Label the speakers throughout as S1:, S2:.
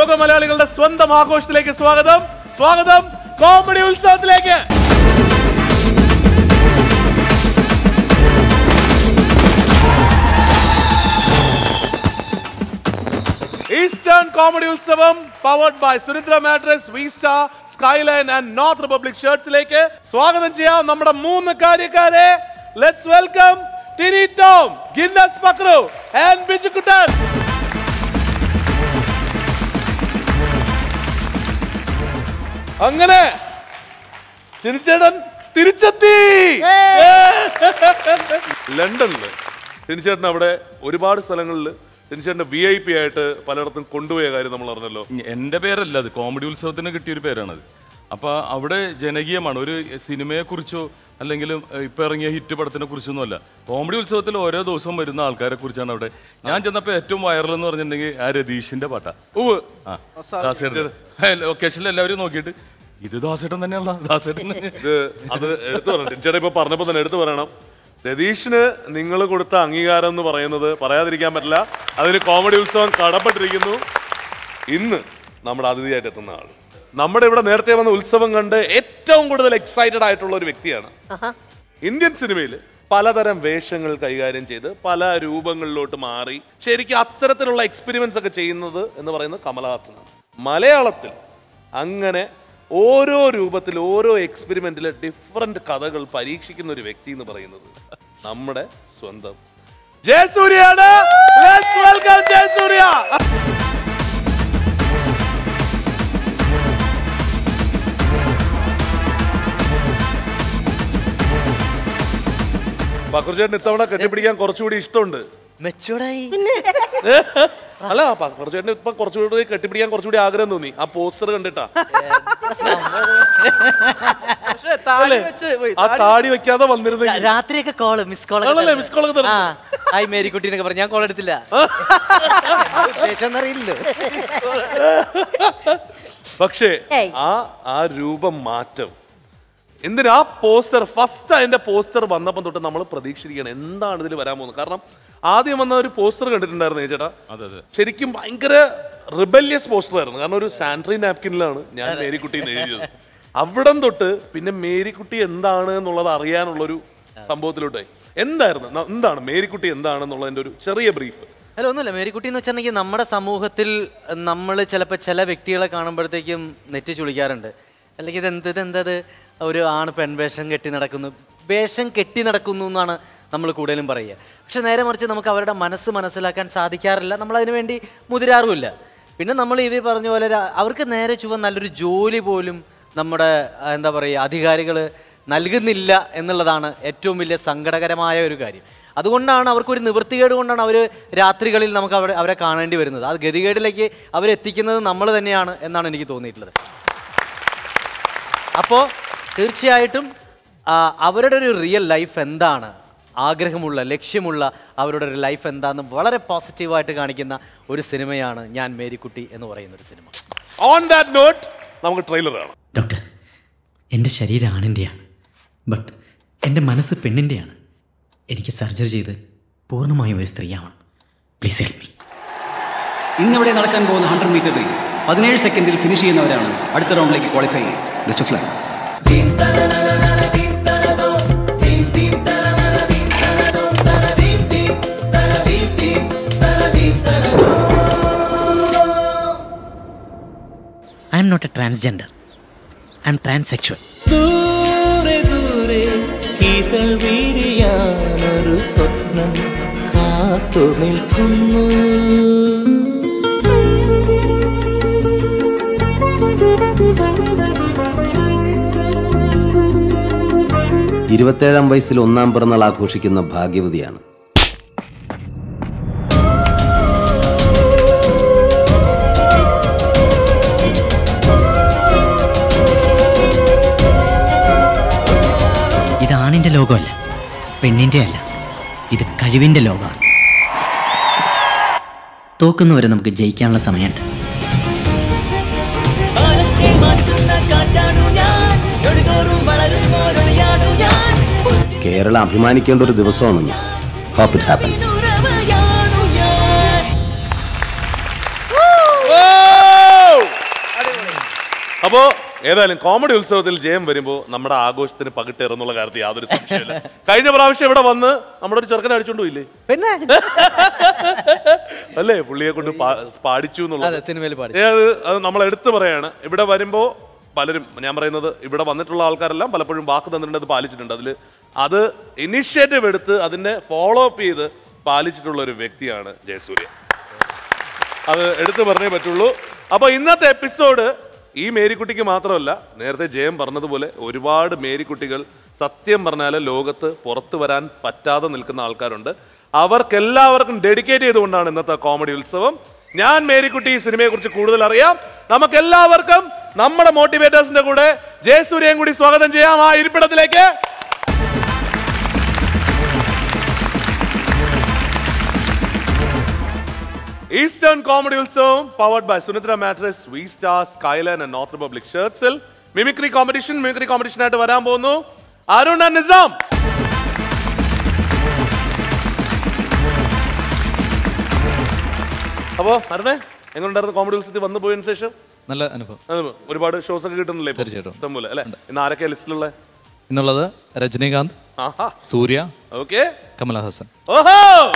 S1: ലോക മലയാളികളുടെ സ്വന്തം ആഘോഷത്തിലേക്ക് സ്വാഗതം സ്വാഗതം കോമഡി ഉത്സവത്തിലേക്ക് Eastern comedy Utsavam powered by Sunidra mattress വീസ്റ്റ സ്കൈലൈൻ ആൻഡ് നോർത്ത് റിപ്പബ്ലിക് ഷർട്സിലേക്ക് സ്വാഗതം ചെയ്യാം നമ്മുടെ മൂന്ന് കാര്യക്കാരെ let's welcome Tini Tom Guinness Pakru and Bijukuttan അങ്ങനെ തിരിച്ചേടൻ തിരിച്ചെത്തി ലണ്ടനില് ടിനിച്ചേട്ടൻ അവിടെ ഒരുപാട് സ്ഥലങ്ങളിൽ ടിനിച്ചേട്ടന്റെ വി ഐ പി ആയിട്ട് പലയിടത്തും കൊണ്ടുപോയ കാര്യം നമ്മൾ അറിഞ്ഞല്ലോ
S2: എന്റെ പേരല്ല അത് കോമഡി ഉത്സവത്തിന് കിട്ടിയൊരു പേരാണത് അപ്പൊ അവിടെ ജനകീയമാണ് ഒരു സിനിമയെ കുറിച്ചോ അല്ലെങ്കിൽ ഇപ്പൊ ഇറങ്ങിയ ഹിറ്റ് പടത്തിനെ കുറിച്ചൊന്നും അല്ല കോമഡി ഉത്സവത്തിൽ ഓരോ ദിവസവും വരുന്ന ആൾക്കാരെ കുറിച്ചാണ് അവിടെ ഞാൻ ചെന്നപ്പോ ഏറ്റവും വൈറൽ എന്ന് പറഞ്ഞിട്ടുണ്ടെങ്കിൽ ആ രതീഷിന്റെ പാട്ടാ
S1: ഉവ്
S2: ആ ദാസേട്ടൻ ലൊക്കേഷനിൽ എല്ലാവരും നോക്കിയിട്ട് ഇത് ദാസേട്ടൻ തന്നെയുള്ള ദാസേട്ടൻ തന്നെ
S1: ഇത് അത് എടുത്തു പറയണം ടിനിച്ചേട്ടൻ ഇപ്പൊ പറഞ്ഞപ്പോ തന്നെ എടുത്തു പറയണം രതീഷിന് നിങ്ങൾ കൊടുത്ത അംഗീകാരം എന്ന് പറയുന്നത് പറയാതിരിക്കാൻ പറ്റില്ല അതിന് കോമഡി ഉത്സവം കടപ്പെട്ടിരിക്കുന്നു ഇന്ന് നമ്മുടെ അതിഥിയായിട്ട് എത്തുന്ന ആൾ നമ്മുടെ ഇവിടെ നേരത്തെ വന്ന ഉത്സവം കണ്ട് ഏറ്റവും കൂടുതൽ എക്സൈറ്റഡ് ആയിട്ടുള്ള ഒരു വ്യക്തിയാണ് ഇന്ത്യൻ സിനിമയിൽ പലതരം വേഷങ്ങൾ കൈകാര്യം ചെയ്ത് പല രൂപങ്ങളിലോട്ട് മാറി ശരിക്കും അത്തരത്തിലുള്ള എക്സ്പെരിമെന്റ്സ് ഒക്കെ ചെയ്യുന്നത് എന്ന് പറയുന്നത് കമലഹാസനാണ് മലയാളത്തിൽ അങ്ങനെ ഓരോ രൂപത്തിൽ ഓരോ എക്സ്പെരിമെന്റിലെ ഡിഫറെന്റ് കഥകൾ പരീക്ഷിക്കുന്ന ഒരു വ്യക്തി എന്ന് പറയുന്നത് നമ്മുടെ സ്വന്തം ജയസൂര്യാണ് Let's welcome ജയസൂര്യ പക്രുചേട്ടൻ ഇത്തവണ കെട്ടിപ്പിടിക്കാൻ കുറച്ചുകൂടി ഇഷ്ടമുണ്ട്
S3: മെച്ചൂർഡായി
S1: അല്ല പക്രുചേട്ടൻ ഇപ്പൊ കുറച്ചുകൂടി കെട്ടിപ്പിടിക്കാൻ കുറച്ചുകൂടി ആഗ്രഹം തോന്നി ആ പോസ്റ്റർ കണ്ടിട്ടാ
S3: പക്ഷേ താടി വെച്ച് പോയി.
S1: ആ താടി വെക്കാതെ വന്നിരുന്നെങ്കിൽ
S3: രാത്രിയൊക്കെ കോള് മിസ് കോൾ
S1: ആണല്ലേ, miss call ഒക്കെ തരുന്നു.
S3: ഹായ് മേരിക്കുട്ടി എന്നൊക്കെ പറഞ്ഞു ഞാൻ കോൾ എടുത്തില്ല ഉദ്ദേശം അറിയില്ലല്ലോ
S1: പക്ഷേ
S4: ഏയ്.
S1: ആ ആ രൂപം മാറ്റം എന്തിനാ ആ പോസ്റ്റർ ഫസ്റ്റ് അതിന്റെ പോസ്റ്റർ വന്നപ്പം തൊട്ട് നമ്മൾ പ്രതീക്ഷിക്കുകയാണ് എന്താണ് ഇതിൽ വരാൻ പോകുന്നത് കാരണം ആദ്യം വന്ന ഒരു പോസ്റ്റർ കണ്ടിട്ടുണ്ടായിരുന്നു ഏ ചേട്ടാ
S2: അതെ അതെ
S1: ശരിക്കും ഭയങ്കര റിബല്യസ് പോസ്റ്റർ ആയിരുന്നു കാരണം ഒരു സാനിറ്ററി നാപ്കിനിലാണ് ഞാൻ മേരിക്കുട്ടി എന്ന് എഴുതിയത് അവിടം തൊട്ട് പിന്നെ മേരിക്കുട്ടി എന്താണ് എന്നുള്ളത് അറിയാനുള്ളൊരു സംഭവത്തിലോട്ടായി എന്തായിരുന്നു ന- എന്താണ് മേരിക്കുട്ടി എന്താണെന്നുള്ളതിന്റെ ഒരു ചെറിയ ബ്രീഫ്
S3: അല്ല ഒന്നുമില്ല മേരിക്കുട്ടി എന്ന് വെച്ചിട്ടുണ്ടെങ്കിൽ നമ്മുടെ സമൂഹത്തിൽ നമ്മൾ ചിലപ്പോൾ ചില വ്യക്തികളെ കാണുമ്പോഴത്തേക്കും നെറ്റി ചുളിക്കാറുണ്ട് അല്ലെങ്കിൽ ഇതെന്ത് ഇതെന്തത് ഒരു ആണ് പെൺവേഷം കെട്ടി നടക്കുന്നു വേഷം കെട്ടി നടക്കുന്നു എന്നാണ് നമ്മൾ കൂടുതലും പറയുക പക്ഷെ നേരെ മറിച്ച് നമുക്ക് അവരുടെ മനസ്സ് മനസ്സിലാക്കാൻ സാധിക്കാറില്ല നമ്മൾ അതിനു വേണ്ടി മുതിരാറുമില്ല പിന്നെ നമ്മൾ ഇവർ പറഞ്ഞ പോലെ ര- അവർക്ക് നേരെ ചുവ നല്ലൊരു ജോലി പോലും നമ്മുടെ ആ, എന്താ പറയുക അധികാരികൾ നൽകുന്നില്ല എന്നുള്ളതാണ് ഏറ്റവും വലിയ സങ്കടകരമായ ഒരു കാര്യം അതുകൊണ്ടാണ് അവർക്കൊരു നിവൃത്തികേട് കൊണ്ടാണ് അവർ രാത്രികളിൽ നമുക്ക് അവരെ അവരെ കാണേണ്ടി വരുന്നത് അത് ഗതികേടിലേക്ക് അവരെത്തിക്കുന്നത് നമ്മൾ തന്നെയാണ് എന്നാണ് എനിക്ക് തോന്നിയിട്ടുള്ളത് അപ്പോൾ തീർച്ചയായിട്ടും ആ, അവരുടെ ഒരു റിയൽ ലൈഫ് എന്താണ് ആഗ്രഹമുള്ള ലക്ഷ്യമുള്ള അവരുടെ ഒരു ലൈഫ് എന്താണെന്ന് വളരെ പോസിറ്റീവായിട്ട് കാണിക്കുന്ന ഒരു സിനിമയാണ് ഞാൻ മേരിക്കുട്ടി എന്ന് പറയുന്ന ഒരു സിനിമ
S1: ഓൺ ദാറ്റ് നോട്ട് നമുക്ക് ട്രെയിലർ കാണാം
S5: ഡോക്ടർ എൻ്റെ ശരീരം ആണിൻ്റെയാണ് ബട്ട് എൻ്റെ മനസ്സ് പെണ്ണിൻ്റെയാണ് എനിക്ക് സർജറി ചെയ്ത് പൂർണ്ണമായും ഒരു സ്ത്രീയാവണം പ്ലീസ് ഹെൽപ്പ് മീ
S6: ഇന്നിവിടെ നടക്കാൻ പോകുന്ന ഹൺഡ്രഡ് മീറ്റർ റേസ് പതിനേഴ് സെക്കൻഡിൽ ഫിനിഷ് ചെയ്യുന്നവരാണ് അടുത്ത റൗണ്ടിലേക്ക് ക്വാളിഫൈ ചെയ്യുക best of luck
S5: I'm not a transgender I'm transsexual
S7: ദൂരെ ദൂരെ ഇതൾ വിരിയാനൊരു സ്വപ്നം കാത്തു നിൽക്കുന്നു
S8: ഇരുപത്തേഴാം വയസ്സിൽ ഒന്നാം പിറന്നാൾ ആഘോഷിക്കുന്ന ഭാഗ്യവതിയാണ്
S5: ഇത് ആണിൻ്റെ ലോകമല്ല പെണ്ണിൻ്റെ അല്ല ഇത് കഴിവിൻ്റെ ലോകമാണ് തോക്കുന്നവരെ നമുക്ക് ജയിക്കാനുള്ള സമയമുണ്ട്
S7: കാലത്തെ മാറ്റുന്ന കാറ്റാണു ഞാൻ ഞൊടിതോറും വളരുന്നോരൊളിയാണു ഞാൻ
S8: കേരളം അഭിമാനിക്കേണ്ട ഒരു ദിവസമാണ് ഹോപ്പ് ഇറ്റ് ഹാപ്പൻസ്
S7: ഉറവയാണു ഞാൻ
S1: ഓ അപ്പോ ഏതായാലും കോമഡി ഉത്സവത്തിൽ ജയം വരുമ്പോ നമ്മുടെ ആഘോഷത്തിന് പകിട്ടേറെന്നുള്ള കാര്യത്തിൽ യാതൊരു സംശയമില്ല കഴിഞ്ഞ പ്രാവശ്യം ഇവിടെ വന്ന് നമ്മുടെ ഒരു ചെറുക്കനെ അടിച്ചോണ്ട് പോയില്ലേ
S3: പിന്നെ
S1: അല്ലേ പുള്ളിയെ കൊണ്ട് പാ- പാടിച്ചു
S3: അതെ
S1: എന്നുള്ളത്
S3: സിനിമയിൽ പാടി
S1: ഏ, അത് അത് നമ്മൾ എടുത്തു പറയാണ് ഇവിടെ വരുമ്പോ പലരും ഞാൻ പറയുന്നത് ഇവിടെ വന്നിട്ടുള്ള ആൾക്കാരെല്ലാം പലപ്പോഴും വാക്ക് തന്നിട്ടുണ്ട് അത് പാലിച്ചിട്ടുണ്ട് അതിൽ അത് ഇനിഷ്യേറ്റീവ് എടുത്ത് അതിനെ ഫോളോ അപ്പ് ചെയ്ത് പാലിച്ചിട്ടുള്ള ഒരു വ്യക്തിയാണ് ജയസൂര്യ അത് എടുത്തു പറഞ്ഞേ പറ്റുള്ളൂ അപ്പൊ ഇന്നത്തെ എപ്പിസോഡ് ഈ മേരിക്കുട്ടിക്ക് മാത്രമല്ല നേരത്തെ ജയം പറഞ്ഞതുപോലെ ഒരുപാട് മേരിക്കുട്ടികൾ സത്യം പറഞ്ഞാൽ ലോകത്ത് പുറത്തു വരാൻ പറ്റാതെ നിൽക്കുന്ന ആൾക്കാരുണ്ട് അവർക്കെല്ലാവർക്കും ഡെഡിക്കേറ്റ് ചെയ്തുകൊണ്ടാണ് ഇന്നത്തെ കോമഡി ഉത്സവം ഞാൻ മേരിക്കുട്ടി ഈ സിനിമയെ കുറിച്ച് കൂടുതൽ അറിയാം നമുക്ക് എല്ലാവർക്കും നമ്മുടെ മോട്ടിവേറ്റേഴ്സിന്റെ കൂടെ ജയസൂര്യയും കൂടി സ്വാഗതം ചെയ്യാം ആ ഇരിപ്പിടത്തിലേക്ക് Eastern comedy Utsavam powered by Sunitra mattress V Star Skyline and North Republic ഷർട്സിൽ മിമിക്രി കോമ്പറ്റീഷൻ മിമിക്രി കോമ്പറ്റീഷൻ ആയിട്ട് വരാൻ പോകുന്നു അരുൺ ആൻഡ് നിസാം അപ്പോ അരുണേ എങ്ങനെയുണ്ടായിരുന്നു കോമഡി ഉത്സവത്തിൽ വന്നു പോയതിനു ശേഷം
S4: നല്ല അനുഭവം
S1: അത് ഒരുപാട് ഷോസ് ഒക്കെ കിട്ടുന്നില്ലേ ഇപ്പൊ?
S4: തീർച്ചയായിട്ടും.
S1: ഇഷ്ടം പോലെ അല്ലെ ഇന്ന് ആരൊക്കെയാ ലിസ്റ്റിലുള്ള
S4: എന്നുള്ളത് രജനീകാന്ത്
S1: ആഹാ
S4: സൂര്യ
S1: ഓക്കെ
S4: കമലഹാസൻ
S1: ഓഹോ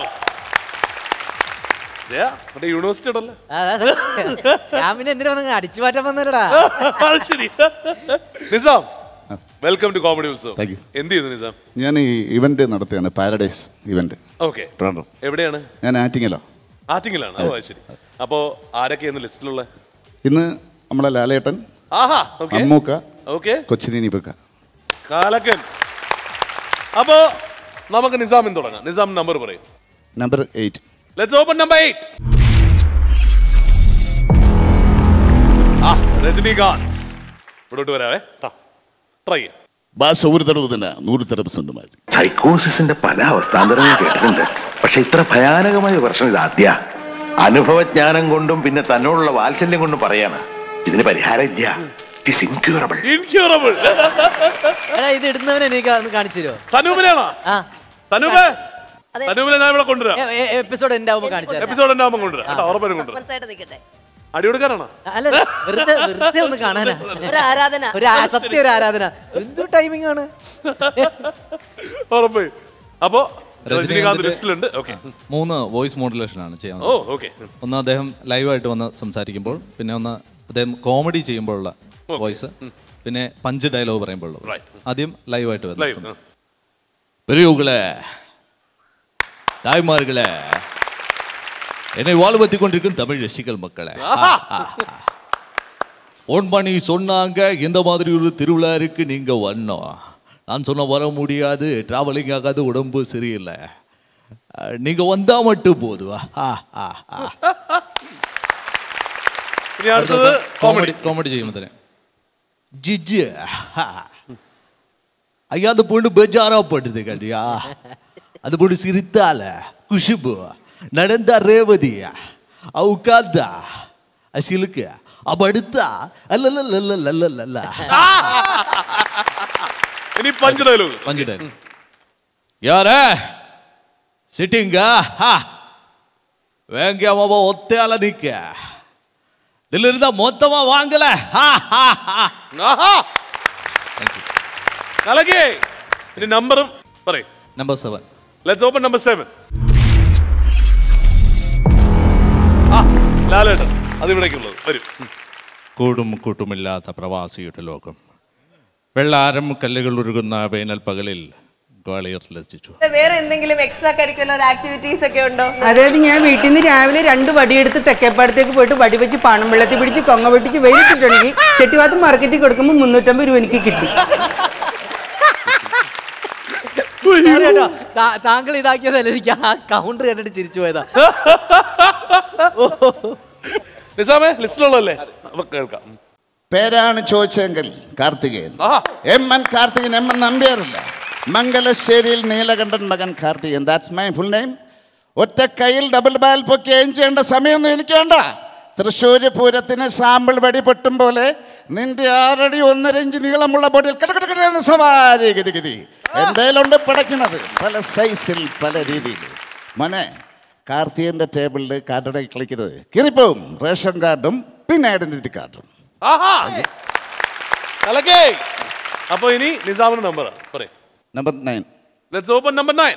S1: ദേ, മറ്റേ യൂണിവേഴ്സിറ്റി ഉണ്ടല്ലോ
S3: ഞാൻ പിന്നെ എന്തിനാ വന്ന് അടിച്ചു മാറ്റാൻ വന്നല്ലടാ
S1: അത് ശരി Nizam welcome to comedy Utsavam
S9: Thank you.
S1: എന്ത് ചെയ്യുന്നു നിസാം
S9: ഞാൻ ഈ ഇവന്റ് നടത്തുകയാണ് പാരഡൈസ് ഇവന്റ്
S1: ഓക്കെ
S9: ട്രാൻഡ്രം
S1: എവിടെയാണ്
S9: ഞാൻ ആറ്റിങ്ങലോ
S1: ആറ്റിങ്ങിലാണ് ഓ അത് ശരി അപ്പോ ആരൊക്കെയാണ് ലിസ്റ്റിലുള്ള
S9: ഇന്ന് നമ്മളെ ലാലേട്ടൻ
S1: ആഹാ ഓക്കെ
S9: അമ്മൂക്ക
S1: ഓക്കെ
S9: കൊച്ചിനി നിപക്ക
S1: കാലക്കൻ അപ്പോ നമുക്ക് നിസാമിന് തുടങ്ങാം നിസാം നമ്പർ പറയും
S9: number eight
S1: let's open number eight ആ രജനീകാന്ത് ഇവിടോട്ട് വരാവേ ട്രൈ ചെയ്യാം
S9: ഭാഷ ഒരു തടവ് തന്നെ നൂറ് തടവ് മാറ്റി
S10: സൈക്കോസിന്റെ പല അവസ്ഥാന്തരങ്ങളും കേട്ടിട്ടുണ്ട് പക്ഷെ ഇത്ര ഭയാനകമായ പ്രശ്നം ഇത് ആദ്യ അനുഭവജ്ഞാനം കൊണ്ടും പിന്നെ തന്നോടുള്ള വാത്സല്യം കൊണ്ടും പറയാണ് ഇതിന് പരിഹാരം ഇല്ല ഇറ്റ് ഇസ് ഇൻക്യൂറബിൾ
S1: ഇൻക്യൂറബിൾ
S3: എടാ ഇത് ഇടുന്നവനെ എനിക്ക് ഒന്ന് കാണിച്ചു തരുമോ
S1: സനൂപിനാണോ
S3: ആ
S1: സനൂപ് സനൂപിനെ ഞാൻ ഇവിടെ കൊണ്ടുവരാം
S3: എപ്പിസോഡ് എന്റെ ആവുമ്പോ കാണിച്ചു തരാം
S1: എപ്പിസോഡ് ഉണ്ടാവുമ്പോൾ കൊണ്ടുവരാം കേട്ടോ ഉറപ്പായും കൊണ്ടുവരാം
S11: നിൽക്കട്ടെ
S1: അടി കൊടുക്കാനാണോ
S3: അല്ല വെറുതെ വെറുതെ ഒന്ന് കാണാനാ
S11: ഒരു ആരാധന
S3: ഒരു ആ- സത്യം ഒരു ആരാധന എന്ത് ടൈമിംഗ് ആണ്
S1: ഉറപ്പായും അപ്പോ രജനീകാന്ത്
S4: രജനീകാന്തിന്റെ-
S1: ലിസ്റ്റിലുണ്ട് ഓക്കെ
S4: മൂന്ന് വോയിസ് മോഡുലേഷൻ ആണ്
S1: ഓ
S4: ചെയ്യുന്നത്
S1: ഓക്കെ
S4: ഒന്ന് അദ്ദേഹം ലൈവായിട്ട് വന്ന് സംസാരിക്കുമ്പോൾ പിന്നെ ഒന്ന് അദ്ദേഹം കോമഡി ചെയ്യുമ്പോഴുള്ള വോയിസ് പിന്നെ പഞ്ച് ഡയലോഗ് പറയുമ്പോഴുള്ള voice.
S1: Right.
S4: ആദ്യം ലൈവായിട്ട്
S1: ലൈവ്
S4: വരുന്നത് பெரியவங்களே தாய்மார்களே என்னை வாழ்வத்தி கொண்டிருக்கும் தமிழ் ரசிகல் மக்களே ஃபோன் பண்ணி சொன்னாங்க இந்த மாதிரி ஒரு திருவிழா இருக்கு நீங்க வரணும் நான் சொன்ன வர முடியாது டிராவலிங் ஆகாது உடம்பு சரியில்லை அஹ், நீங்க வந்தா மட்டும் போதுவா
S1: ഇനി അടുത്തത് കോമഡി
S4: കോമഡി കോമഡി ചെയ്യുമ്പോൾ തന്നെ ജിജ് ஐயா அந்த பொண்ணு பெஜாராப்படுது கண்டியா அந்த பொண்ணு சிரித்தால குஷிபு நடந்தா ரேவதி அவ உட்கார்ந்தா அசிலுக்கு அவ அடுத்தா அல்ல
S1: ഇനി പഞ്ച് ഡയലോഗ്
S4: பஞ்சிட்டாரு யார சிட்டிங்க வேங்க அவ ஒத்தையால நிக்க இதுல இருந்தா மொத்தமா வாங்கல
S1: ആഹാ കലകേ ഇനി നമ്പറും പറയും
S4: number seven
S1: let's open number seven ആ ലാലേട്ടൻ അതിവിടേക്കുള്ളത് വരും
S4: കൂടും കൂട്ടുമില്ലാത്ത പ്രവാസിയുടെ ലോകം വെള്ളാരം കല്ലുകൾ ഉരുകുന്ന വേനൽ പകലിൽ ഗ്വാളിയർ ലസിച്ചു
S11: വേറെ എന്തെങ്കിലും എക്സ്ട്രാ കരിക്കുലർ ആക്ടിവിറ്റീസ് ഒക്കെ ഉണ്ടോ
S12: അതായത് ഞാൻ വീട്ടിൽ നിന്ന് രാവിലെ രണ്ട് വടിയെടുത്ത് തെക്കേപ്പാടത്തേക്ക് പോയിട്ട് വടി വെച്ച് പണം വെള്ളത്തിൽ പിടിച്ച് കൊങ്ങ വെട്ടിച്ച് വെയിലിട്ടിട്ടുണ്ടെങ്കിൽ ചെട്ടിവാത്ത് മാർക്കറ്റിൽ കൊടുക്കുമ്പോൾ മുന്നൂറ്റമ്പത് രൂപ എനിക്ക് കിട്ടി
S3: Sorry കേട്ടോ താ- താങ്കൾ ഇതാക്കിയതല്ല എനിക്ക് ആ കൗണ്ടർ കേട്ടിട്ട് ചിരിച്ചു പോയതാ
S1: നിസാമേ ലിസ്റ്റിലുള്ളതല്ലേ അപ്പൊ കേൾക്കാം
S9: പേരാണ് ചോദിച്ചെങ്കിൽ കാർത്തികേയൻ
S1: ആഹാ
S9: M N Karthikan M N നമ്പ്യാറില്ല മംഗലശ്ശേരിയിൽ നീലകണ്ഠൻ മകൻ Karthikan that's my full name ഒറ്റ കയ്യിൽ ഡബിൾ ബാൽ പൊക്കി എയിം ചെയ്യേണ്ട സമയമൊന്നും എനിക്ക് വേണ്ട തൃശ്ശൂർ പൂരത്തിന് സാമ്പിൾ വെടി പൊട്ടും പോലെ നിന്റെ ആറടി ഒന്നര ഇഞ്ച് നീളമുള്ള ബോഡിയിൽ കടകടകട സവാരി ഗതി ഗതി എന്തേലുണ്ട് പടയ്ക്കണത് പല സൈസിൽ പല രീതിയിൽ മോനെ കാർത്തികൻ്റെ ടേബിളിൽ കാർഡുടെ കളിക്കരുത് കീറിപ്പോവും റേഷൻ കാർഡും പിന്നെ ഐഡന്റിറ്റി കാർഡും
S1: ആഹാ കലക്കേ അപ്പൊ ഇനി നിസാമിന്റെ നമ്പർ പറയും
S9: number nine
S1: let's open number nine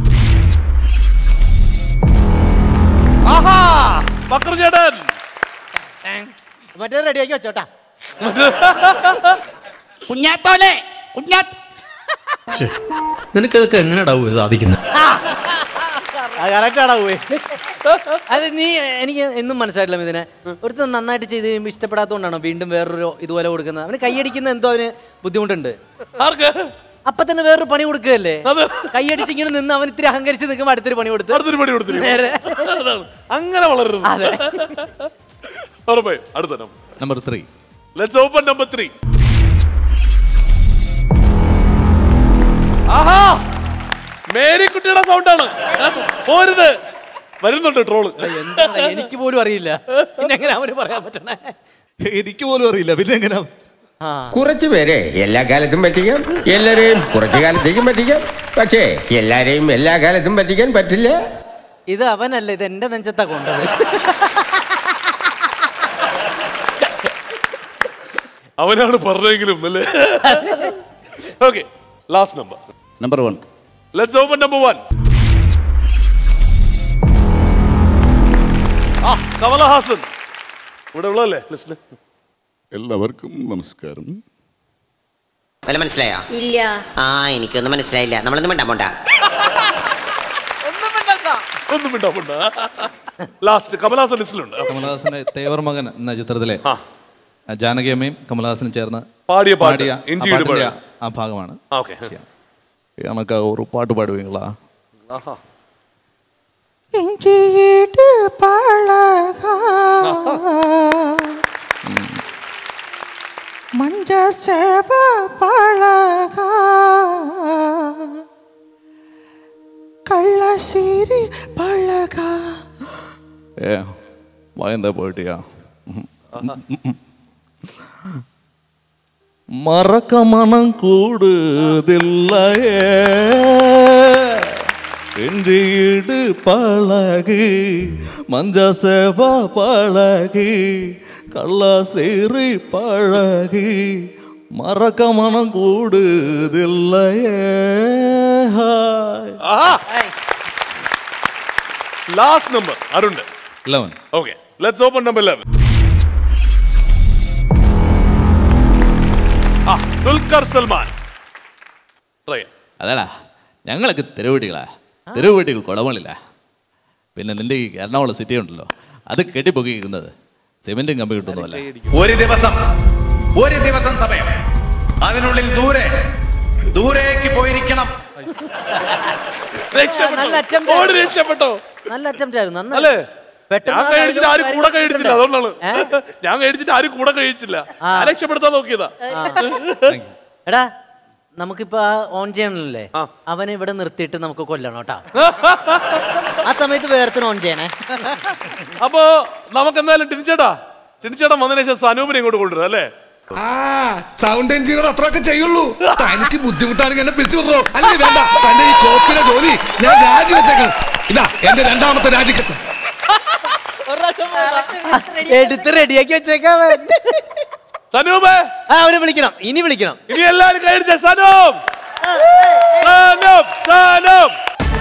S1: ആഹാ ബക്കർ ചേട്ടൻ
S3: മറ്റേ റെഡിയാക്കി വെച്ചോട്ടാ
S12: കുഞ്ഞാത്തോലെ കുഞ്ഞാത്ത
S5: നിനക്കതൊക്കെ എങ്ങനെയാ സാധിക്കുന്നത്
S3: കറക്റ്റാടാ പോയി അത് നീ എനിക്ക് എന്നും മനസ്സിലായിട്ടില്ല ഇതിനെ ഒരുത്തൻ നന്നായിട്ട് ചെയ്ത് കഴിയുമ്പോൾ ഇഷ്ടപ്പെടാത്തതുകൊണ്ടാണോ വീണ്ടും വേറൊരു ഇതുപോലെ കൊടുക്കുന്നത് അവന് കൈയടിക്കുന്ന എന്തോ അവന് ബുദ്ധിമുട്ടുണ്ട്
S1: ആർക്ക്
S3: അപ്പൊ തന്നെ വേറൊരു പണി കൊടുക്കുകയല്ലേ കൈയടിച്ച് ഇങ്ങനെ നിന്ന് അവൻ ഇത്തിരി അഹങ്കരിച്ച് നിൽക്കുമ്പോൾ അടുത്തൊരു പണി കൊടുത്ത്
S1: അടുത്തൊരു പണി കൊടുത്തില്ല
S3: നേരെ
S1: അതാണ്. അങ്ങനെ വളരരുത്
S3: അതെ.
S1: ഉറപ്പായും അടുത്ത number
S4: number three
S1: let's open number three ആഹാ മേരിക്കുട്ടിയുടെ സൗണ്ടാണ് പോരുത് വരുന്നുണ്ട് ട്രോള്
S3: എന്താണ് എനിക്ക് പോലും അറിയില്ല പിന്നെ എങ്ങനെ അവന് പറയാൻ പറ്റണേ
S4: എനിക്ക് പോലും അറിയില്ല പിന്നെ എങ്ങനെ
S13: കുറച്ചു പേരെ എല്ലാ കാലത്തും പറ്റിക്കാം എല്ലാരെയും കുറച്ചു കാലത്തേക്കും പറ്റിക്കാം പക്ഷേ എല്ലാരെയും എല്ലാ കാലത്തും പറ്റിക്കാൻ പറ്റില്ല
S3: ഇത് അവനല്ല ഇത് എന്റെ നെഞ്ചത്താ കൊണ്ടത്
S1: അവനാണ് പറഞ്ഞെങ്കിലും അല്ലേ okay last number
S9: number one
S1: let's open number one ആ കമലഹാസൻ ഇവിടെ ഉള്ളതല്ലേ ലിസ്റ്റില്
S9: എല്ലാവർക്കും നമസ്കാരം
S14: വല്ല മനസ്സിലായോ
S11: ഇല്ല
S14: ആ എനിക്കൊന്നും മനസ്സിലായില്ല നമ്മളൊന്നും മിണ്ടാൻ പോണ്ട
S1: ഒന്നും മിണ്ടാ ലാസ്റ്റ് കമലഹാസൻ ലിസ്റ്റിലുണ്ട്
S4: കമലഹാസന്റെ തേവർ മകൻ എന്ന ചിത്രത്തിലെ ജാനകി അമ്മയും കമലഹാസനും ചേർന്ന്
S1: പാടിയ പാട്ട്,
S4: പാടിയ ആ
S1: ഇഞ്ചിയുടെ
S4: പാട്ടിന്റെ
S1: പഴം.
S4: ആ ഭാഗമാണ്
S1: ഓക്കെ
S4: எனக்கு ஒரு பாட்டு பாடுவீங்களா
S1: ആഹാ
S12: ഇഞ്ചിയിട്ട് പഴകാ മഞ്ച സേവ പഴകാ കള്ളശ്ശേരി പഴകാ
S4: ஏ பயந்த போயிட்டியா மறக்க மனம் கூடுதில்லையே இன்றீடு பழகி மஞ்ச சேவா பழகி கள்ளசீரி பழகி மறக்க மனம் கூடுதில்லையே ஹாய்
S1: ലാസ്റ്റ് നമ്പർ അരുണ്ട്
S4: eleven
S1: okay let's open number eleven ആ ദുൽഖർ സൽമാൻ ട്രൈ
S4: അതേടാ ഞങ്ങളൊക്കെ തെരുവീട്ടികളാ തെരുവീട്ടികൾ കുടമളില്ല പിന്നെ നിന്റെ ഈ എറണാകുളം സിറ്റി ഉണ്ടല്ലോ അത് കെട്ടിപ്പൊക്കിയിരിക്കുന്നത് സിമെന്റും കമ്പി കിട്ടുന്നതല്ല
S15: ഒരു ദിവസം ഒരു ദിവസം സമയം അതിനുള്ളിൽ ദൂരെ ദൂരേക്ക് പോയിരിക്കണം
S3: നല്ല attempt
S1: ഓടി
S3: ആയിരുന്നു.
S1: രക്ഷപ്പെട്ടോ
S3: നല്ല അറ്റംപ്റ്റ് ആയിരുന്നു നന്നായി.
S1: അല്ലേ
S3: പെട്ടെന്ന്
S1: ഞാൻ
S3: ആ
S1: കഴിച്ചിട്ട് ആരും
S3: കാര്യം
S1: കൂടെ കഴിച്ചില്ല അതുകൊണ്ടാണ്
S3: ഏ?
S1: ഞാൻ കഴിച്ചിട്ട് ആരും കൂടെ കഴിച്ചില്ല ഞാൻ രക്ഷപ്പെടുത്താൻ നോക്കിയതാ
S3: എടാ നമുക്കിപ്പോ ആ ഓൺ ചെയ്യണല്ലേ അവനെ ഇവിടെ നിർത്തിയിട്ട് നമുക്ക് കൊല്ലണം കേട്ടാ ആ സമയത്ത് വേർത്തിന് ഓൺ ചെയ്യണേ
S1: അപ്പോ നമുക്ക് എന്തായാലും ടിനിച്ചേട്ടാ ടിനിച്ചേട്ടൻ വന്നതിന് ശേഷം സനൂപിനെ ഇങ്ങോട്ട് കൊണ്ടുവരാം അല്ലേ
S16: ആ സൗണ്ട് എഞ്ചിനീയർ അത്രയൊക്കെ ചെയ്യുള്ളൂ തനിക്ക് ബുദ്ധിമുട്ടാണെങ്കിൽ എന്നെ പിരിച്ചു വിടറോ അല്ലേ വേണ്ട തന്റെ ഈ കോപ്പിലെ ജോലി ഞാൻ രാജിവെച്ചേക്കണം ഇതാ എന്റെ രണ്ടാമത്തെ രാജിക്കത്ത്
S3: എടുത്ത് റെഡിയാക്കി വെച്ചേക്കാ
S1: സനൂപേ
S3: ആ അവനെ വിളിക്കണം ഇനി വിളിക്കണം
S1: ഇനി എല്ലാരും കൈയടിച്ച സനൂപ് സനൂപ് സനൂപ്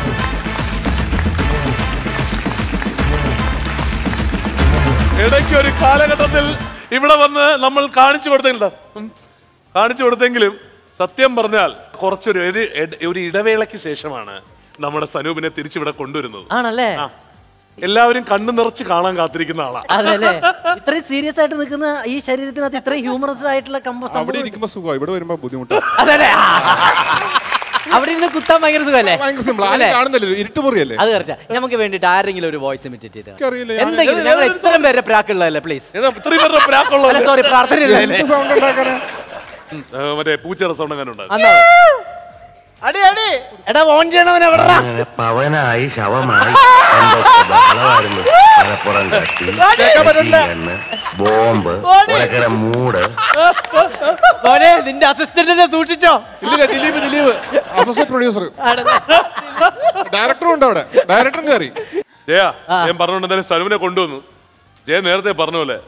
S1: ഇടയ്ക്ക് ഒരു കാലഘട്ടത്തിൽ ഇവിടെ വന്ന് നമ്മൾ കാണിച്ചു കൊടുത്തില്ല കാണിച്ചു കൊടുത്തെങ്കിലും സത്യം പറഞ്ഞാൽ കുറച്ചൊരു ഒരു ഇട- ഒരു ഇടവേളയ്ക്ക് ശേഷമാണ് നമ്മുടെ സനൂപിനെ തിരിച്ചിവിടെ കൊണ്ടുവരുന്നത്
S3: ആണല്ലേ
S1: ആ. എല്ലാവരും കണ്ണു നിറച്ച് കാണാൻ കാത്തിരിക്കുന്ന ആളാ
S3: അതല്ലേ ഇത്രയും സീരിയസ് ആയിട്ട് നിൽക്കുന്ന ഈ ശരീരത്തിനകത്ത് ഇത്രയും ഹ്യൂമറസ് ആയിട്ടുള്ള കമ്പ
S17: അവിടെ ഇരിക്കുമ്പോ സുഖം ഇവിടെ വരുമ്പോ ബുദ്ധിമുട്ടാണ്
S3: അതല്ലേ ആ. അവിടെ ഇരുന്ന് കുത്താൻ ഭയങ്കര സുഖല്ലേ
S17: ഭയങ്കര simple. ആരും
S3: അല്ലേ?
S17: കാണുന്നില്ലല്ലോ ഇരുട്ടുമുറിയല്ലേ
S3: അത് കറക്റ്റാ നമുക്ക് വേണ്ടിട്ട് ആരെങ്കിലും ഒരു വോയിസ് ഇമിറ്റേറ്റ് ചെയ്ത്
S17: എനിക്കറിയില്ല, ഞാൻ-
S3: എന്തെങ്കിലും ഞങ്ങൾ ഇത്രയും പേരെ പ്രാക്കുള്ളതല്ലേ പ്ലീസ്
S1: ഇത്രയും പേരുടെ പ്രാക്കുള്ള
S3: സോറി പ്രാർത്ഥന
S17: സൗണ്ട് ഉണ്ടാക്കാനാ
S1: മറ്റേ പൂച്ചയുടെ സൗണ്ട് അങ്ങനെ ഉണ്ടാകും
S3: അടി അടി എടാ ഓൺ ചെയ്യണവൻ എവിടാ
S10: അങ്ങനെ പവനായി ശവമായി എന്തൊക്കെ ബഹളമായിരുന്നു മലപ്പുറം കത്തി കണ്ണ് ബോംബ് ഒരക്കര മൂട്
S3: മോനെ നിന്റെ അസിസ്റ്റന്റിനെ സൂക്ഷിച്ചോ
S17: ദിലീപ് ദിലീപ് ദിലീപ് അസോസിയേറ്റ് പ്രൊഡ്യൂസർ ഡയറക്ടറും ഉണ്ട് അവിടെ ഡയറക്ടറും കയറി
S1: ജയ ഞാൻ പറഞ്ഞുകൊണ്ട് എന്തായാലും സനുവിനെ കൊണ്ടുവന്നു ജയ നേരത്തെ പറഞ്ഞ പോലെ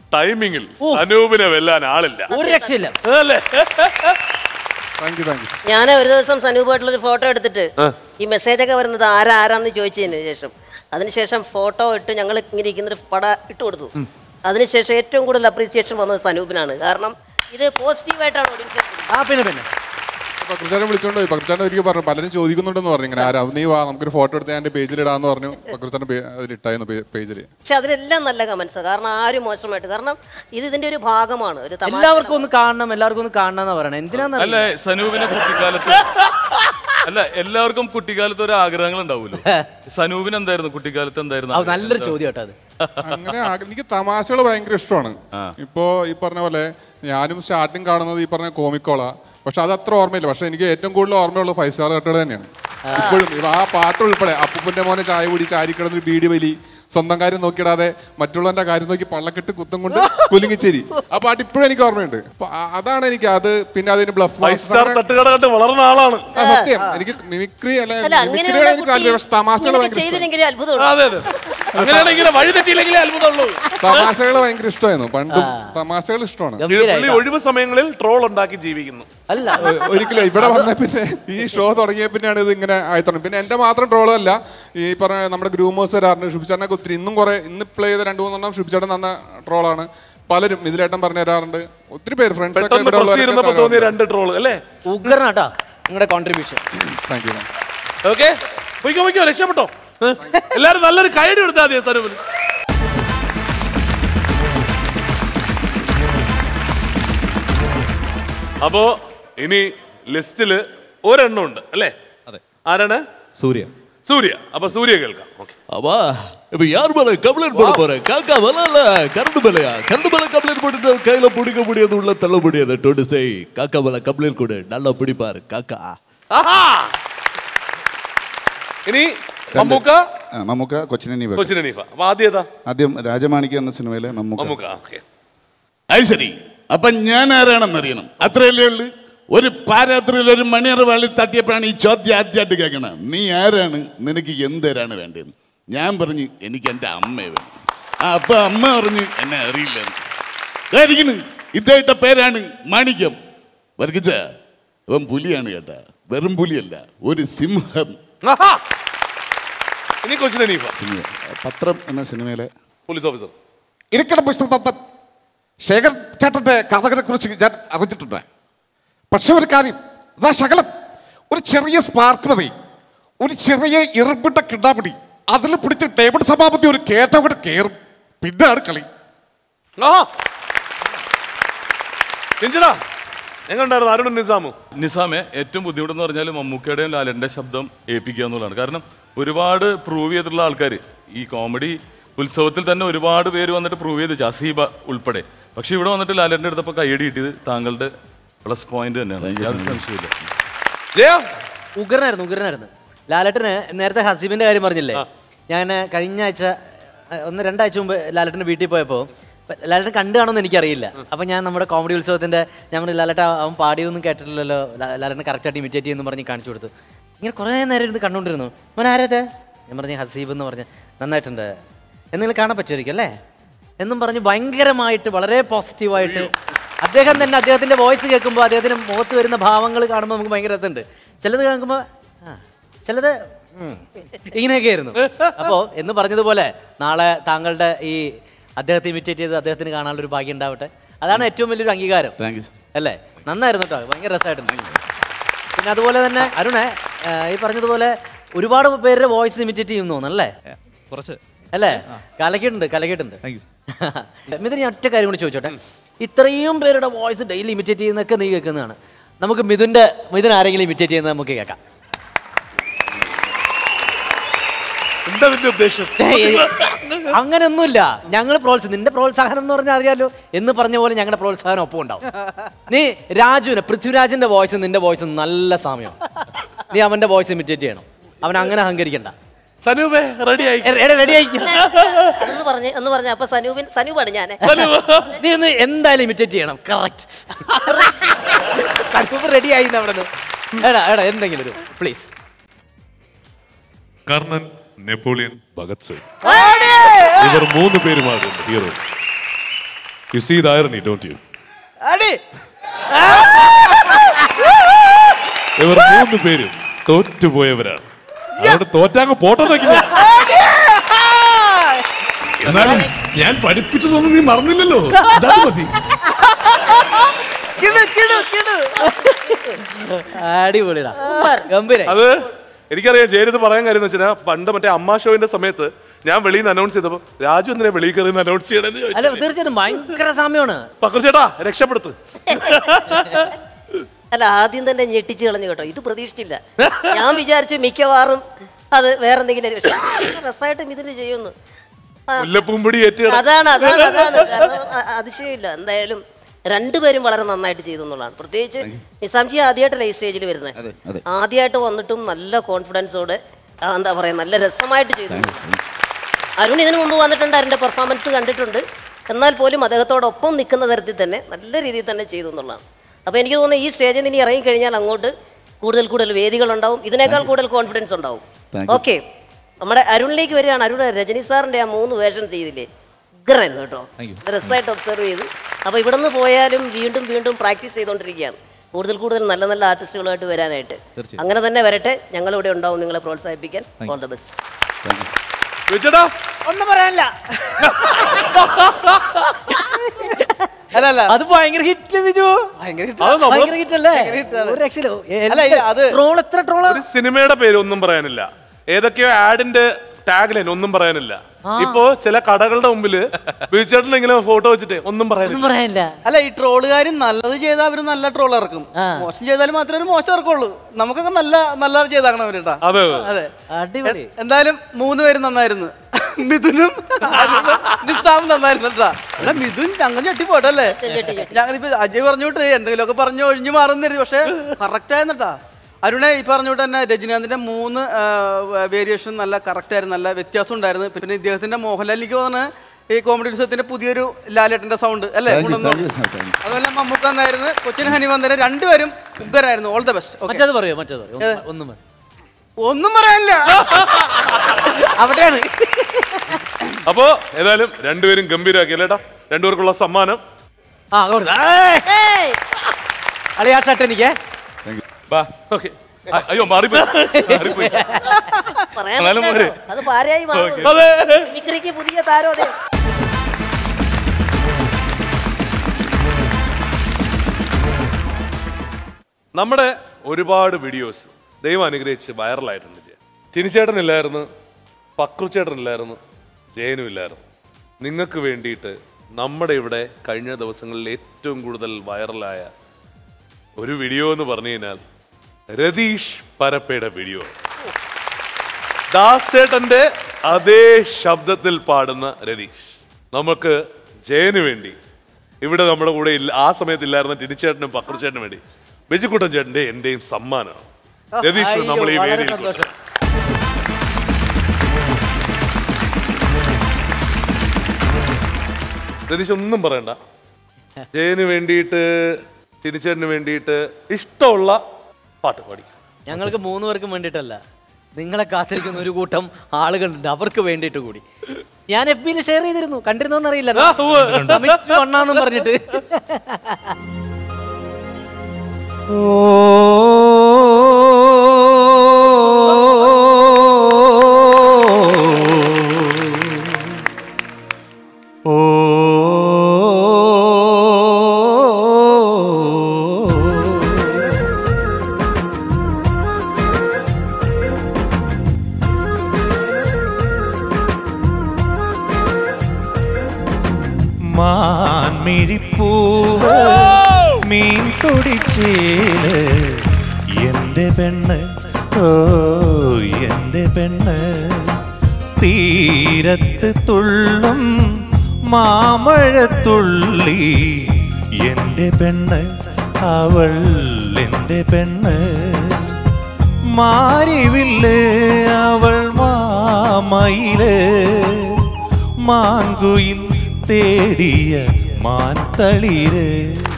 S1: ടൈമിങ്ങിൽ അനൂപിനെ വെല്ലാൻ ആളില്ല
S3: ഒരു രക്ഷയില്ല
S1: അല്ലേ
S17: താങ്ക് യു താങ്ക് യു
S18: ഞാൻ ഒരു ദിവസം സനൂപായിട്ടുള്ള ഒരു ഫോട്ടോ എടുത്തിട്ട് ഈ മെസ്സേജ് ഒക്കെ വരുന്നത് ആരാ ആരാന്ന് ചോദിച്ചതിന് ശേഷം അതിനുശേഷം ഫോട്ടോ ഇട്ട് ഞങ്ങൾ ഇങ്ങനെ ഇരിക്കുന്ന ഒരു പട ഇട്ട് കൊടുത്തു അതിനുശേഷം ഏറ്റവും കൂടുതൽ അപ്രീസിയേഷൻ വന്നത് സനൂപിനാണ് കാരണം ഇത് പോസിറ്റീവായിട്ടാണ് ഓഡിയൻസ്
S3: ആ പിന്നെ പിന്നെ
S17: പക്രച്ചാട്ടൻ വിളിച്ചോണ്ട് പോയി പക്രച്ചാട്ടൻ ഒരിക്കൽ പറഞ്ഞു പലരും ചോദിക്കുന്നുണ്ടെന്ന് പറഞ്ഞു ഇങ്ങനെ ആരാ നീ വാ നമുക്കൊരു ഫോട്ടോ എടുത്ത് ഞാൻ പേജിൽ ഇടാന്ന് പറഞ്ഞു പക്രച്ചാട്ടൻ അതിൽ ഇട്ടായിരുന്നു പേജിൽ
S18: പക്ഷെ അതിലെല്ലാം നല്ല കമന്റ്സ് കാരണം ആരും മോശമായിട്ട് കാരണം ഇത് ഇതിന്റെ ഒരു ഭാഗമാണ് ഒരു തമാശ
S3: എല്ലാവർക്കും ഒന്ന് കാണണം എല്ലാവർക്കും ഒന്ന് കാണണം എന്ന് പറയണേ എന്തിനാന്ന്
S2: അല്ല സനൂപിനെ കുട്ടിക്കാലത്ത് അല്ല എല്ലാവർക്കും കുട്ടിക്കാലത്ത് ഒരു ആഗ്രഹങ്ങൾ ഉണ്ടാവുമല്ലോ സനൂപിന് എന്തായിരുന്നു കുട്ടിക്കാലത്ത് എന്തായിരുന്നു
S3: അത് നല്ലൊരു ചോദ്യം കേട്ടോ അത്
S17: അങ്ങനെ ആഗ്ര- എനിക്ക് തമാശകൾ ഭയങ്കര ഇഷ്ടമാണ് ഇപ്പോ ഈ പറഞ്ഞ പോലെ ഞാനും സ്റ്റാർട്ടിങ് കാണുന്നത് ഈ പറഞ്ഞ കോമിക്കോളാ പക്ഷെ അത് അത്ര ഓർമ്മയില്ല പക്ഷെ എനിക്ക് ഏറ്റവും കൂടുതൽ ഓർമ്മയുള്ളത് ഫൈവ് സ്റ്റാർ കട്ടട തന്നെയാണ് ഇപ്പോഴും ഇവ ആ പാട്ട് ഉൾപ്പെടെ അപ്പൂപ്പന്റെ മോനെ ചായ കുടി ചാരി കിടന്നൊരു ബീഡി വലി സ്വന്തം കാര്യം നോക്കിയിടാതെ മറ്റുള്ളവന്റെ കാര്യം നോക്കി പള്ളക്കെട്ട് കുത്തം കൊണ്ട് കുലുങ്ങിച്ചേരി ആ പാട്ട് ഇപ്പോഴും എനിക്ക് ഓർമ്മയുണ്ട് അപ്പൊ ആ- അതാണ് എനിക്ക് അത് പിന്നെ അതിന് ബ്ലഫ്
S1: ഫൈവ് സ്റ്റാർ തട്ടുകട കണ്ട് വളർന്ന ആളാണ്
S17: ആ, സത്യം എനിക്ക് മിമിക്രി അല്ല
S18: അല്ല
S17: മിമിക്രി
S18: അങ്ങനെയുള്ള
S17: എനിക്ക് താല്പര്യം പക്ഷെ തമാശകൾ
S18: കുട്ടി
S17: ഭയങ്കര ഇഷ്ടമാണ്.
S18: ചെയ്തില്ലെങ്കിലും അത്ഭുതമുള്ളൂ
S1: അതെ അതെ അങ്ങനെയാണെങ്കിൽ വഴി തെറ്റിയില്ലെങ്കിലേ അത്ഭുതമുള്ളൂ
S17: തമാശകൾ ഭയങ്കര ഇഷ്ടമായിരുന്നു പണ്ടും തമാശകൾ ഇഷ്ടമാണ്
S1: ഇത് പുള്ളി ഒഴിവ് സമയങ്ങളിൽ ട്രോൾ ഉണ്ടാക്കി ജീവിക്കുന്നു
S3: അല്ല
S17: ഒ- ഒരിക്കലും ഇവിടെ വന്ന പിന്നെ ഈ ഷോ തുടങ്ങിയ പിന്നെയാണ് ഇത് ഇങ്ങനെ ആയി തുടങ്ങി പിന്നെ എന്റെ മാത്രം ട്രോളും അല്ല ഈ പറഞ്ഞ നമ്മുടെ ഗ്രൂമേഴ്സ് വരാറുണ്ട് ഷുഭിചാരനൊക്കെ ഒത്തിരി ഇന്നും കുറെ ഇന്ന് പ്ലേ ചെയ്ത രണ്ടു മൂന്നെണ്ണം ഷുഭിചാരൻ തന്ന ട്രോളാണ് പലരും ഇതിലേട്ടൻ പറഞ്ഞു തരാറുണ്ട് ഒത്തിരി പേര് ഫ്രണ്ട്സ് ഒക്കെ
S1: പെട്ടെന്ന്
S17: ഇവിടെ
S1: പ്രസ് ഇരുന്നപ്പോ തോന്നിയ രണ്ട് ട്രോൾ അല്ലേ
S3: ഉഗ്രനാട്ടാ നിങ്ങളുടെ കോൺട്രിബ്യൂഷൻ
S17: താങ്ക് യു
S1: ഓക്കെ പൊയ്ക്കോ പൊയ്ക്കോ രക്ഷപ്പെട്ടോ ഏ? എല്ലാരും നല്ലൊരു കൈയടി എടുത്താൽ മതി സനൂപിന് അപ്പോ ഇനി ലിസ്റ്റില് ഒരെണ്ണം ഉണ്ട് അല്ലേ
S4: അതെ
S1: ആരാണ്
S4: സൂര്യ
S1: സൂര്യ അപ്പൊ സൂര്യ കേൾക്കാം ഓക്കെ
S4: அப்பா இப்ப யார் மேல கம்ப்ளைண்ட் போட போறேன் காக்கா மேல இல்ல கரண்ட் மேலையா கரண்ட் மேல கம்ப்ளைண்ட் போட்டு கையில பிடிக்க முடியாது உள்ள தள்ள முடியாது டோட்டு செய் காக்கா மேல கம்ப்ளைண்ட் கொடு நல்லா பிடிப்பாரு காக்கா
S1: ആഹാ ഇനി മമ്മൂക്ക
S9: ആ, മമ്മൂക്ക കൊച്ചിനെ നീ വെക്ക്.
S1: കൊച്ചിനെ നീഫ അപ്പൊ ആദ്യം ഏതാ
S9: ആദ്യം രാജമാണിക്യ എന്ന സിനിമയിലെ മമ്മൂക്ക
S1: മമ്മൂക്ക ഓക്കെ
S9: അത് ശരി അപ്പൊ ഞാൻ ആരാണെന്ന് അറിയണം അത്രയല്ലേ ഉള്ളു ഒരു പാരാത്രിയിൽ ഒരു മണിയറ വള്ളി തട്ടിയപ്പോഴാണ് ഈ ചോദ്യം ആദ്യമായിട്ട് കേൾക്കണം നീ ആരാണ് നിനക്ക് എന്തരാണ് വേണ്ടതെന്ന് ഞാൻ പറഞ്ഞു എനിക്ക് എൻ്റെ അമ്മയെ വേണം ആ അപ്പൊ അമ്മ പറഞ്ഞു എന്നെ അറിയില്ല ആയിരിക്കണ് ഇദ്ദേഹത്തെ പേരാണ് മാണിക്യം വർഗിച്ച ഇവൻ പുലിയാണ് കേട്ടാ വെറും പുലിയല്ല ഒരു സിംഹം
S1: ആഹാ. ഇനി കൊച്ചിനെ നീഫ
S9: പത്രം എന്ന സിനിമയിലെ
S1: പോലീസ് ഓഫീസർ
S19: ഇരിക്കണ പുസ്തകത്തിൽ ശേഖർ ചേട്ടന്റെ കഥകളെ കുറിച്ച് ഞാൻ അറിഞ്ഞിട്ടുണ്ട് പക്ഷെ ഒരു കാര്യം ഇതാ ശകലം ഒരു ചെറിയ സ്പാർക്ക് മതി ഒരു ചെറിയ ഇറുമ്പിട്ട കിടാപിടി അതിൽ പിടിച്ച് ടേബിൾ സഭാപതി ഒരു കേട്ടവിടെ കയറും പിന്നാണ് കളി
S1: ആഹാ രഞ്ജിതാ എങ്ങനെയുണ്ടായിരുന്നു അരുണും നിസാമും
S2: നിസാമെ ഏറ്റവും ബുദ്ധിമുട്ടെന്ന് പറഞ്ഞാൽ മമ്മൂക്കയുടെയും ലാലന്റെ ശബ്ദം ഏൽപ്പിക്കുക എന്നുള്ളതാണ് കാരണം ഒരുപാട് പ്രൂവ് ചെയ്തിട്ടുള്ള ആൾക്കാർ ഈ കോമഡി ഉത്സവത്തിൽ തന്നെ ഒരുപാട് പേര് വന്നിട്ട് പ്രൂവ് ചെയ്തു അസീബ ഉൾപ്പെടെ പക്ഷെ ഇവിടെ വന്നിട്ട് ലാലന്റെ അടുത്തപ്പോൾ കൈയടി കിട്ടിയത് താങ്കളുടെ പ്ലസ് പോയിന്റ് തന്നെയാണ് യാതൊരു സംശയമില്ല
S1: ജയ
S3: ഉഗ്രനായിരുന്നു ഉഗ്രനായിരുന്നു ലാലേട്ടന് നേരത്തെ ഹസീബിന്റെ കാര്യം പറഞ്ഞില്ലേ ഞാൻ കഴിഞ്ഞ ആഴ്ച അഹ് ഒന്ന് രണ്ടാഴ്ച മുമ്പ് ലാലേട്ടൻ്റെ വീട്ടിൽ പോയപ്പോൾ ലാലേട്ടൻ കണ്ടു കാണുമെന്ന് എനിക്കറിയില്ല അപ്പം ഞാൻ നമ്മുടെ കോമഡി ഉത്സവത്തിൻ്റെ ഞാൻ പറഞ്ഞു ലാലേട്ട അവൻ പാടിയൊന്നും കേട്ടിട്ടില്ലല്ലോ ലാ- ലാലേട്ടനെ കറക്റ്റായിട്ട് ഇമിറ്റേറ്റ് ചെയ്യുമെന്ന് പറഞ്ഞ് കാണിച്ചു കൊടുത്തു ഇങ്ങനെ കുറേ നേരം ഇരുന്ന് കണ്ടുകൊണ്ടിരുന്നു മോൻ ആരത് ഞാൻ പറഞ്ഞു ഹസീബ് എന്ന് പറഞ്ഞ് നന്നായിട്ടുണ്ട് എന്തെങ്കിലും കാണാൻ പറ്റുമായിരിക്കും അല്ലേ എന്നും പറഞ്ഞ് ഭയങ്കരമായിട്ട് വളരെ പോസിറ്റീവായിട്ട് അദ്ദേഹം തന്നെ അദ്ദേഹത്തിന്റെ വോയിസ് കേൾക്കുമ്പോൾ അദ്ദേഹത്തിന് മുഖത്ത് വരുന്ന ഭാവങ്ങൾ കാണുമ്പോൾ നമുക്ക് ഭയങ്കര രസമുണ്ട് ചിലത് കേൾക്കുമ്പോൾ ആ ചിലത് ഉം, ഇങ്ങനെയൊക്കെ ആയിരുന്നു അപ്പോൾ എന്ന് പറഞ്ഞതുപോലെ നാളെ താങ്കളുടെ ഈ അദ്ദേഹത്തെ ഇമിറ്റേറ്റ് ചെയ്ത് അദ്ദേഹത്തിന് കാണാനുള്ള ഒരു ഭാഗ്യം ഉണ്ടാവട്ടെ അതാണ് ഏറ്റവും വലിയൊരു അംഗീകാരം
S9: താങ്ക് യു
S3: അല്ലേ നന്നായിരുന്നു കേട്ടോ ഭയങ്കര രസമായിട്ടുണ്ട് പിന്നെ അതുപോലെ തന്നെ അരുണെ ആ, ഈ പറഞ്ഞതുപോലെ ഒരുപാട് പേരുടെ വോയിസ് ഇമിറ്റേറ്റ് ചെയ്യുന്നു തോന്നുന്നല്ലേ
S4: കുറച്ച്
S3: അല്ലേ കലക്കിയിട്ടുണ്ട് കലക്കിയിട്ടുണ്ട് മിഥുൻ ഞാൻ ഒറ്റ കാര്യം കൂടി ചോദിച്ചോട്ടെ ഇത്രയും പേരുടെ വോയിസ് ഡെയിലി ഇമിറ്റേറ്റ് ചെയ്യുന്നതൊക്കെ നീ കേൾക്കുന്നതാണ് നമുക്ക് മിഥുന്റെ മിഥുൻ ആരെങ്കിലും ഇമിറ്റേറ്റ് ചെയ്യുന്നത് നമുക്ക് കേൾക്കാം
S1: എന്താ നിന്റെ ഉദ്ദേശം
S3: അങ്ങനെയൊന്നുമില്ല ഞങ്ങൾ പ്രോത്സാഹനം നിന്റെ പ്രോത്സാഹനം എന്ന് പറഞ്ഞാൽ അറിയാലോ എന്ന് പറഞ്ഞ പോലെ ഞങ്ങളുടെ പ്രോത്സാഹനം ഒപ്പം ഉണ്ടാവും നീ രാജുവിനെ പൃഥ്വിരാജിന്റെ വോയിസ് നിന്റെ വോയിസ് നല്ല സാമ്യം നീ അവന്റെ വോയിസ് ഇമിറ്റേറ്റ് ചെയ്യണം അവൻ അങ്ങനെ അഹങ്കരിക്കണ്ട
S1: സനൂപേ റെഡി ആയി
S3: റെഡി ആയി
S18: എന്ന് പറഞ്ഞ് എന്ന് പറഞ്ഞ അപ്പൊ സനൂപിൻ സനൂപാണ് ഞാൻ
S3: നീ ഒന്ന് എന്തായാലും ഇമിറ്റേറ്റ് ചെയ്യണം കറക്റ്റ് സനൂപ് റെഡി ആയി അവിടെ എടാ എടാ എന്തെങ്കിലും ഒരു പ്ലീസ്
S20: കർണൻ നെപ്പോളിയൻ ഭഗത് സിംഗ് ഇവർ മൂന്ന് പേരുമാകും heroes
S1: you see the irony don't you
S12: അടി
S1: ഇവർ മൂന്ന് പേരും തോറ്റുപോയവരാണ് അവിടെ തോറ്റാങ്ങ് പോട്ടെ നോക്കില്ല
S16: എന്നാലും ഞാൻ പഠിപ്പിച്ചതൊന്നും നീ മറന്നില്ലല്ലോ ഇതാ മതി
S12: കിടു കിടു കിടു
S3: അടിപൊളിടാ ഗംഭീര
S1: അത് എനിക്കറിയാം ജയനിത് പറയാൻ കാര്യം എന്ന് വെച്ചാൽ പണ്ട് മറ്റേ അമ്മ ഷോവിന്റെ സമയത്ത് ഞാൻ വെളിയിൽ നിന്ന് അനൗൺസ് ചെയ്തപ്പോ രാജു എന്തിനാ വെളിയിൽ കയറി അനൗൺസ് ചെയ്യണമെന്ന്
S3: അല്ല
S1: ചോദിച്ചു
S3: തീർച്ചയായിട്ടും ഭയങ്കര സാമ്യമാണ്
S1: പക്രു ചേട്ടാ രക്ഷപ്പെടുത്ത്
S18: അല്ല ആദ്യം തന്നെ ഞെട്ടിച്ച് കളഞ്ഞു കേട്ടോ ഇത് പ്രതീക്ഷിച്ചില്ല ഞാൻ വിചാരിച്ചു മിക്കവാറും അത് വേറെ എന്തെങ്കിലും പക്ഷേ രസമായിട്ട് ഇതിന് ചെയ്യുന്നു ആ,
S1: മുല്ലപ്പൂമ്പൊടി ഏറ്റ് കിട-
S18: അതാണ് അതാണ് അതാണ് കാരണം അ- അതിശയമില്ല എന്തായാലും രണ്ടുപേരും വളരെ നന്നായിട്ട് ചെയ്തു എന്നുള്ളതാണ് പ്രത്യേകിച്ച് നിസാംജി ആദ്യമായിട്ടല്ല ഈ സ്റ്റേജിൽ വരുന്നത്
S9: അതെ.
S18: ആദ്യമായിട്ട് വന്നിട്ടും നല്ല കോൺഫിഡൻസോടെ ആ, എന്താ പറയാ നല്ല രസമായിട്ട് ചെയ്തു അരുൺ ഇതിനു മുമ്പ് വന്നിട്ടുണ്ട് അരുണിന്റെ പെർഫോമൻസ് കണ്ടിട്ടുണ്ട് എന്നാൽ പോലും അദ്ദേഹത്തോടൊപ്പം നിൽക്കുന്ന തരത്തിൽ തന്നെ നല്ല രീതിയിൽ തന്നെ ചെയ്തു എന്നുള്ളതാണ് അപ്പോൾ എനിക്ക് തോന്നുന്നു ഈ സ്റ്റേജിൽ നിന്ന് ഇനി ഇറങ്ങിക്കഴിഞ്ഞാൽ അങ്ങോട്ട് കൂടുതൽ കൂടുതൽ വേദികളുണ്ടാവും ഇതിനേക്കാൾ കൂടുതൽ കോൺഫിഡൻസ് ഉണ്ടാവും
S9: Thank you.
S18: ഓക്കെ നമ്മുടെ അരുണിലേക്ക് വരികയാണ് അരുൺ രജനി സാറിന്റെ ആ മൂന്ന് വേഷം ചെയ്തില്ലേ ഉഗ്രനായിരുന്നു കേട്ടോ
S9: Thank you.
S18: രസമായിട്ട് ഒബ്സർവ് ചെയ്തു അപ്പോൾ ഇവിടെ നിന്ന് പോയാലും വീണ്ടും വീണ്ടും പ്രാക്ടീസ് ചെയ്തുകൊണ്ടിരിക്കുകയാണ് കൂടുതൽ കൂടുതൽ നല്ല നല്ല ആർട്ടിസ്റ്റുകളായിട്ട് വരാനായിട്ട്
S9: തീർച്ചയായും.
S18: അങ്ങനെ തന്നെ വരട്ടെ ഞങ്ങൾ ഇവിടെ ഉണ്ടാവും നിങ്ങളെ പ്രോത്സാഹിപ്പിക്കാൻ
S9: Thank
S18: ഓൾ ദ ബെസ്റ്റ്
S1: വിളിച്ചേട്ടാ
S12: ഒന്നും പറയാനില്ല അല്ല അല്ല
S3: അത് ഭയങ്കര ഹിറ്റ് ബിജു
S12: ഭയങ്കര hit
S1: അത്
S12: ആ.
S1: നമ്മള്
S3: ഭയങ്കര ഹിറ്റ് അല്ലേ
S12: ഭയങ്കര hit ആണ്.
S3: ഒരു രക്ഷയില്ല
S12: അല്ല, ഈ അത്
S3: ട്രോൾ എത്ര ട്രോള്
S1: ഒരു സിനിമയുടെ പേര് ഒന്നും പറയാനില്ല ഏതൊക്കെയോ ആഡിന്റെ ടാഗ് ലൈൻ ഒന്നും പറയാനില്ല ഇപ്പോ ചില കടകളുടെ മുമ്പില് ബിജുചേട്ടൻ ഇങ്ങനെ ഫോട്ടോ വെച്ചിട്ട് ഒന്നും
S3: ഒന്നും
S1: പറയാനില്ല
S3: പറയാനില്ല
S12: അല്ല ഈ ട്രോളുകാരും നല്ലത് ചെയ്താൽ അവര് നല്ല ട്രോൾ ഇറക്കും
S3: ആ.
S12: മോശം ചെയ്താലും മാത്രമേ ഒരു മോശം ഇറക്കുള്ളൂ നമുക്കൊക്കെ നല്ല നല്ല ചെയ്താക്കണം അവരുട്ടാ
S1: അതെ
S12: അതെ
S3: അടിപൊളി
S12: എ- എന്തായാലും മൂന്ന് പേരും നന്നായിരുന്നു മിഥുനും അരുണും നിസാമും നന്നായിരുന്നു കേട്ടാ അല്ല മിഥുൻ ഞങ്ങൾ ഞെട്ടി പോട്ടല്ലേ ഞങ്ങളിപ്പോ അജയ് പറഞ്ഞോട്ട് എന്തെങ്കിലുമൊക്കെ പറഞ്ഞു ഒഴിഞ്ഞു മാറുന്നിരുന്നു പക്ഷെ കറക്റ്റ് ആയിരുന്നട്ടാ അരുണെ ഈ പറഞ്ഞോട്ട് തന്നെ രജനീകാന്തിന്റെ മൂന്ന് വേരിയേഷൻ നല്ല കറക്റ്റ് ആയിരുന്നു നല്ല വ്യത്യാസം ഉണ്ടായിരുന്നു പിന്നെ ഇദ്ദേഹത്തിന്റെ മോഹൻലാൽ എനിക്ക് തോന്നുന്നു ഈ കോമഡി ഉത്സവത്തിന്റെ പുതിയൊരു ലാലേട്ടന്റെ സൗണ്ട് അല്ലേ
S9: Thank you,
S12: കൊണ്ടുവന്നു.
S9: thank you, thank you.
S12: അതുപോലെ മമ്മൂക്ക എന്നായിരുന്നു കൊച്ചിൻ ഹനിമന്ദന് രണ്ടുപേരും ഉഗ്രരായിരുന്നു ഓൾ ദ ബെസ്റ്റ്
S3: മറ്റേത് പറയോ മറ്റേത് പറയോ ഒന്ന് ഒന്നും പറ.
S12: ഒന്നും പറയാനില്ല
S3: അവിടെയാണ്
S1: അപ്പോ ഏതായാലും രണ്ടുപേരും ഗംഭീരാക്കി അല്ലേട്ടാ രണ്ടുപേർക്കുള്ള സമ്മാനം
S3: ആ കൊടുത്തു. ഏയ്! അളി ആ ഷർട്ട് എനിക്ക്
S1: ബാ ഓക്കെ അയ്യോ മാറിപ്പോയി മാറിപ്പോയി
S18: പറയാൻ
S1: എന്നാലും
S18: പറ്റില്ല
S1: പോരെ.
S18: കേട്ടോ. അത് പാരയായി മാറും
S1: അതെ
S18: മിക്രിക്ക് പുതിയ താരം അതെ
S1: നമ്മുടെ ഒരുപാട് വീഡിയോസ് ദൈവം അനുഗ്രഹിച്ച് വൈറലായിട്ടുണ്ട് ജയ ചിനിച്ചേട്ടൻ ഇല്ലായിരുന്നു പക്രുച്ചേട്ടൻ ഇല്ലായിരുന്നു ജയനും ഇല്ലായിരുന്നു നിങ്ങൾക്ക് വേണ്ടിയിട്ട് നമ്മുടെ ഇവിടെ കഴിഞ്ഞ ദിവസങ്ങളിൽ ഏറ്റവും കൂടുതൽ വൈറലായ ഒരു വീഡിയോ എന്ന് പറഞ്ഞു കഴിഞ്ഞാൽ രതീഷ് പരപ്പയുടെ വീഡിയോ ദാസേട്ടന്റെ അതേ ശബ്ദത്തിൽ പാടുന്ന രതീഷ് നമുക്ക് ജയന് വേണ്ടി ഇവിടെ നമ്മുടെ കൂടെ ഇല്ല ആ സമയത്ത് ഇല്ലായിരുന്ന ടിനിച്ചേട്ടനും പക്രുച്ചേട്ടനും വേണ്ടി ബെജിക്കുട്ടൻ ചേട്ടന്റെ എന്റെയും സമ്മാനമാണ് രതീഷ്
S3: അയ്യോ,
S1: നമ്മൾ ഈ
S3: വളരെ
S1: വേദിയിൽ
S3: സന്തോഷം
S1: രതീഷ് ഒന്നും പറയണ്ട ജയന് വേണ്ടിയിട്ട് ടിനിച്ചേട്ടന് വേണ്ടിയിട്ട് ഇഷ്ടമുള്ള പാട്ട് പാടിക്കും
S3: ഞങ്ങൾക്ക് മൂന്ന് പേർക്കും വേണ്ടിയിട്ടല്ല നിങ്ങളെ കാത്തിരിക്കുന്ന ഒരു കൂട്ടം ആളുകളുണ്ട് അവർക്ക് വേണ്ടിയിട്ട് കൂടി ഞാൻ എഫ് ബിയിൽ ഷെയർ ചെയ്തിരുന്നു കണ്ടിരുന്നോന്നറിയില്ല അമിത് വണ്ണാന്നും പറഞ്ഞിട്ട്
S7: മാൻമിഴിപ്പൂവ് മീൻ തുടിച്ചേല് എന്റെ പെണ്ണ് ഓ എന്റെ പെണ്ണ് തീരത്ത് തുള്ളും മാമഴത്തുള്ളി എന്റെ പെണ്ണ് അവൾ എന്റെ പെണ്ണ് മാരിവില്ല് അവൾ മാമയില് മാങ്കുയിൽ തേടിയ മാൻതളിര്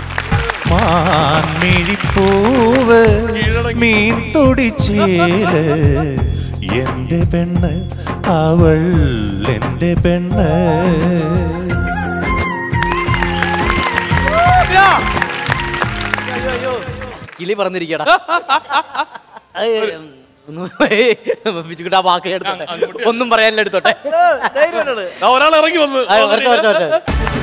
S7: മാൻമിഴിപ്പൂവ് മീൻ തുടിച്ചേല് എന്റെ പെണ്ണ് അവൾ എന്റെ പെണ്ണ്
S3: കിളി പറഞ്ഞിരിക്കടാ അത് ഒന്ന് ബിജുക്കുട്ടാ ആ വാക്ക് എടുത്തോട്ടെ ഒന്നും പറയാനില്ല എടുത്തോട്ടെ
S1: ഒരാൾ ഇറങ്ങി വന്ന്
S3: ആ, വരട്ടെ, വരട്ടെ, വരട്ടെ.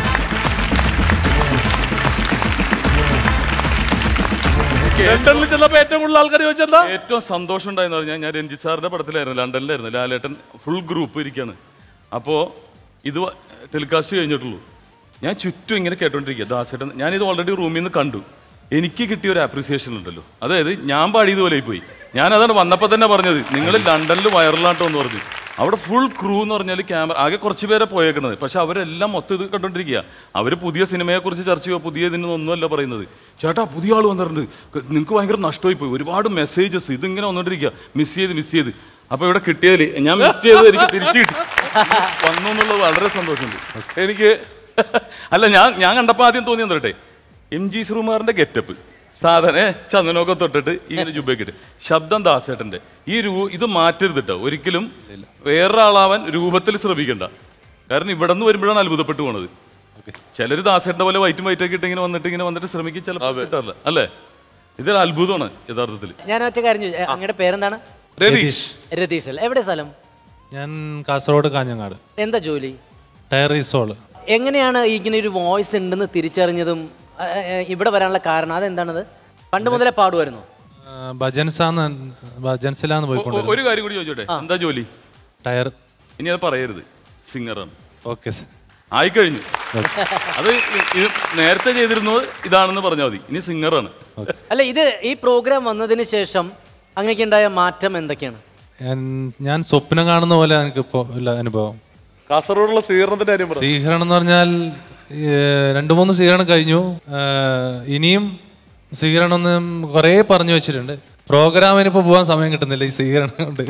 S1: ലണ്ടനിൽ ചെന്നപ്പോ ഏറ്റവും കൂടുതൽ ആൾക്കാർ ചോദിച്ചെന്താ
S2: ഏറ്റവും സന്തോഷം ഉണ്ടായെന്ന് പറഞ്ഞാൽ ഞാൻ രഞ്ജിത്ത് സാറിന്റെ പടത്തിലായിരുന്നു ലണ്ടനിലായിരുന്നു ലാലേട്ടൻ ഫുൾ ഗ്രൂപ്പ് ഇരിക്കാണ് അപ്പോൾ ഇത് ടെലികാസ്റ്റ് കഴിഞ്ഞിട്ടുള്ളൂ ഞാൻ ചുറ്റും ഇങ്ങനെ കേട്ടോണ്ടിരിക്കുക ദാസേട്ടൻ ഞാനിത് ഓൾറെഡി റൂമിൽ നിന്ന് കണ്ടു എനിക്ക് കിട്ടിയ ഒരു അപ്രിസിയേഷൻ ഉണ്ടല്ലോ അതായത് ഞാൻ പാടിയതുപോലെ പോയി ഞാൻ അതാണ് വന്നപ്പോൾ തന്നെ പറഞ്ഞത് നിങ്ങൾ ലണ്ടനിൽ വൈറലാട്ടോ എന്ന് പറഞ്ഞു അവിടെ ഫുൾ ക്രൂ എന്ന് പറഞ്ഞാൽ ക്യാമറ ആകെ കുറച്ച് പേരെ പോയേക്കണത് പക്ഷെ അവരെല്ലാം മൊത്തം ഇത് കണ്ടോണ്ടിരിക്കുക അവർ പുതിയ സിനിമയെക്കുറിച്ച് ചർച്ച ചെയ്യുക പുതിയ ഇതിനൊന്നുമല്ല പറയുന്നത് ചേട്ടാ പുതിയ ആൾ വന്നിട്ടുണ്ട് നിങ്ങൾക്ക് ഭയങ്കര നഷ്ടമായി പോയി ഒരുപാട് മെസ്സേജസ് ഇതിങ്ങനെ വന്നോണ്ടിരിക്കുക മിസ് ചെയ്ത് മിസ് ചെയ്ത് അപ്പൊ ഇവിടെ കിട്ടിയതിൽ ഞാൻ മിസ് ചെയ്തത് എനിക്ക് തിരിച്ചു കിട്ടി വന്നു എന്നുള്ളത് വളരെ സന്തോഷമുണ്ട്
S1: എനിക്ക്
S2: അല്ല ഞാൻ ഞാൻ കണ്ടപ്പോൾ ആദ്യം തോന്നി തരട്ടെ എം ജി ശ്രീകുമാറിന്റെ ഗെറ്റപ്പ് സാധന ചന്ദനമൊക്കെ തൊട്ടിട്ട് ഇങ്ങനെ ജുബയ്ക്കിട്ട് ശബ്ദം ദാസേട്ടന്റെ ഈ രൂ ഇത് മാറ്റരുത് കേട്ടോ ഒരിക്കലും വേറൊരാളാവാൻ രൂപത്തിൽ ശ്രമിക്കണ്ട കാരണം ഇവിടെ നിന്ന് വരുമ്പോഴാണ് അത്ഭുതപ്പെട്ടു പോണത് ചിലർ ദാസേട്ടന്റെ പോലെ വൈറ്റും വൈറ്റൊക്കെ ഇട്ട് ഇങ്ങനെ വന്നിട്ട് ഇങ്ങനെ വന്നിട്ട് ശ്രമിക്കും ചിലപ്പോൾ കിട്ടാറില്ല അല്ലേ ഇതൊരു അത്ഭുതമാണ് യഥാർത്ഥത്തിൽ
S3: ഞാൻ ഒറ്റ കാര്യം ചോദിച്ചു അങ്ങയുടെ പേരെന്താണ്
S1: രതീഷ്
S3: രതീഷ് അല്ലേ എവിടെ സ്ഥലം
S20: ഞാൻ കാസർഗോഡ് കാഞ്ഞങ്ങാട്
S3: എന്താ ജോലി
S20: ടയർ റീസോള്
S3: എങ്ങനെയാണ് ഇങ്ങനെ ഒരു വോയിസ് ഉണ്ടെന്ന് തിരിച്ചറിഞ്ഞതും ആ, ആ, ഇവിടെ വരാനുള്ള കാരണം അതെന്താണത് പണ്ട് മുതലേ പാടുമായിരുന്നു
S20: ഭജൻസാന്ന് ഭജൻസിലാന്ന്
S2: ഒ- ഒ- ഒരു
S20: പോയിക്കൊണ്ടിരുന്നത്
S2: കാര്യം കൂടി ചോദിച്ചോട്ടെ എന്താ ജോലി
S20: ടയർ
S2: ഇനി അത് പറയരുത് സിംഗറാണ്
S20: ഓക്കെ
S2: ആയിക്കഴിഞ്ഞു അത് ഇ- ഇത് നേരത്തെ ചെയ്തിരുന്നത് ഇതാണെന്ന് പറഞ്ഞാൽ മതി ഇനി സിംഗറാണ്
S3: അല്ല ഇത് ഈ പ്രോഗ്രാം വന്നതിന് ശേഷം അങ്ങനെയൊക്കെ ഉണ്ടായ മാറ്റം എന്തൊക്കെയാണ്
S20: ഞാൻ ഞാൻ സ്വപ്നം കാണുന്ന പോലെ എനിക്ക് ഇപ്പോൾ ഉള്ള അനുഭവം
S1: കാസർഗോഡുള്ള സ്വീകരണത്തിന്റെ കാര്യം പറഞ്ഞു
S20: സ്വീകരണം എന്ന് പറഞ്ഞാൽ ഏഹ്, രണ്ട് മൂന്ന് സ്വീകരണം കഴിഞ്ഞു ഏഹ്, ഇനിയും സ്വീകരണം ഒന്ന് കുറേ പറഞ്ഞു വെച്ചിട്ടുണ്ട് പ്രോഗ്രാമിന് ഇപ്പോൾ പോകാൻ സമയം കിട്ടുന്നില്ല ഈ സ്വീകരണം കൊണ്ട്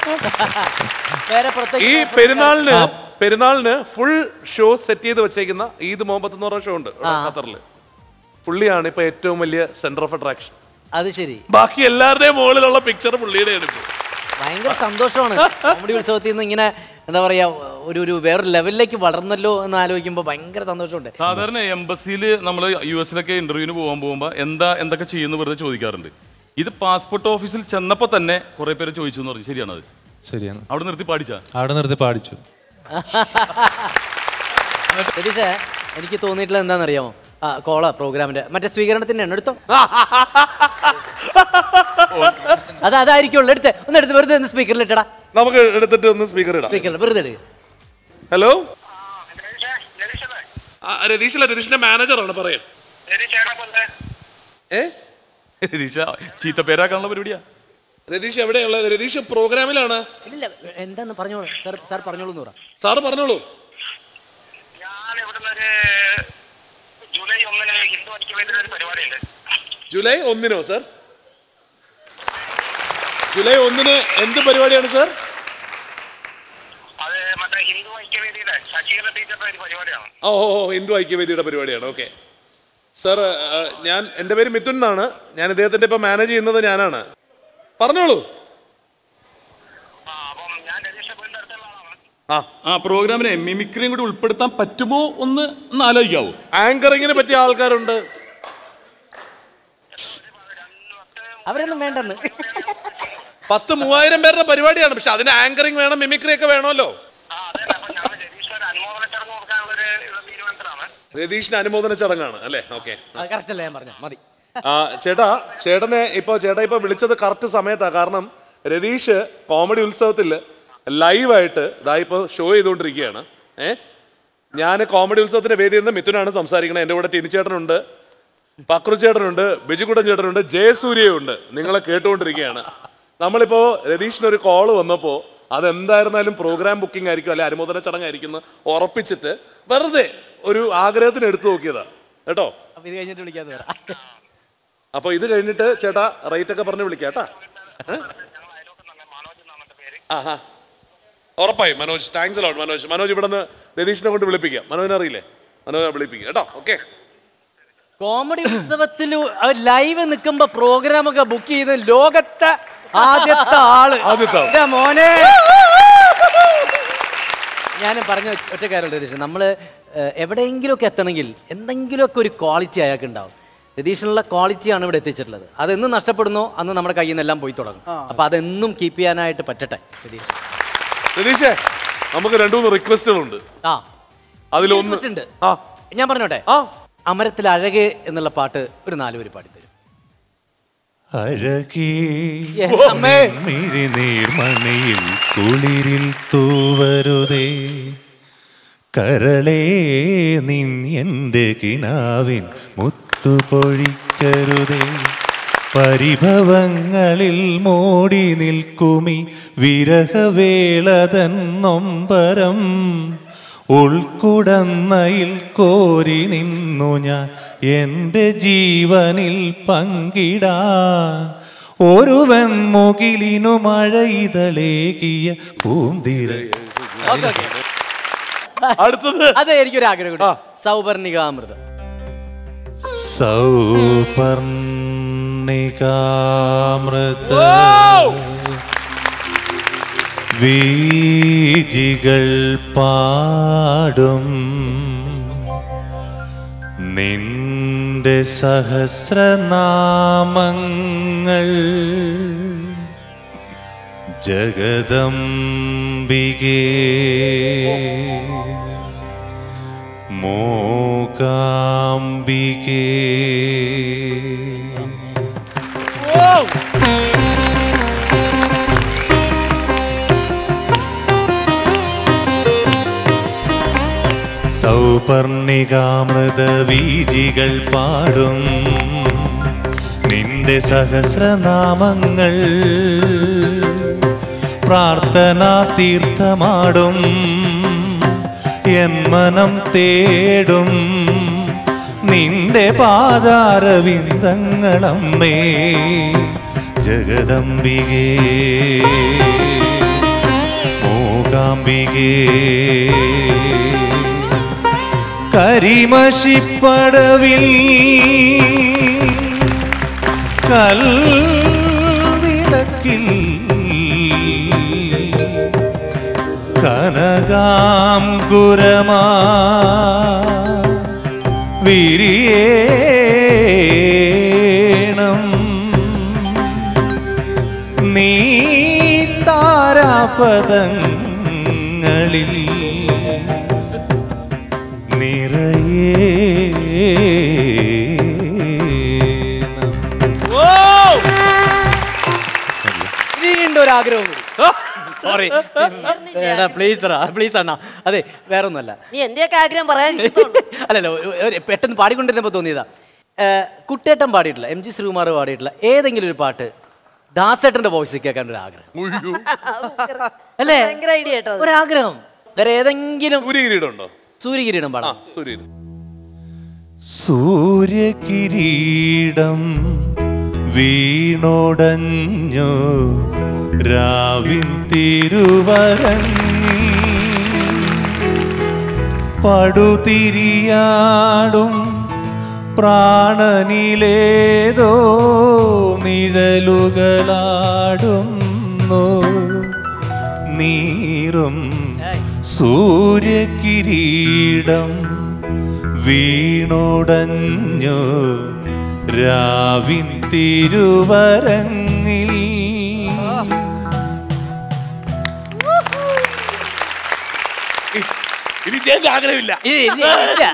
S3: വേറെ പ്രത്യേക
S1: ഈ പെരുന്നാളിന് പെരുന്നാളിന് ഫുൾ ഷോ സെറ്റ് ചെയ്ത് വെച്ചേക്കുന്ന ഈദ് മുഹമ്മദ് എന്ന് പറഞ്ഞ ഷോ ഉണ്ട് ഇവിടെ ഖത്തറില് പുള്ളിയാണ് ഇപ്പൊ ഏറ്റവും വലിയ സെന്റർ ഓഫ് അട്രാക്ഷൻ
S3: അത് ശരി
S1: ബാക്കി എല്ലാവരുടെയും മുകളിലുള്ള പിക്ചർ പുള്ളിയുടെയാണ് ഇപ്പൊ
S3: ഭയങ്കര സന്തോഷമാണ് കോമഡി ഉത്സവത്തിൽ നിന്ന് ഇങ്ങനെ എന്താ പറയാ ഒരു ഒരു വേറൊരു ലെവലിലേക്ക് വളർന്നല്ലോ എന്ന് ആലോചിക്കുമ്പോൾ ഭയങ്കര സന്തോഷമുണ്ട്
S2: സാധാരണ എംബസിയിൽ നമ്മൾ യു എസിലൊക്കെ ഇന്റർവ്യൂവിന് പോകാൻ പോകുമ്പോൾ എന്താ എന്തൊക്കെ ചെയ്യുന്നു വെറുതെ ചോദിക്കാറുണ്ട് ഇത് പാസ്പോർട്ട് ഓഫീസിൽ ചെന്നപ്പോൾ തന്നെ കുറെ പേര് ചോദിച്ചു എന്ന് പറഞ്ഞു ശരിയാണത്
S20: ശരിയാണ്
S2: അവിടെ നിർത്തി പാടിച്ചാ
S20: അവിടെ നിർത്തി പാടിച്ചു
S3: രതീഷേ എനിക്ക് തോന്നിയിട്ടുള്ളത് എന്താണെന്നറിയാമോ ആ കോള പ്രോഗ്രാമിന്റെ മറ്റേ സ്വീകരണത്തിന്റെ എണ്ണം എടുത്തോ അത് അതായിരിക്കുള്ളൂ എടുത്ത് ഒന്ന് എടുത്ത് വെറുതെ ഒന്ന് സ്പീക്കറിൽ ഇട്ടടാ
S1: നമുക്ക് എടുത്തിട്ട് ഒന്ന് സ്പീക്കർ ഇടാം
S3: സ്പീക്കറിൽ വെറുതെ എടുക്ക്
S1: ഹലോ രതീഷല്ല രതീഷിന്റെ മാനേജറാണ് പറയാ ഏ
S2: രതീഷ ചീത്ത പേരാക്കാനുള്ള പരിപാടിയാ
S1: രതീഷ് എവിടെയുള്ളത് രതീഷ് പ്രോഗ്രാമിലാണ്
S3: ഇല്ല എന്താന്ന് പറഞ്ഞോളൂ സാർ സാർ പറഞ്ഞോളൂ എന്ന് പറ
S1: സാറ് പറഞ്ഞോളൂ ജൂലൈ ഒന്നിനോ സർ ജൂലൈ ഒന്നിന് എന്ത് പരിപാടിയാണ് സർ ഓ ഓ ഓ, ഹിന്ദു ഐക്യവേദിയുടെ പരിപാടിയാണ് ഓക്കെ സർ ഞാൻ എൻ്റെ പേര് മിഥുൻ എന്നാണ് ഞാൻ ഇദ്ദേഹത്തിൻ്റെ ഇപ്പം മാനേജ് ചെയ്യുന്നത് ഞാനാണ് പറഞ്ഞോളൂ ആ
S2: ആ പ്രോഗ്രാമിനെ മിമിക്രിയും കൂടി ഉൾപ്പെടുത്താൻ പറ്റുമോ ഒന്ന് ഒന്ന് ആലോചിക്കാവോ
S1: ആങ്കറിങ്ങിന് പറ്റിയ ആൾക്കാരുണ്ട്
S3: അവരൊന്നും വേണ്ടെന്ന്
S1: പത്ത് മൂവായിരം പേരുടെ പരിപാടിയാണ് പക്ഷെ അതിന് ആങ്കറിങ് വേണം മിമിക്രി ഒക്കെ വേണമല്ലോ രതീഷിന് അനുമോദന ചടങ്ങാണ് അല്ലേ ഓക്കെ
S3: കറക്റ്റ് അല്ലേ ഞാൻ പറഞ്ഞു മതി
S1: ആ ചേട്ടാ ചേട്ടനെ ഇപ്പോൾ ചേട്ടാ ഇപ്പോൾ വിളിച്ചത് കറക്റ്റ് സമയത്താണ് കാരണം രതീഷ് കോമഡി ഉത്സവത്തിൽ ലൈവായിട്ട് ഇതാ ഇപ്പോൾ ഷോ ചെയ്തുകൊണ്ടിരിക്കുകയാണ് ഏ ഞാൻ കോമഡി ഉത്സവത്തിന്റെ വേദിയിൽ നിന്ന് മിഥുനാണ് സംസാരിക്കുന്നത് എൻ്റെ കൂടെ ടിനി ചേട്ടനുണ്ട് പക്രു ചേട്ടനുണ്ട് ബിജുകുടൻ ചേട്ടനുണ്ട് ജയസൂര്യയുണ്ട് നിങ്ങളെ കേട്ടുകൊണ്ടിരിക്കുകയാണ് നമ്മളിപ്പോൾ രതീഷിനൊരു കോള് വന്നപ്പോൾ അതെന്തായിരുന്നാലും പ്രോഗ്രാം ബുക്കിംഗ് ആയിരിക്കും അല്ലെ അനുമോദന ചടങ്ങായിരിക്കും എന്ന് ഉറപ്പിച്ചിട്ട് വെറുതെ ഒരു ആഗ്രഹത്തിന് എടുത്തു നോക്കിയതാ കേട്ടോ
S3: അപ്പൊ ഇത് കഴിഞ്ഞിട്ട് വിളിക്കാതെ വരാം
S1: അപ്പൊ ഇത് കഴിഞ്ഞിട്ട് ചേട്ടാ റേറ്റ് ഒക്കെ പറഞ്ഞ് വിളിക്കാം കേട്ടാ ഏ? ആഹാ ഉറപ്പായും മനോജ് താങ്ക്സ് അലോട്ട് മനോജ് മനോജ് ഇവിടെ നിന്ന് രതീഷിനെ കൊണ്ട് വിളിപ്പിക്കാം മനോജിനെ അറിയില്ലേ മനോജിനെ വിളിപ്പിക്കാം കേട്ടോ ഓക്കെ
S3: കോമഡി ഉത്സവത്തിൽ ലൈവ് നിൽക്കുമ്പോ പ്രോഗ്രാം ഒക്കെ ബുക്ക് ചെയ്ത് ലോകത്തെ ആദ്യത്തെ ആള്
S1: ആദ്യത്തെ ആള്.
S3: എന്റെ മോനെ ഞാൻ പറഞ്ഞ ഒറ്റ കാര്യം രതീഷ് നമ്മൾ എവിടെയെങ്കിലുമൊക്കെ എത്തണമെങ്കിൽ എന്തെങ്കിലുമൊക്കെ ഒരു ക്വാളിറ്റി അയാൾക്ക് ഉണ്ടാവും രതീഷിനുള്ള ക്വാളിറ്റിയാണ് ഇവിടെ എത്തിച്ചിട്ടുള്ളത് അതെന്ന് നഷ്ടപ്പെടുന്നോ അന്ന് നമ്മുടെ കയ്യിൽ നിന്നെല്ലാം പോയി തുടങ്ങും അപ്പോൾ അതെന്നും കീപ്പ് ചെയ്യാനായിട്ട് പറ്റട്ടെ രതീഷ്
S1: രതീഷേ നമുക്ക് രണ്ടു മൂന്ന് റിക്വസ്റ്റുകളുണ്ട്
S3: ആ
S1: അതിലൊന്ന്
S3: Request ഉണ്ട് ഞാൻ പറഞ്ഞോട്ടെ അമരത്തിൽ അഴക് എന്നുള്ള പാട്ട് ഒരു നാലുപേര് പാടിത്തരും
S7: അഴകേ
S3: അമ്മേ.
S7: മിഴിനീർമണിയിൽ കുളിരിൽ തൂവരുതേ കരളേ നിൻ എൻ്റെ കിനാവിൻ മുത്തുപൊഴിക്കരുതേ പരിഭവങ്ങളിൽ മൂടി നിൽക്കുമി വിരഹവേളതൻ നൊമ്പരം ഉൾക്കുടന്നയിൽ കോരി നിന്നു ഞാൻ എൻ്റെ ജീവനിൽ പങ്കിടാൻ ഒരുവൻ മുകിലിനു മഴയിതളേകിയ പൂന്തിര
S3: അടുത്തത് അതെ എനിക്കൊരു ആഗ്രഹം കൂടി സൗപർണികാമൃതം
S7: സൗപർണികാമൃത വീജികൾ പാടും നിന്റെ സഹസ്രനാമങ്ങൾ ജഗദംബികേ മൂകാംബികേ സൗപർണികാമൃത വീജികൾ പാടും നിന്റെ സഹസ്രനാമങ്ങൾ പ്രാർത്ഥനാ തീർത്ഥമാടും എൻ മനം തേടും നിന്റെ പാതാരവിന്ദങ്ങളമ്മേ ജഗദംബികേ മൂകാംബികേ കരിമഷിപ്പടവിൽ കൽവിളക്കിൽ കനകാംകുരമാ വിരിയേണം നീ താരാപദങ്ങളിൽ
S3: ഇനിയുണ്ട് ഒരു ആഗ്രഹം കൂടി സോറി പ്ലീസ് പ്ലീസ് അണ്ണാ അതെ വേറെ ഒന്നുമല്ല
S18: നീ എന്റെയൊക്കെ ആഗ്രഹം പറയാൻ
S3: അല്ലല്ല ഒരു- ഒരു പെട്ടെന്ന് പാടിക്കൊണ്ടിരുന്നപ്പോൾ തോന്നിയതാ ഏഹ്, കുട്ടേട്ടൻ പാടിയിട്ടില്ല എം ജി ശ്രീകുമാർ പാടിയിട്ടില്ല ഏതെങ്കിലും ഒരു പാട്ട് ദാസേട്ടന്റെ വോയിസ് കേൾക്കാൻ ഒരു ആഗ്രഹം അല്ലേ
S18: ഭയങ്കര ഐഡിയ കേട്ടോ അത്.
S3: ഒരാഗ്രഹം വേറെ ഏതെങ്കിലും
S1: സൂര്യകിരീടം ഉണ്ടോ
S3: സൂര്യകിരീടം പാടാം
S1: സൂര്യൻ
S7: സൂര്യകിരീടം വീണോടഞ്ഞു രാവിൻ തിരുവരങ്ങി പടുതിരിയാടും പ്രാണനിലേതോ നിഴലുകളാടുന്നു നീറും സൂര്യകിരീടം വീണോടഞ്ഞു രാവിൻ തിരുവരങ്ങിൽ
S1: ഇനി ജയിച്ച ആഗ്രഹമില്ല
S3: ഇനി- ഇനി- ഇല്ല.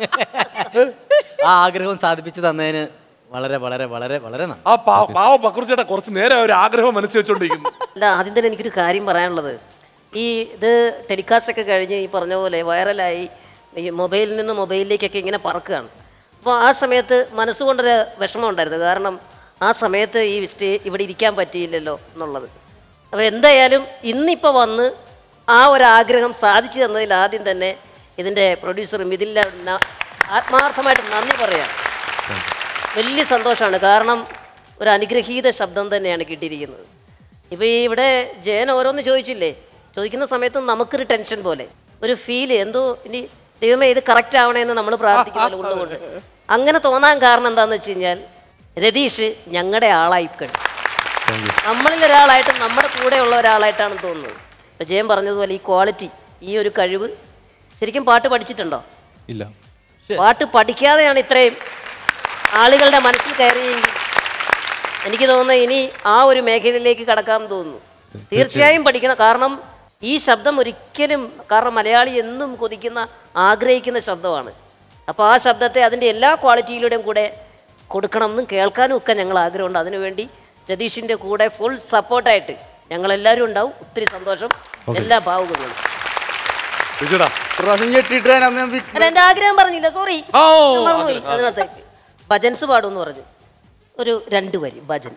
S3: ആ ആഗ്രഹം സാധിപ്പിച്ചു തന്നതിന് വളരെ വളരെ വളരെ വളരെ നന്ദി
S1: ആ പാവ പാവ പക്രുച്ചേട്ടാ കുറച്ച് നേരം ഒരു ആഗ്രഹം മനസ്സിൽ വെച്ചോണ്ടിരിക്കുന്നു
S18: അല്ല ആദ്യം തന്നെ എനിക്കൊരു കാര്യം പറയാനുള്ളത് ഈ ഇത് ടെലികാസ്റ്റ് ഒക്കെ കഴിഞ്ഞ് ഈ പറഞ്ഞ പോലെ വൈറലായി ഈ മൊബൈലിൽ നിന്ന് മൊബൈലിലേക്കൊക്കെ ഇങ്ങനെ പറക്കുകയാണ് അപ്പോൾ ആ സമയത്ത് മനസ്സുകൊണ്ടൊരു വിഷമം ഉണ്ടായിരുന്നു കാരണം ആ സമയത്ത് ഈ സ്റ്റേ ഇവിടെ ഇരിക്കാൻ പറ്റിയില്ലല്ലോ എന്നുള്ളത് അപ്പോൾ എന്തായാലും ഇന്നിപ്പോൾ വന്ന് ആ ഒരു ആഗ്രഹം സാധിച്ചു തന്നതിൽ ആദ്യം തന്നെ ഇതിൻ്റെ പ്രൊഡ്യൂസർ മിഥിലിനെ ന- ആത്മാർത്ഥമായിട്ട് നന്ദി പറയാം വലിയ സന്തോഷമാണ് കാരണം ഒരു അനുഗ്രഹീത ശബ്ദം തന്നെയാണ് കിട്ടിയിരിക്കുന്നത് ഇപ്പോൾ ഈ ഇവിടെ ജയൻ ഓരോന്ന് ചോദിച്ചില്ലേ ചോദിക്കുന്ന സമയത്ത് നമുക്കൊരു ടെൻഷൻ പോലെ ഒരു ഫീല് എന്തോ ഇനി ദൈവമേ ഇത് കറക്റ്റ് ആവണേന്ന് നമ്മൾ പ്രാർത്ഥിക്കുന്ന ഉള്ളുകൊണ്ട് അങ്ങനെ തോന്നാൻ കാരണം എന്താണെന്ന് വെച്ച് കഴിഞ്ഞാൽ രതീഷ് ഞങ്ങളുടെ ആളായി കഴിഞ്ഞു നമ്മളിൽ ഒരാളായിട്ട് നമ്മുടെ കൂടെയുള്ള ഒരാളായിട്ടാണ് തോന്നുന്നത് ഇപ്പോൾ ജയൻ പറഞ്ഞതുപോലെ ഈ ക്വാളിറ്റി ഈ ഒരു കഴിവ് ശരിക്കും പാട്ട് പഠിച്ചിട്ടുണ്ടോ
S20: ഇല്ല
S18: പാട്ട് പഠിക്കാതെയാണ് ഇത്രയും ആളുകളുടെ മനസ്സിൽ കയറിയെങ്കിൽ എനിക്ക് തോന്നുന്നു ഇനി ആ ഒരു മേഖലയിലേക്ക് കടക്കാമെന്ന് തോന്നുന്നു തീർച്ചയായും പഠിക്കണം കാരണം ഈ ശബ്ദം ഒരിക്കലും കാരണം മലയാളി എന്നും കൊതിക്കുന്ന ആഗ്രഹിക്കുന്ന ശബ്ദമാണ് അപ്പോൾ ആ ശബ്ദത്തെ അതിൻ്റെ എല്ലാ ക്വാളിറ്റിയിലൂടെയും കൂടെ കൊടുക്കണം എന്നും കേൾക്കാനും ഒക്കെ ഞങ്ങൾ ആഗ്രഹമുണ്ട് അതിനുവേണ്ടി രതീഷിൻ്റെ കൂടെ ഫുൾ സപ്പോർട്ടായിട്ട് ഞങ്ങളെല്ലാവരും ഉണ്ടാവും ഒത്തിരി സന്തോഷം എല്ലാ ഭാവുകങ്ങളും
S12: പ്രാവശ്യം ഞെട്ടിയിട്ട് ഞാൻ അന്ന് വി-
S18: അല്ല എൻ്റെ ആഗ്രഹം പറഞ്ഞില്ല സോറി
S12: ഓ,
S18: മറന്നുപോയി
S12: ആഗ്രഹം.
S18: അതിനകത്തേക്ക് ഭജൻസ് പാടുമെന്ന് പറഞ്ഞു ഒരു രണ്ട് വരി ഭജൻ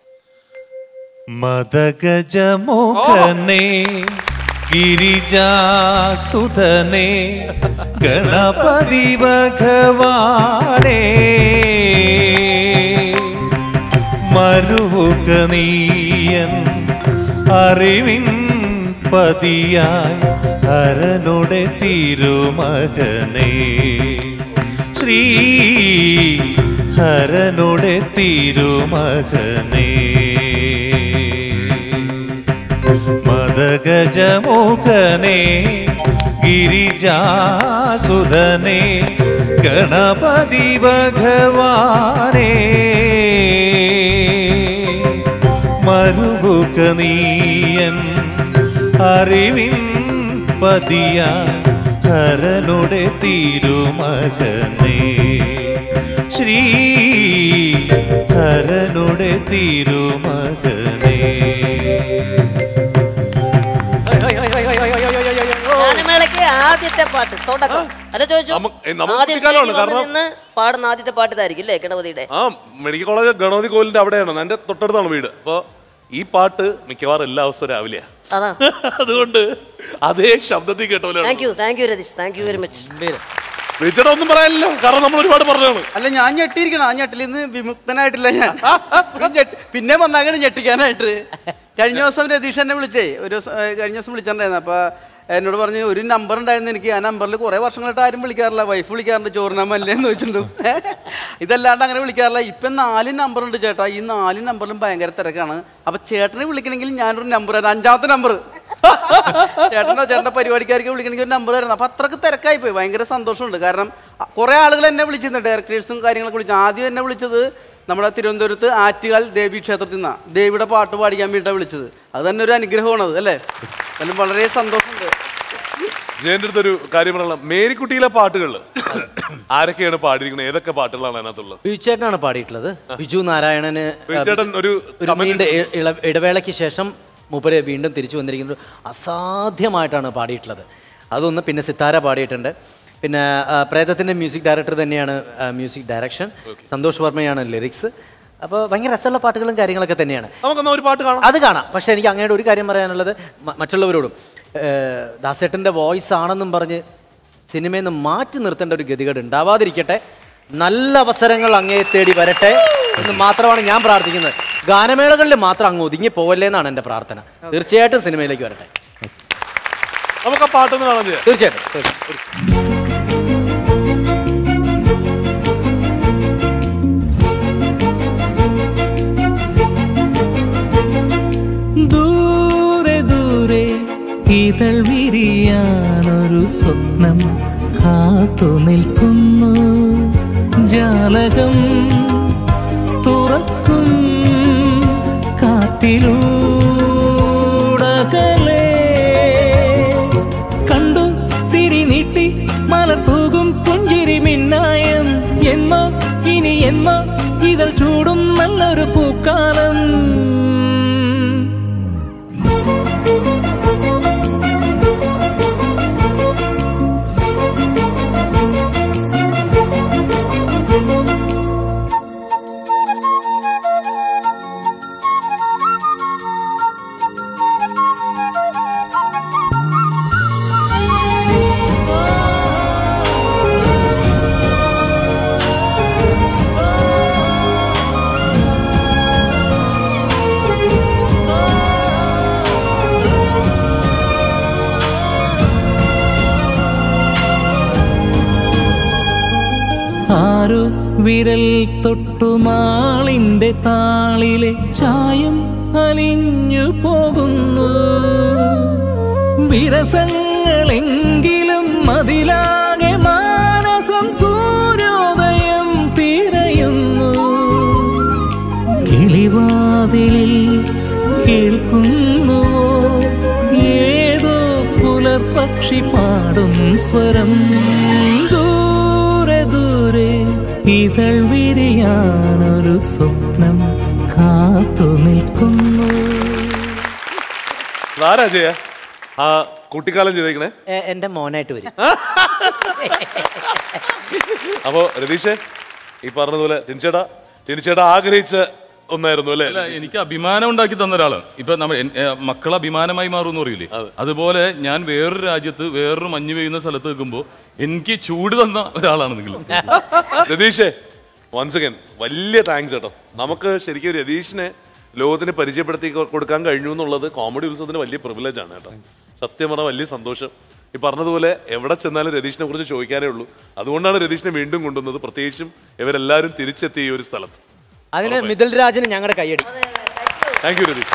S7: മദഗജമുഖനെ ഗിരിജാസുധനെ ഗണപതി ഭഗവാനേ മരുവുക നീയൻ അറിവിൻ പതിയായി ഹരനുടെ തിരുമകനേ ശ്രീ ഹരനുടെ തിരുമകനേ മദഗജമുഖനെ ഗിരിജാസുധനെ ഗണപതി ഭഗവാനേ മരുവുക നീയൻ അറിവിൻ പതിയ ഹരനുടെ തിരുമകനേ ശ്രീ ഹരനുടെ തിരുമകനേ
S18: ഗാനമേളയ്ക്ക് ആദ്യത്തെ പാട്ട് തുടക്കം അല്ല ചോദിച്ചു
S1: നമുക്ക് ഏ, നമുക്ക്
S18: ആദ്യം
S1: കുട്ടിക്കാലമാണ്,
S18: സ്റ്റേജിൽ വന്ന്
S1: കാരണം-
S18: നിന്ന് പാടുന്ന ആദ്യത്തെ പാട്ട് ഇതായിരിക്കും അല്ലേ ഗണപതിയുടെ
S1: ആ മെഡിക്കൽ കോളേജ് ഗണപതി കോവിലിന്റെ അവിടെയാണ് എന്റെ തൊട്ടടുത്താണ് വീട് അപ്പൊ ഈ പാട്ട് മിക്കവാറും എല്ലാ ദിവസവും രാവിലെയാ
S18: അതാ
S1: അതുകൊണ്ട് അതേ ശബ്ദത്തിൽ കേട്ടോലെ
S18: thank you thank you Ratheesh thank you very much
S1: വിളിച്ചിട്ട് ഒന്നും പറയാനില്ലോ കാരണം നമ്മൾ ഒരുപാട് പറഞ്ഞാണ്
S12: അല്ല ഞാൻ ഞെട്ടിയിരിക്കണം ആ ഞെട്ടിൽ നിന്ന് വിമുക്തനായിട്ടില്ല ഞാൻ ഒരു ഞെട്ടി പിന്നെ വന്നാങ്ങനെ ഞെട്ടിക്കാനായിട്ട് കഴിഞ്ഞ ദിവസം രതീഷ് എന്നെ വിളിച്ചേ ഒരു ദിവസം ഏ, കഴിഞ്ഞ ദിവസം വിളിച്ചിട്ടുണ്ടായിരുന്നു അപ്പൊ എന്നോട് പറഞ്ഞു ഒരു നമ്പർ ഉണ്ടായിരുന്നു എനിക്ക് ആ നമ്പറിൽ കുറെ വർഷങ്ങളായിട്ട് ആരും വിളിക്കാറില്ല വൈഫ് വിളിക്കാറുണ്ട് ചോറിനാമല്ലേ എന്ന് വെച്ചിട്ടുണ്ട് ഇതല്ലാണ്ട് അങ്ങനെ വിളിക്കാറില്ല ഇപ്പം നാല് നമ്പർ ഉണ്ട് ചേട്ടാ ഈ നാല് നമ്പറിലും ഭയങ്കര തിരക്കാണ് അപ്പൊ ചേട്ടനെ വിളിക്കണമെങ്കിൽ ഞാനൊരു നമ്പർ തരാം അഞ്ചാമത്തെ നമ്പർ ചേട്ടനോ ചേട്ടൻ്റെ പരിപാടിക്കാർക്ക് വിളിക്കണമെങ്കിൽ ഒരു നമ്പർ തരണം അപ്പൊ അത്രക്ക് തിരക്കായി പോയി ഭയങ്കര സന്തോഷമുണ്ട് കാരണം കുറെ ആളുകൾ എന്നെ വിളിച്ചിരുന്നു ഡയറക്ടേഴ്സും കാര്യങ്ങളൊക്കെ വിളിച്ചു ആദ്യം എന്നെ വിളിച്ചത് നമ്മുടെ തിരുവനന്തപുരത്ത് ആറ്റുകാൽ ദേവി ക്ഷേത്രത്തിൽ നിന്നാണ് ദേവിയുടെ പാട്ട് പാടിക്കാൻ വേണ്ടിയിട്ടാണ് വിളിച്ചത് അത് തന്നെ ഒരു അനുഗ്രഹമാണ് അത് അല്ലേ അതിലും വളരെ സന്തോഷമുണ്ട്
S1: ജയന്റെ അടുത്തൊരു കാര്യം പറയാനുള്ള മേരിക്കുട്ടിയിലെ പാട്ടുകൾ ആരൊക്കെയാണ് പാടിയിരിക്കുന്നത് ഏതൊക്കെ പാട്ടുകളാണ് അതിനകത്തുള്ളത്
S3: ബിജുചേട്ടനാണ് പാടിയിട്ടുള്ളത് ബിജു നാരായണന്
S1: ബിജുചേട്ടൻ ഒരു
S3: ഒരു നീണ്ട ഇ- ഇള- ഇടവേളയ്ക്ക് ശേഷം മൂപ്പര് വീണ്ടും തിരിച്ചു വന്നിരിക്കുന്നത് അസാധ്യമായിട്ടാണ് പാടിയിട്ടുള്ളത് അതൊന്ന് പിന്നെ സിത്താര പാടിയിട്ടുണ്ട് പിന്നെ ആ, പ്രേതത്തിൻ്റെ മ്യൂസിക് ഡയറക്ടർ തന്നെയാണ് ആ, മ്യൂസിക് ഡയറക്ഷൻ സന്തോഷ് വർമ്മയാണ് ലിറിക്സ് അപ്പോൾ ഭയങ്കര രസമുള്ള പാട്ടുകളും കാര്യങ്ങളൊക്കെ തന്നെയാണ്
S1: നമുക്കൊന്ന് ഒരു പാട്ട് കാണാം
S3: അത് കാണാം പക്ഷേ എനിക്ക് അങ്ങയുടെ ഒരു കാര്യം പറയാനുള്ളത് മ- മറ്റുള്ളവരോടും ഏഹ്, ദാസേട്ടൻ്റെ വോയിസ് ആണെന്നും പറഞ്ഞ് സിനിമയിൽ നിന്ന് മാറ്റി നിർത്തേണ്ട ഒരു ഗതികേട് ഉണ്ടാവാതിരിക്കട്ടെ നല്ല അവസരങ്ങൾ അങ്ങേ തേടി വരട്ടെ എന്ന് മാത്രമാണ് ഞാൻ പ്രാർത്ഥിക്കുന്നത് ഗാനമേളകളിൽ മാത്രം അങ്ങ് ഒതുങ്ങി പോവല്ലേ എന്നാണ് എൻ്റെ പ്രാർത്ഥന തീർച്ചയായിട്ടും സിനിമയിലേക്ക് വരട്ടെ
S1: നമുക്ക് ആ പാട്ടൊന്ന് കാണാൻ ചെയ്യാം
S3: തീർച്ചയായിട്ടും തീർച്ചയായിട്ടും
S7: ദൂരെ ദൂരെ ഇതൾ വിരിയാനൊരു സ്വപ്നം കാത്തു നിൽക്കുന്നു ജാലകം തുറക്കും കാറ്റിലൂടകലേ കണ്ടു തിരി നീട്ടി മലർ തൂകും പുഞ്ചിരി മിന്നായം എന്നോ ഇനി എന്നോ ഇതൾ ചൂടും നല്ലൊരു പൂക്കാലം ആരോ വിരൽ തൊട്ടു നാളിന്റെ താളിലെ ചായം അലിഞ്ഞു പോകുന്നു വിരസങ്ങളെങ്കിലും മതിലാകെ മാനസം സൂര്യോദയം തിരയുന്നു കിളിവാതിലിൽ കേൾക്കുന്നുവോ ഏതോ പുലർപക്ഷി പാടും സ്വരം ദൂരെ ദൂരെ ഇതൾ വിരിയാനൊരു സ്വപ്നം കാത്തു നിൽക്കുന്നു
S1: ആരാ ചെയ്യ ആ കുട്ടിക്കാലം ചെയ്തേക്കണേ
S3: എ- എന്റെ മോനായിട്ട് വരും
S1: അപ്പോ രതീഷേ ഈ പറഞ്ഞതുപോലെ ടിനിച്ചേട്ടാ ടിനിച്ചേട്ടാ ആഗ്രഹിച്ച ഒന്നായിരുന്നു അല്ലേ
S2: അല്ല എനിക്ക് അഭിമാനം ഉണ്ടാക്കി തന്ന ഒരാളാണ് ഇപ്പൊ നമ്മൾ എൻ- ഏ, മക്കൾ അഭിമാനമായി മാറും എന്ന് പറയില്ലേ അതുപോലെ ഞാൻ വേറൊരു രാജ്യത്ത് വേറൊരു മഞ്ഞ് പെയ്യുന്ന സ്ഥലത്ത് നിൽക്കുമ്പോൾ എനിക്ക് ചൂട് തന്ന ഒരാളാണ് നിങ്ങൾ
S1: രതീഷേ വൺസ് അഗൈൻ വലിയ താങ്ക്സ് കേട്ടോ നമുക്ക് ശരിക്കും രതീഷിനെ ലോകത്തിന് പരിചയപ്പെടുത്തി കൊ- കൊടുക്കാൻ കഴിഞ്ഞു എന്നുള്ളത് കോമഡി ഉത്സവത്തിന് വലിയ പ്രിവിലേജ് ആണ് കേട്ടോ സത്യം പറഞ്ഞാൽ വലിയ സന്തോഷം ഈ പറഞ്ഞതുപോലെ എവിടെ ചെന്നാലും രതീഷിനെ കുറിച്ച് ചോദിക്കാനേ ഉള്ളൂ അതുകൊണ്ടാണ് രതീഷിനെ വീണ്ടും കൊണ്ടുവന്നത് പ്രത്യേകിച്ചും ഇവരെല്ലാവരും തിരിച്ചെത്തിയ ഈ ഒരു സ്ഥലത്ത്
S3: അതിന് മിഥുൽ രാജിന് ഞങ്ങളുടെ കയ്യടി
S1: thank you Ratheesh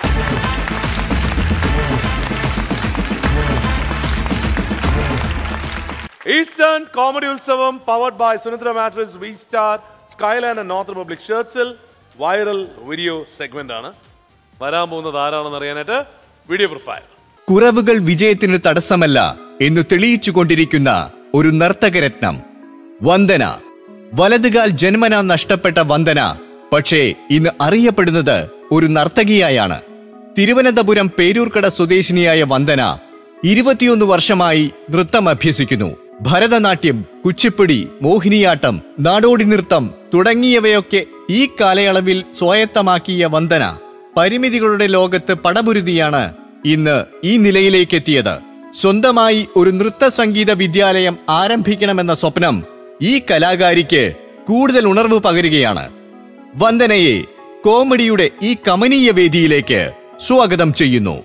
S1: Eastern comedy Utsavam powered by Sunitra mattress V Star Skyland and North Republic ഷർട്സിൽ വൈറൽ വീഡിയോ സെഗ്മെന്റ് ആണ് വരാൻ പോകുന്നത് ആരാണെന്ന് അറിയാനായിട്ട് വീഡിയോ പ്രൊഫൈൽ
S21: കുറവുകൾ വിജയത്തിന് തടസ്സമല്ല എന്ന് തെളിയിച്ചുകൊണ്ടിരിക്കുന്ന ഒരു നർത്തകരത്നം വന്ദന വലതുകാൽ ജന്മന നഷ്ടപ്പെട്ട വന്ദന പക്ഷേ ഇന്ന് അറിയപ്പെടുന്നത് ഒരു നർത്തകിയായാണ് തിരുവനന്തപുരം പേരൂർക്കട സ്വദേശിനിയായ വന്ദന ഇരുപത്തിയൊന്ന് വർഷമായി നൃത്തം അഭ്യസിക്കുന്നു ഭരതനാട്യം കുച്ചിപ്പിടി മോഹിനിയാട്ടം നാടോടി നൃത്തം തുടങ്ങിയവയൊക്കെ ഈ കാലയളവിൽ സ്വായത്തമാക്കിയ വന്ദന പരിമിതികളുടെ ലോകത്ത് പടപുരുതിയാണ് ഇന്ന് ഈ നിലയിലേക്കെത്തിയത് സ്വന്തമായി ഒരു നൃത്ത സംഗീത വിദ്യാലയം ആരംഭിക്കണമെന്ന സ്വപ്നം ഈ കലാകാരിക്ക് കൂടുതൽ ഉണർവ് പകരുകയാണ് വന്ദനയെ കോമഡിയുടെ ഈ കമനീയ വേദിയിലേക്ക് സ്വാഗതം ചെയ്യുന്നു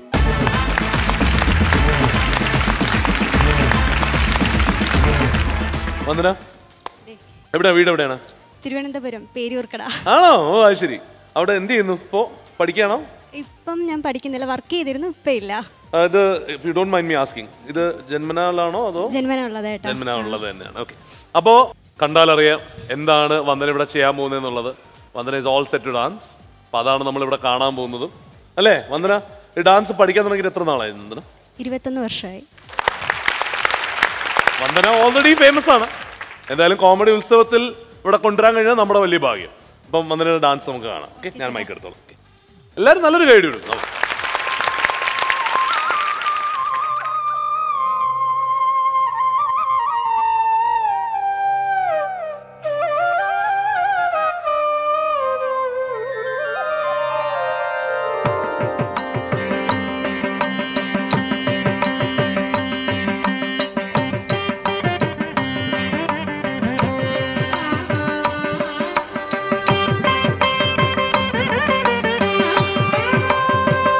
S1: വന്ദന എവിടെയാ വീട് എവിടെയാണ്
S22: തിരുവനന്തപുരം പേരൂർക്കട
S1: ആണോ ഓ അത് ശരി അവിടെ എന്ത് ചെയ്യുന്നു ഇപ്പോ പഠിക്കാണോ
S22: ഇപ്പം ഞാൻ പഠിക്കുന്നില്ല വർക്ക് ചെയ്തിരുന്നു ഇപ്പം ഇല്ല
S1: ആ, ഇത് if you don't mind me asking ഇത് ജന്മനാളാണോ അതോ
S22: ജന്മന ഉള്ളതായിട്ടാ
S1: ജന്മനാ ഉള്ളത് തന്നെയാണ് ഓക്കെ അപ്പോ കണ്ടാലറിയാം എന്താണ് വന്ദന ഇവിടെ ചെയ്യാൻ പോകുന്നത് എന്നുള്ളത് Vandana is all set to dance അപ്പൊ അതാണ് നമ്മൾ ഇവിടെ കാണാൻ പോകുന്നതും അല്ലേ വന്ദന ഈ ഡാൻസ് പഠിക്കാൻ തുടങ്ങിയിട്ട് എത്ര നാളായി വന്ദന
S22: ഇരുപത്തൊന്ന് വർഷമായി
S1: വന്ദന ഓൾറെഡി ഫേമസ് ആണ് എന്തായാലും കോമഡി ഉത്സവത്തിൽ ഇവിടെ കൊണ്ടുവരാൻ കഴിഞ്ഞാൽ നമ്മുടെ വലിയ ഭാഗ്യം അപ്പം വന്ദനയുടെ ഡാൻസ് നമുക്ക് കാണാം ഓക്കെ ഞാൻ മൈക്ക് എടുത്തോളാം Okay. എല്ലാവരും നല്ലൊരു ഗൈഡ് വിടും നമുക്ക്
S22: ും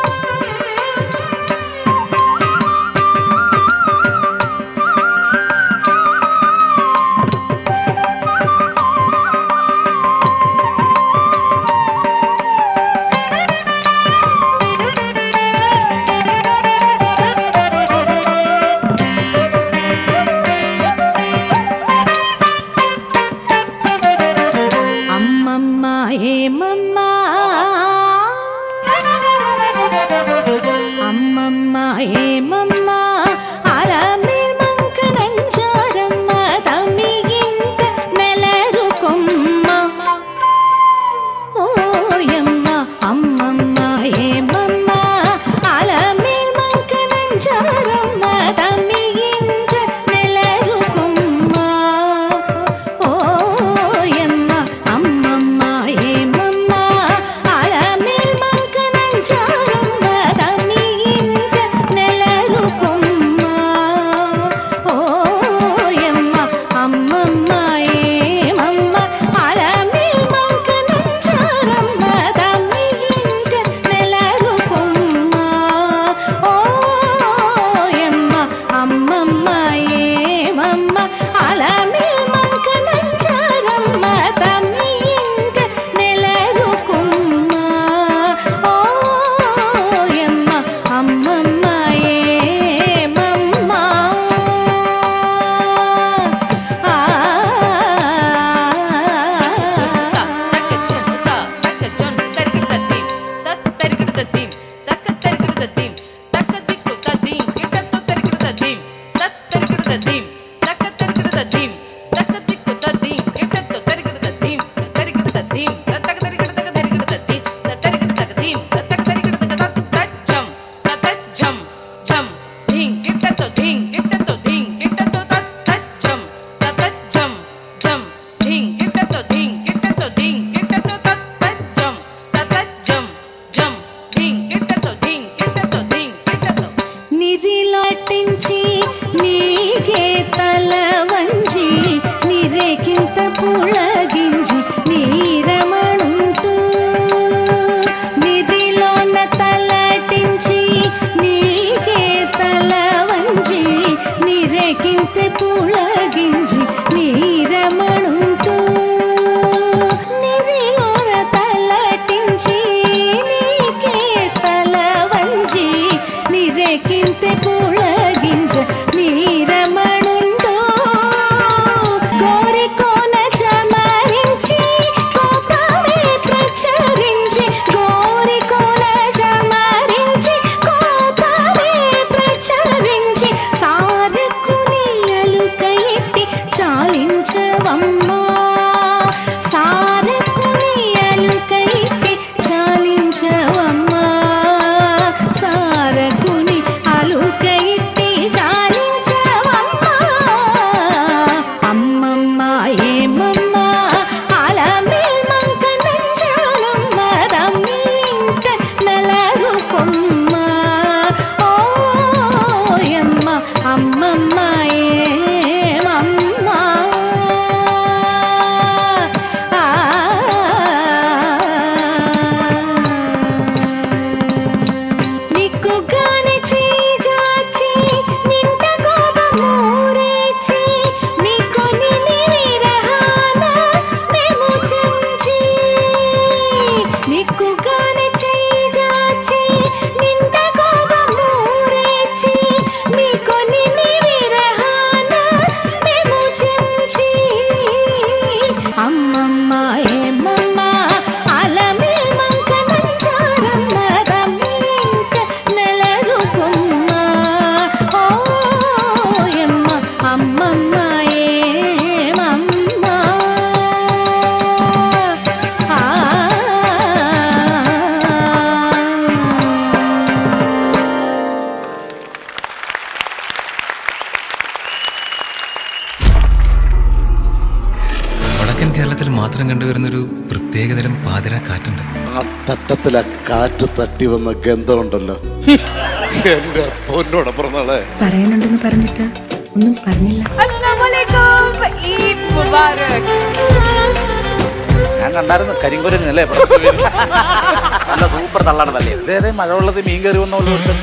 S9: തട്ടത്തിലെ കാറ്റ് തട്ടി വന്ന ഗന്ധമുണ്ടല്ലോ എന്റെ പൊന്നോടെ പിറന്നാളെ
S6: പറയാനുണ്ടെന്ന് പറഞ്ഞിട്ട് ഒന്നും പറഞ്ഞില്ല
S11: ഈദ് മുബാറക്
S9: ഞാൻ കണ്ടായിരുന്നു കരിങ്കുരങ്ങല്ലേ
S12: നല്ല സൂപ്പർ തള്ളാണ് തല്ലേ
S9: ഇതേതേ മഴവെള്ളത്തിൽ മീൻ കയറി വന്ന പോലെ ഒരുത്തൻ.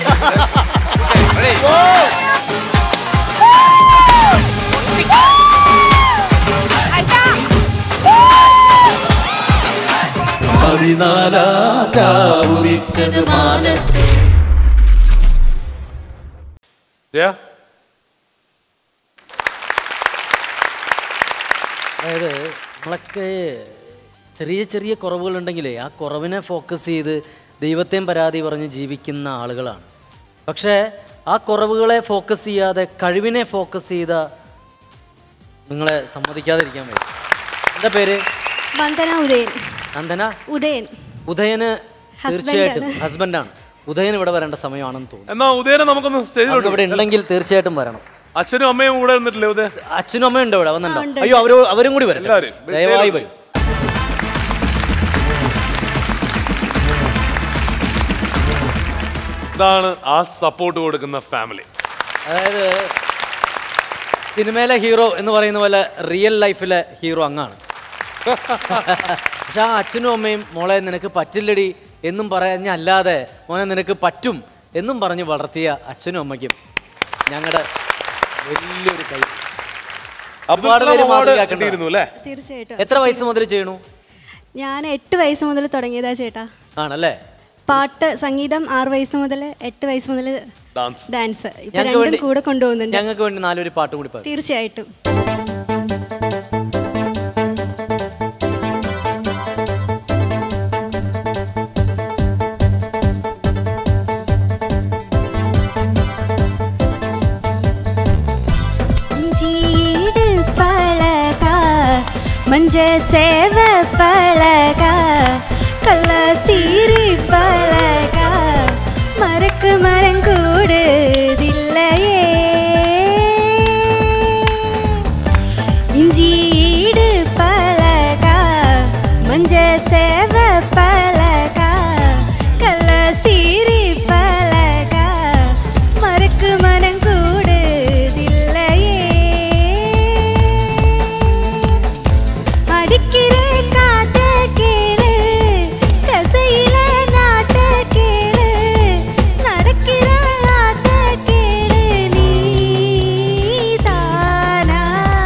S1: പതിനാലാവുരിച്ചത് മാനത്ത് ജയ
S3: അതായത് നമ്മളൊക്കെ ചെറിയ ചെറിയ കുറവുകളുണ്ടെങ്കിലേ ആ കുറവിനെ ഫോക്കസ് ചെയ്ത് ദൈവത്തെയും പരാതി പറഞ്ഞ് ജീവിക്കുന്ന ആളുകളാണ് പക്ഷേ ആ കുറവുകളെ ഫോക്കസ് ചെയ്യാതെ കഴിവിനെ ഫോക്കസ് ചെയ്ത നിങ്ങളെ സമ്മതിക്കാതിരിക്കാൻ വയ്യ എന്താ പേര്
S22: വന്ദന ഉദയൻ
S3: നന്ദന
S22: ഉദയൻ
S3: ഉദയന്
S22: Husband
S3: തീർച്ചയായിട്ടും
S22: ആണ്.
S3: ഹസ്ബൻഡാണ് ഉദയൻ ഇവിടെ വരേണ്ട സമയമാണെന്ന് തോന്നുന്നു
S1: എന്നാ ഉദയനെ നമുക്കൊന്ന്
S3: അവർക്ക്
S1: സ്റ്റേജിലോട്ട്
S3: ഇവിടെ ഉണ്ടെങ്കിൽ തീർച്ചയായിട്ടും വരണം
S1: അച്ഛനും അമ്മയും കൂടെ നിന്നിട്ടില്ലേ ഉദയ
S3: അച്ഛനും അമ്മയും ഉണ്ട് ഇവിടെ വന്നിട്ടുണ്ടോ
S22: ഉണ്ട്,
S3: അയ്യോ അവര് അവരും കൂടി വരും
S1: എല്ലാവരും.
S3: ദയവായി വരും
S1: ഇതാണ് ആ സപ്പോർട്ട് കൊടുക്കുന്ന ഫാമിലി
S3: അതായത് സിനിമയിലെ ഹീറോ എന്ന് പറയുന്ന പോലെ റിയൽ ലൈഫിലെ ഹീറോ അങ്ങാണ് പക്ഷെ ആ അച്ഛനും അമ്മയും മോളെ നിനക്ക് പറ്റില്ലടി എന്നും പറഞ്ഞല്ലാതെ മോനെ നിനക്ക് പറ്റും എന്നും പറഞ്ഞ് വളർത്തിയ അച്ഛനും അമ്മയ്ക്കും ഞങ്ങളുടെ വലിയൊരു കൈ ഒരുപാട് പേര് മാതൃകയാക്കേണ്ടിയിരുന്നു
S1: അല്ലേ
S22: തീർച്ചയായിട്ടും
S3: എത്ര വയസ്സ് മുതൽ ചെയ്യണു
S22: ഞാൻ എട്ട് വയസ്സ് മുതൽ തുടങ്ങിയതാ ചേട്ടാ
S3: ആണല്ലേ
S22: പാട്ട് സംഗീതം ആറ് വയസ്സ് മുതൽ എട്ട് വയസ്സ് മുതൽ
S1: ഡാൻസ്
S22: ഡാൻസ് ഇപ്പൊ
S3: ഞങ്ങൾക്ക്
S22: രണ്ടും
S3: വേണ്ടി
S22: കൂടെ കൊണ്ടുപോകുന്നുണ്ട്
S3: ഞങ്ങൾക്ക് വേണ്ടി നാലൊരു പാട്ട് കൂടി പാടും
S22: തീർച്ചയായിട്ടും ஜீடு பழகா மஞ்ச சேவ பழகா கள்ள சீரி பழகா மறக்கு மரங்கூடுதில்லையே இஞ்சீடு பழகா மஞ்ச சேவ பழகா கள்ள சீரி பழகா மறக்கு மரங்கூடுதில்லையே அடிக்கிற காத்த கேளு கசையில நாட்ட கேளு நடக்கிற ஆத்த கேளு நீ தானா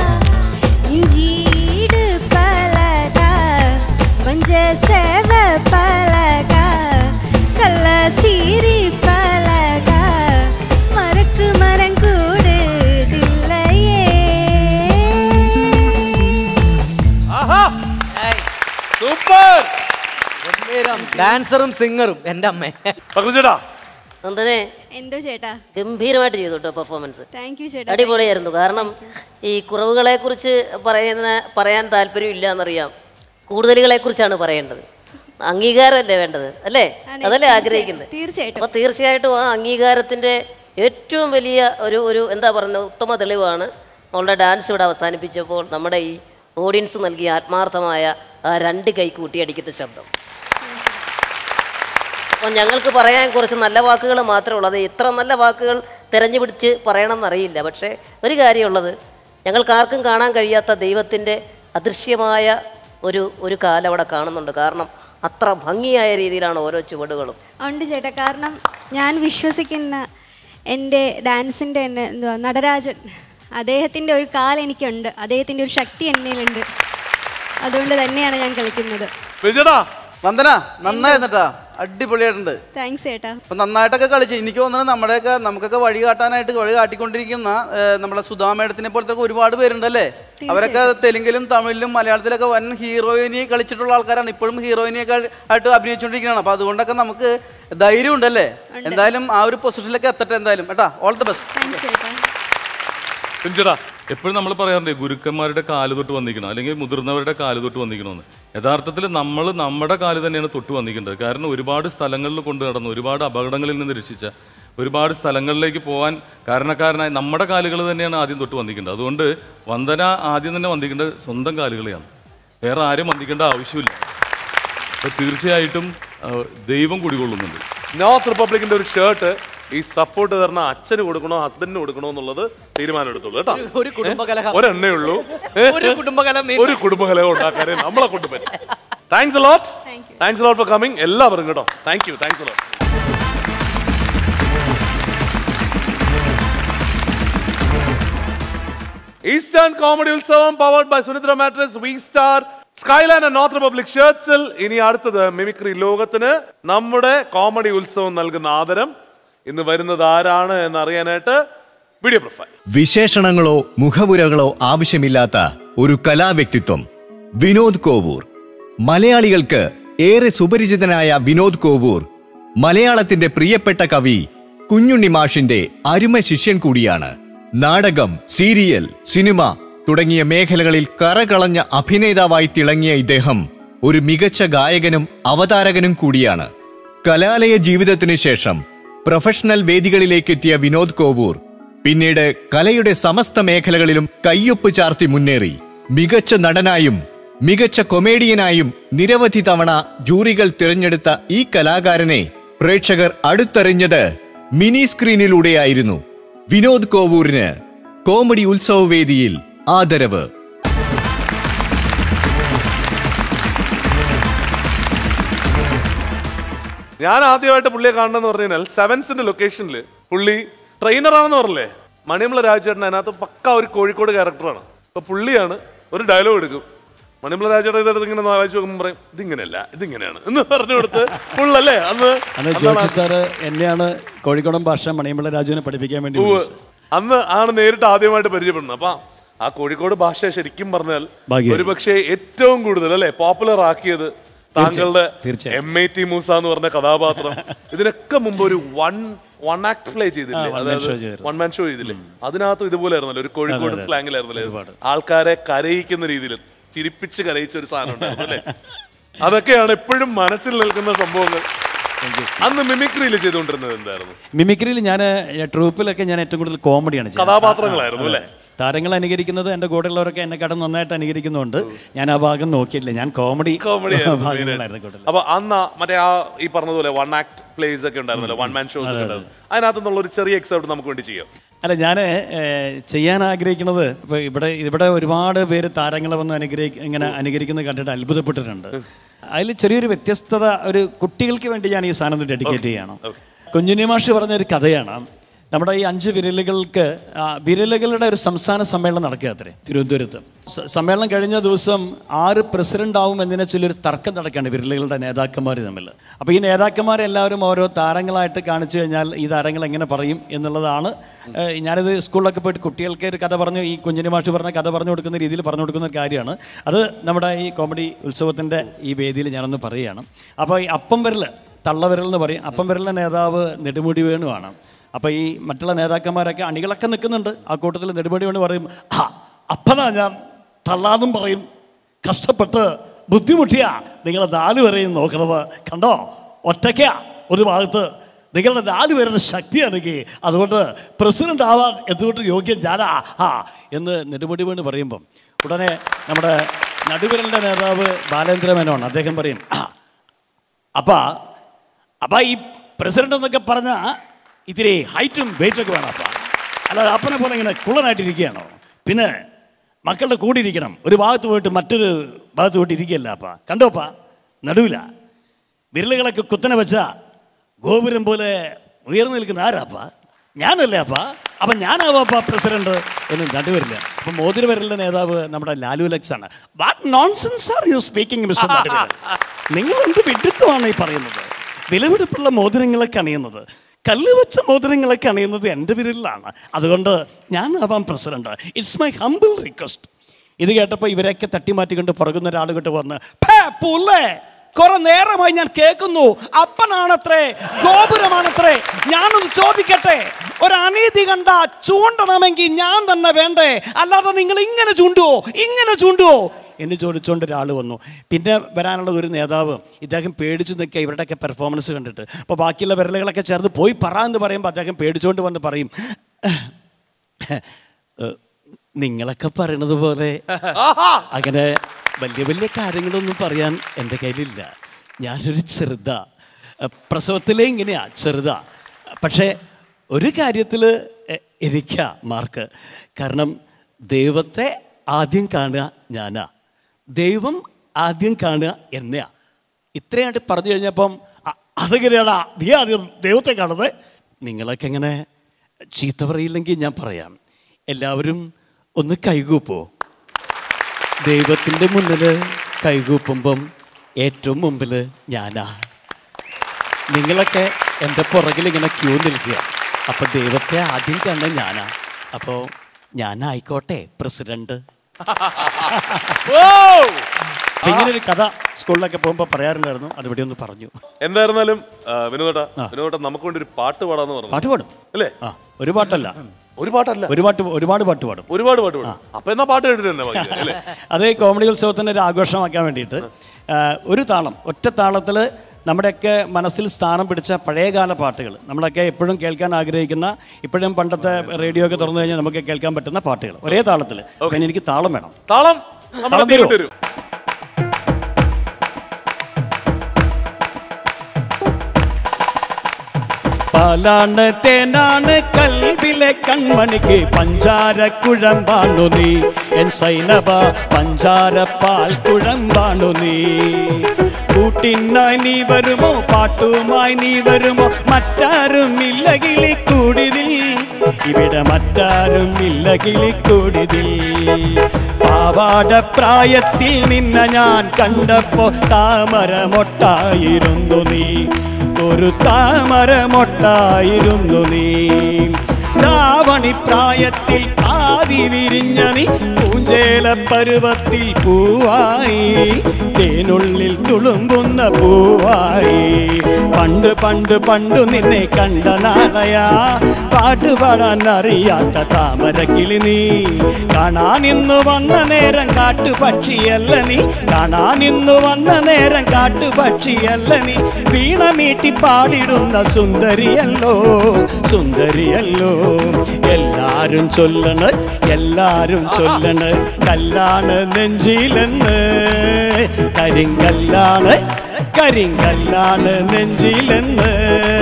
S22: இஞ்சீடு பழகா வஞ்ச சேவ பழகா கள்ள சீரி பழகா மறக்கு மரங்கூடுதில்லையே
S1: സൂപ്പർ
S3: ഡാൻസറും സിംഗറും എൻ്റെ അമ്മ
S1: ചേട്ടാ
S18: നന്ദനെ
S22: എന്തോ ചേട്ടാ
S18: ഗംഭീരമായിട്ട് ചെയ്തു കേട്ടോ പെർഫോമൻസ്
S22: താങ്ക് യു ചേട്ടാ
S18: അടിപൊളിയായിരുന്നു കാരണം ഈ കുറവുകളെ കുറിച്ച് പറയുന്ന പറയാൻ താല്പര്യമില്ല എന്നറിയാം കൂടുതലുകളെ കുറിച്ചാണ് പറയേണ്ടത് അംഗീകാരമല്ലേ വേണ്ടത് അല്ലേ
S22: അതെ,
S18: അതല്ലേ
S22: തീർച്ചയായും,
S18: ആഗ്രഹിക്കുന്നത്
S22: തീർച്ചയായിട്ടും.
S18: അപ്പൊ തീർച്ചയായിട്ടും ആ അംഗീകാരത്തിന്റെ ഏറ്റവും വലിയ ഒരു ഒരു എന്താ പറയുന്നത് ഉത്തമ തെളിവാണ് നമ്മളുടെ ഡാൻസ് ഇവിടെ അവസാനിപ്പിച്ചപ്പോൾ നമ്മുടെ ഈ ഓഡിയൻസ് നൽകിയ ആത്മാർത്ഥമായ ആ രണ്ട് കൈ കൂട്ടിയടിക്കുന്ന ശബ്ദം അപ്പോൾ ഞങ്ങൾക്ക് പറയാൻ കുറച്ച് നല്ല വാക്കുകൾ മാത്രമേ ഉള്ളൂ അത് എത്ര നല്ല വാക്കുകൾ തിരഞ്ഞു പിടിച്ച് പറയണമെന്നറിയില്ല പക്ഷേ ഒരു കാര്യമുള്ളത് ഞങ്ങൾക്ക് ആർക്കും കാണാൻ കഴിയാത്ത ദൈവത്തിൻ്റെ അദൃശ്യമായ ഒരു ഒരു കാലം അവിടെ കാണുന്നുണ്ട് കാരണം അത്ര ഭംഗിയായ രീതിയിലാണ് ഓരോ ചുവടുകളും
S22: ഉണ്ട് ചേട്ടാ കാരണം ഞാൻ വിശ്വസിക്കുന്ന എൻ്റെ ഡാൻസിൻ്റെ തന്നെ എന്തുവാ നടരാജൻ അദ്ദേഹത്തിൻ്റെ ഒരു കാൽ എനിക്കുണ്ട് അദ്ദേഹത്തിൻ്റെ ഒരു ശക്തി എന്നിലുണ്ട് അതുകൊണ്ട് തന്നെയാണ് ഞാൻ കളിക്കുന്നത്
S1: വിജയടാ
S12: വന്ദന നന്നായിരുന്നട്ടാ അടിപൊളിയായിട്ടുണ്ട്
S22: താങ്ക്സ് ചേട്ടാ
S12: അപ്പൊ നന്നായിട്ടൊക്കെ കളിച്ചു എനിക്ക് തോന്നുന്നത് നമ്മുടെയൊക്കെ നമുക്കൊക്കെ വഴി കാട്ടാനായിട്ട് വഴി കാട്ടിക്കൊണ്ടിരിക്കുന്ന ഏഹ്, നമ്മുടെ സുധാ മേഡത്തിനെ പോലത്തെ ഒരുപാട് പേരുണ്ടല്ലേ അവരൊക്കെ തെലുങ്കിലും തമിഴിലും മലയാളത്തിലൊക്കെ വൻ ഹീറോയിനി കളിച്ചിട്ടുള്ള ആൾക്കാരാണ് ഇപ്പോഴും ഹീറോയിനിയൊക്കെ ആയിട്ട് അഭിനയിച്ചുകൊണ്ടിരിക്കുകയാണ് അപ്പൊ അതുകൊണ്ടൊക്കെ നമുക്ക് ധൈര്യം ഉണ്ടല്ലേ എന്തായാലും ആ ഒരു പൊസിഷനിലേക്ക് എത്തട്ടെ എന്തായാലും കേട്ടാ ഓൾ ദി ബെസ്റ്റ്
S22: താങ്ക്സ് ചേട്ടാ
S1: പിഞ്ചടാ
S2: എപ്പോഴും നമ്മൾ പറയാറുണ്ട് ഗുരുക്കന്മാരുടെ കാല് തൊട്ട് വന്നിക്കണം അല്ലെങ്കിൽ മുതിർന്നവരുടെ കാല് തൊട്ട് വന്നിക്കണമെന്ന് യഥാർത്ഥത്തിൽ നമ്മൾ നമ്മുടെ കാല് തന്നെയാണ് തൊട്ട് വന്നിക്കേണ്ടത് കാരണം ഒരുപാട് സ്ഥലങ്ങളിൽ കൊണ്ട് നടന്നു ഒരുപാട് അപകടങ്ങളിൽ നിന്ന് രക്ഷിച്ച ഒരുപാട് സ്ഥലങ്ങളിലേക്ക് പോകാൻ കാരണക്കാരനായ നമ്മുടെ കാലുകൾ തന്നെയാണ് ആദ്യം തൊട്ട് വന്നിക്കേണ്ടത് അതുകൊണ്ട് വന്ദന ആദ്യം തന്നെ വന്നിക്കേണ്ടത് സ്വന്തം കാലുകളെയാണ് വേറെ ആരും വന്നിക്കേണ്ട ആവശ്യമില്ല അപ്പോൾ തീർച്ചയായിട്ടും ആ, ദൈവം കുടികൊള്ളുന്നുണ്ട്
S1: നോർത്ത് റിപ്പബ്ലിക്കിന്റെ ഒരു ഷർട്ട് ഈ സപ്പോർട്ട് തരുന്ന അച്ഛന് കൊടുക്കണോ ഹസ്ബൻഡിന് കൊടുക്കണോ എന്നുള്ളത് തീരുമാനം എടുത്തോളൂ കേട്ടോ
S3: ഒരു കുടുംബകലഹം.
S1: ഒരെണ്ണേ ഉള്ളൂ ഏ?
S3: ഒരു കുടുംബകലം നീ-
S1: ഒരു കുടുംബകലഹം ഉണ്ടാക്കാനേ നമ്മളെ കൊണ്ട് പറ്റും thanks a lot thanks a lot for coming എല്ലാവരും കേട്ടോ thank you thanks a lot Eastern comedy Utsavam powered by Sunitra mattress V Star Skyland and North Republic ഷർട്സിൽ ഇനി അടുത്തത് മിമിക്രി ലോകത്തിന് നമ്മുടെ കോമഡി ഉത്സവം നൽകുന്ന ആദരം ഇന്ന് വരുന്നത് ആരാണ് എന്ന് അറിയാനായിട്ട് വീഡിയോ പ്രൊഫൈൽ
S21: വിശേഷണങ്ങളോ മുഖവുരകളോ ആവശ്യമില്ലാത്ത ഒരു കലാവ്യക്തിത്വം വിനോദ് കോവൂർ മലയാളികൾക്ക് ഏറെ സുപരിചിതനായ വിനോദ് കോവൂർ മലയാളത്തിന്റെ പ്രിയപ്പെട്ട കവി കുഞ്ഞുണ്ണി മാഷിന്റെ അരുമ ശിഷ്യൻ കൂടിയാണ് നാടകം സീരിയൽ സിനിമ തുടങ്ങിയ മേഖലകളിൽ കറകളഞ്ഞ അഭിനേതാവായി തിളങ്ങിയ ഇദ്ദേഹം ഒരു മികച്ച ഗായകനും അവതാരകനും കൂടിയാണ് കലാലയ ജീവിതത്തിനു ശേഷം പ്രൊഫഷണൽ വേദികളിലേക്കെത്തിയ വിനോദ് കോവൂർ പിന്നീട് കലയുടെ സമസ്ത മേഖലകളിലും കയ്യൊപ്പ് ചാർത്തി മുന്നേറി മികച്ച നടനായും മികച്ച കൊമേഡിയനായും നിരവധി തവണ ജൂറികൾ തിരഞ്ഞെടുത്ത ഈ കലാകാരനെ പ്രേക്ഷകർ അടുത്തറിഞ്ഞത് മിനി സ്ക്രീനിലൂടെയായിരുന്നു വിനോദ് കോവൂരിന് കോമഡി ഉത്സവ വേദിയിൽ ആദരവ്
S1: ഞാൻ ആദ്യമായിട്ട് പുള്ളിയെ കാണണമെന്ന് പറഞ്ഞു കഴിഞ്ഞാൽ സെവൻസിന്റെ ലൊക്കേഷനിൽ പുള്ളി ട്രെയിനറാണെന്ന് പറഞ്ഞില്ലേ മണിമല രാജേട്ടൻ അതിനകത്ത് പക്ക ഒരു കോഴിക്കോട് ക്യാരക്ടറാണ് അപ്പൊ പുള്ളിയാണ് ഒരു ഡയലോഗ് എടുക്കും മണിമല രാജേട്ടൻ ഇതെടുത്ത് ഇങ്ങനെ ഒന്ന് ആലോചിച്ച് നോക്കുമ്പോൾ പറയും ഇതിങ്ങനെയല്ല ഇതിങ്ങനെയാണ് എന്ന് പറഞ്ഞു കൊടുത്ത് ഫുള്ളല്ലേ അന്ന്
S5: അന്ന്
S1: അന്നാണ്
S5: ജോഷി സാറ് എന്നെയാണ് കോഴിക്കോടൻ ഭാഷ മണിയമ്പിള്ള രാജുവിനെ പഠിപ്പിക്കാൻ വേണ്ടി
S1: ഉവ്വ്.
S5: വിളിച്ചത്.
S1: അന്ന് ആണ് നേരിട്ട് ആദ്യമായിട്ട് പരിചയപ്പെടുന്നത് അപ്പൊ ആ കോഴിക്കോട് ഭാഷ ശരിക്കും പറഞ്ഞാൽ
S5: ഭാഗ്യമായി.
S1: ഒരു പക്ഷേ ഏറ്റവും കൂടുതൽ അല്ലെ പോപ്പുലർ ആക്കിയത് താങ്കളുടെ
S5: തീർച്ചയായും.
S1: എം ഐ ടി മൂസ എന്ന് പറഞ്ഞ കഥാപാത്രം ഇതിനൊക്കെ മുമ്പ് ഒരു വൺ വൺ ആക്ട് പ്ലേ ചെയ്തില്ലേ
S5: ആ, one man show ചെയ്തിരുന്നു.
S1: വൺ മാൻ ഷോ ചെയ്തില്ലേ അതിനകത്തും ഇതുപോലെ ആയിരുന്നല്ലോ ഒരു കോഴിക്കോട്
S5: അതെ, അതെ.
S1: സ്ലാങ്ങിലായിരുന്നല്ലേ ആൾക്കാരെ കരയിക്കുന്ന രീതിയിൽ ചിരിപ്പിച്ച് കരയിച്ച ഒരു സാധനം ഉണ്ടായിരുന്നു അല്ലേ അതൊക്കെയാണ് എപ്പോഴും മനസ്സിൽ നിൽക്കുന്ന സംഭവങ്ങൾ അന്ന് മിമിക്രിയിൽ ചെയ്തുകൊണ്ടിരുന്നത് എന്തായിരുന്നു
S5: മിമിക്രിയിൽ ഞാൻ ട്രൂപ്പിലൊക്കെ ഞാൻ ഏറ്റവും കൂടുതൽ കോമഡിയാണ് ചെയ്യുന്നത്.
S1: കഥാപാത്രങ്ങളായിരുന്നു
S5: ആ,
S1: അല്ലേ?
S5: അതെ. താരങ്ങൾ അനുകരിക്കുന്നത് എൻ്റെ കൂടെയുള്ളവരൊക്കെ എന്നെ കടം നന്നായിട്ട് അനുകരിക്കുന്നുണ്ട് ഞാൻ ആ ഭാഗം നോക്കിയിട്ടില്ല ഞാൻ കോമഡി
S1: കോമഡി
S5: ഭാഗങ്ങളായിരുന്നു കൂടുതൽ
S1: അപ്പൊ അന്ന് മറ്റേ ആ ഈ പറഞ്ഞതുപോലെ വൺ ആക്ട് പ്ലേസ് ഒക്കെ ഉണ്ടായിരുന്നല്ലോ വൺ മാൻ ഷോസ് ഒക്കെ ഉണ്ടായിരുന്നു അതിനകത്ത് നിന്നുള്ള ഒരു ചെറിയ എക്സൈറ്റ് നമുക്ക് വേണ്ടി ചെയ്യാം
S5: അല്ല ഞാൻ ചെയ്യാൻ ആഗ്രഹിക്കുന്നത് ഇപ്പോൾ ഇവിടെ ഇവിടെ ഒരുപാട് പേര് താരങ്ങളെ വന്ന് അനുഗ്രഹി ഇങ്ങനെ അനുകരിക്കുന്നത് കണ്ടിട്ട് അത്ഭുതപ്പെട്ടിട്ടുണ്ട് അതിൽ ചെറിയൊരു വ്യത്യസ്തത ഒരു കുട്ടികൾക്ക് വേണ്ടി ഞാൻ ഈ സാധനം ഡെഡിക്കേറ്റ് ചെയ്യണം കുഞ്ഞുണ്ണി മാഷ് പറഞ്ഞ ഒരു കഥയാണ് നമ്മുടെ ഈ അഞ്ച് വിരലുകൾക്ക് ആ, വിരലുകളുടെ ഒരു സംസ്ഥാന സമ്മേളനം നടക്കുക അത്രേ തിരുവനന്തപുരത്ത് സ- സമ്മേളനം കഴിഞ്ഞ ദിവസം ആര് പ്രസിഡന്റ് ആവും എന്നതിനെ ചൊല്ലൊരു തർക്കം നടക്കുകയാണ് വിരലുകളുടെ നേതാക്കന്മാർ തമ്മിൽ അപ്പോൾ ഈ നേതാക്കന്മാരെല്ലാവരും ഓരോ താരങ്ങളായിട്ട് കാണിച്ചു കഴിഞ്ഞാൽ ഈ താരങ്ങൾ എങ്ങനെ പറയും എന്നുള്ളതാണ് ഏഹ്, ഞാനിത് സ്കൂളിലൊക്കെ പോയിട്ട് കുട്ടികൾക്ക് ഒരു കഥ പറഞ്ഞു ഈ കുഞ്ഞിനി മാഷ് പറഞ്ഞ കഥ പറഞ്ഞു കൊടുക്കുന്ന രീതിയിൽ പറഞ്ഞു കൊടുക്കുന്ന ഒരു കാര്യമാണ് അത് നമ്മുടെ ഈ കോമഡി ഉത്സവത്തിൻ്റെ ഈ വേദിയിൽ ഞാനൊന്ന് പറയുകയാണ് അപ്പോൾ ഈ അപ്പം വിരൽ തള്ളവിരൽ എന്ന് പറയും അപ്പം വിരലിൻ്റെ നേതാവ് നെടുമുടി വേണുവാണ് അപ്പോൾ ഈ മറ്റുള്ള നേതാക്കന്മാരൊക്കെ അണികളൊക്കെ നിൽക്കുന്നുണ്ട് ആ കൂട്ടത്തിൽ നെടുമുടി വേണു പറയും ആ അപ്പനാ ഞാൻ തള്ളാന്നും പറയും കഷ്ടപ്പെട്ട് ബുദ്ധിമുട്ടിയാ നിങ്ങളെ നാല് വരെയും നോക്കണത് കണ്ടോ ഒറ്റയ്ക്കാ ഒരു ഭാഗത്ത് നിങ്ങളുടെ നാല് പേരുടെ ശക്തിയാണെങ്കിൽ അതുകൊണ്ട് പ്രസിഡന്റ് ആവാൻ എന്തുകൊണ്ട് യോഗ്യം ഞാനാ ആ എന്ന് നെടുമുടി വേണു പറയുമ്പം ഉടനെ നമ്മുടെ നടുവിരലിൻ്റെ നേതാവ് ബാലേന്ദ്ര മേനോൻ അദ്ദേഹം പറയും ആ അപ്പാ അപ്പാ ഈ പ്രസിഡന്റ് എന്നൊക്കെ പറഞ്ഞ ഇത്തിരി ഹൈറ്റും വെയിറ്റൊക്കെ വേണം അപ്പാ അല്ലാതെ അപ്പനെ പോലെ ഇങ്ങനെ കുള്ളനായിട്ടിരിക്കുകയാണോ പിന്നെ മക്കളുടെ കൂടെ ഇരിക്കണം ഒരു ഭാഗത്ത് പോയിട്ട് മറ്റൊരു ഭാഗത്ത് പോയിട്ട് ഇരിക്കുകയല്ല അപ്പാ കണ്ടോപ്പാ നടുവില വിരലുകളൊക്കെ കുത്തനെ വെച്ച ഗോപുരം പോലെ ഉയർന്നു നിൽക്കുന്ന ആരാപ്പാ ഞാനല്ലേ അപ്പാ അപ്പം ഞാനാവാപ്പാ പ്രസിഡന്റ് എന്ന് നടുവരില്ല അപ്പം മോതിരവരലിൻ്റെ നേതാവ് നമ്മുടെ ലാലു ലക്സ് ആണ് what nonsense are you speaking mister നടുവരൽ നിങ്ങൾ എന്ത് വിഡിത്തമാണ് ഈ പറയുന്നത് വിലപിടിപ്പുള്ള മോതിരങ്ങളൊക്കെ അണിയുന്നത് കല്ല് വെച്ച മോതിരങ്ങളൊക്കെ അണിയുന്നത് എൻ്റെ വിരലിലാണ് അതുകൊണ്ട് ഞാൻ ആവാം president it's my humble request ഇത് കേട്ടപ്പോൾ ഇവരെയൊക്കെ തട്ടിമാറ്റിക്കൊണ്ട് പുറകുന്ന ഒരാളുകൊണ്ട് വന്ന് "ഫേ, പുല്ലേ കുറെ നേരമായി ഞാൻ കേൾക്കുന്നു അപ്പനാണത്രേ ഗോപുരമാണത്രേ ഞാനൊന്ന് ചോദിക്കട്ടെ ഒരു അനീതി കണ്ട ചൂണ്ടണമെങ്കിൽ ഞാൻ തന്നെ വേണ്ടേ അല്ലാതെ നിങ്ങൾ ഇങ്ങനെ ചൂണ്ടുവോ ഇങ്ങനെ ചൂണ്ടുവോ എന്ന് ചോദിച്ചുകൊണ്ട് ഒരാൾ വന്നു പിന്നെ വരാനുള്ള ഒരു നേതാവ് ഇദ്ദേഹം പേടിച്ചു നിൽക്കുക ഇവരുടെയൊക്കെ പെർഫോമൻസ് കണ്ടിട്ട് അപ്പോൾ ബാക്കിയുള്ള വിരലുകളൊക്കെ ചേർന്ന് പോയി പറ എന്ന് പറയുമ്പോൾ അദ്ദേഹം പേടിച്ചുകൊണ്ട് വന്ന് പറയും "ഏഹ്, നിങ്ങളൊക്കെ പറയണത് പോലെ അങ്ങനെ വലിയ വലിയ കാര്യങ്ങളൊന്നും പറയാൻ എൻ്റെ കയ്യിലില്ല ഞാനൊരു ചെറുത പ്രസവത്തിലേ ഇങ്ങനെയാ ചെറുതാ പക്ഷേ ഒരു കാര്യത്തിൽ ഇരിക്കുക മാർക്ക് കാരണം ദൈവത്തെ ആദ്യം കാണുക ഞാനാ ദൈവം ആദ്യം കാണുക എന്നെയാ ഇത്രയായിട്ട് പറഞ്ഞു കഴിഞ്ഞപ്പം "അ- അതെങ്ങനെയാടാ നീ ആദ്യം ദൈവത്തെ കാണുന്നത് നിങ്ങളൊക്കെ എങ്ങനെ ചീത്ത പറയില്ലെങ്കിൽ ഞാൻ പറയാം എല്ലാവരും ഒന്ന് കൈകൂപ്പോ ദൈവത്തിൻ്റെ മുന്നിൽ കൈകൂപ്പുമ്പം ഏറ്റവും മുമ്പിൽ ഞാനാ നിങ്ങളൊക്കെ എൻ്റെ പുറകിൽ ഇങ്ങനെ ക്യൂ നിൽക്കുക അപ്പോൾ ദൈവത്തെ ആദ്യം കണ്ട ഞാനാ അപ്പോൾ ഞാനായിക്കോട്ടെ പ്രസിഡന്റ് അപ്പൊ ഇങ്ങനെ ഒരു കഥ സ്കൂളിലൊക്കെ പോകുമ്പോൾ പറയാറുണ്ടായിരുന്നു അതിവിടെ ഒന്ന് പറഞ്ഞു
S1: എന്തായിരുന്നാലും ആ, വിനോദേട്ടാ വിനോദേട്ടാ നമുക്ക് വേണ്ടി ഒരു പാട്ട് പാടാന്ന് പറഞ്ഞു
S5: പാട്ട് പാടും
S1: അല്ലേ
S5: ആ ഒരു പാട്ടല്ല
S1: ഒരു പാട്ടല്ല
S5: ഒരു പാട്ട് ഒരുപാട് പാട്ട് പാടും
S1: ഒരുപാട് പാട്ട് പാടും അപ്പൊ എന്നാ പാട്ട് കേട്ടിട്ട് തന്നെ ബാക്കി, അല്ലേ
S5: അത് ഈ കോമഡി ഉത്സവത്തിൻ്റെ ഒരു ആഘോഷമാക്കാൻ വേണ്ടിയിട്ട് ആ, ഒരു താളം ഒറ്റ താളത്തിൽ നമ്മുടെയൊക്കെ മനസ്സിൽ സ്ഥാനം പിടിച്ച പഴയകാല പാട്ടുകൾ നമ്മളൊക്കെ എപ്പോഴും കേൾക്കാൻ ആഗ്രഹിക്കുന്ന ഇപ്പോഴും പണ്ടത്തെ റേഡിയോ ഒക്കെ തുറന്നു കഴിഞ്ഞാൽ നമുക്ക് കേൾക്കാൻ പറ്റുന്ന പാട്ടുകൾ ഒരേ താളത്തിൽ പിന്നെ എനിക്ക് താളം വേണം
S1: താളം നമ്മുടെ
S5: താളം
S1: ടീം
S5: തരുമോ?
S1: തരും
S5: പാലാണ് തേനാണ് കൽവിലെ കൺമണിക്ക് പഞ്ചാര കുഴമ്പാണു നീ എൻ സൈനവ പഞ്ചാര പാൽ കുഴമ്പാണു നീ കൂട്ടിനായി നീ വരുമോ പാട്ടുമായി നീ വരുമോ മറ്റാരും ഇല്ല കിളിക്കൂടിതിൽ ഇവിടെ മറ്റാരും ഇല്ല കിളിക്കൂടിതിൽ പാവാട പ്രായത്തിൽ നിന്ന ഞാൻ കണ്ടപ്പോ താമരമൊട്ടായിരുന്നു നീ ഒരു താമരമൊട്ടായിരുന്നു നീ ധാവണി പ്രായത്തിൽ ആദി വിരിഞ്ഞ നീ പൂഞ്ചേല പരുവത്തിൽ പൂവായി തേനുള്ളിൽ തുളുമ്പുന്ന പൂവായി പണ്ട് പണ്ട് പണ്ടു നിന്നെ കണ്ട നാളയാ പാട്ടുപാടാൻ അറിയാത്ത താമര കിളി നീ കാണാൻ ഇന്നു വന്ന നേരം കാട്ടുപക്ഷിയല്ല നീ കാണാൻ ഇന്നു വന്ന നേരം കാട്ടുപക്ഷിയല്ല നീ വീണ മീട്ടി പാടിടുന്ന സുന്ദരിയല്ലോ സുന്ദരിയല്ലോ എല്ലാരും ചൊല്ലണ് എല്ലാരും ചൊല്ലണ് കല്ലാണ് നെഞ്ചിലെന്ന് കരിങ്കല്ലാണ് കരിങ്കല്ലാണ് നെഞ്ചിലെന്ന്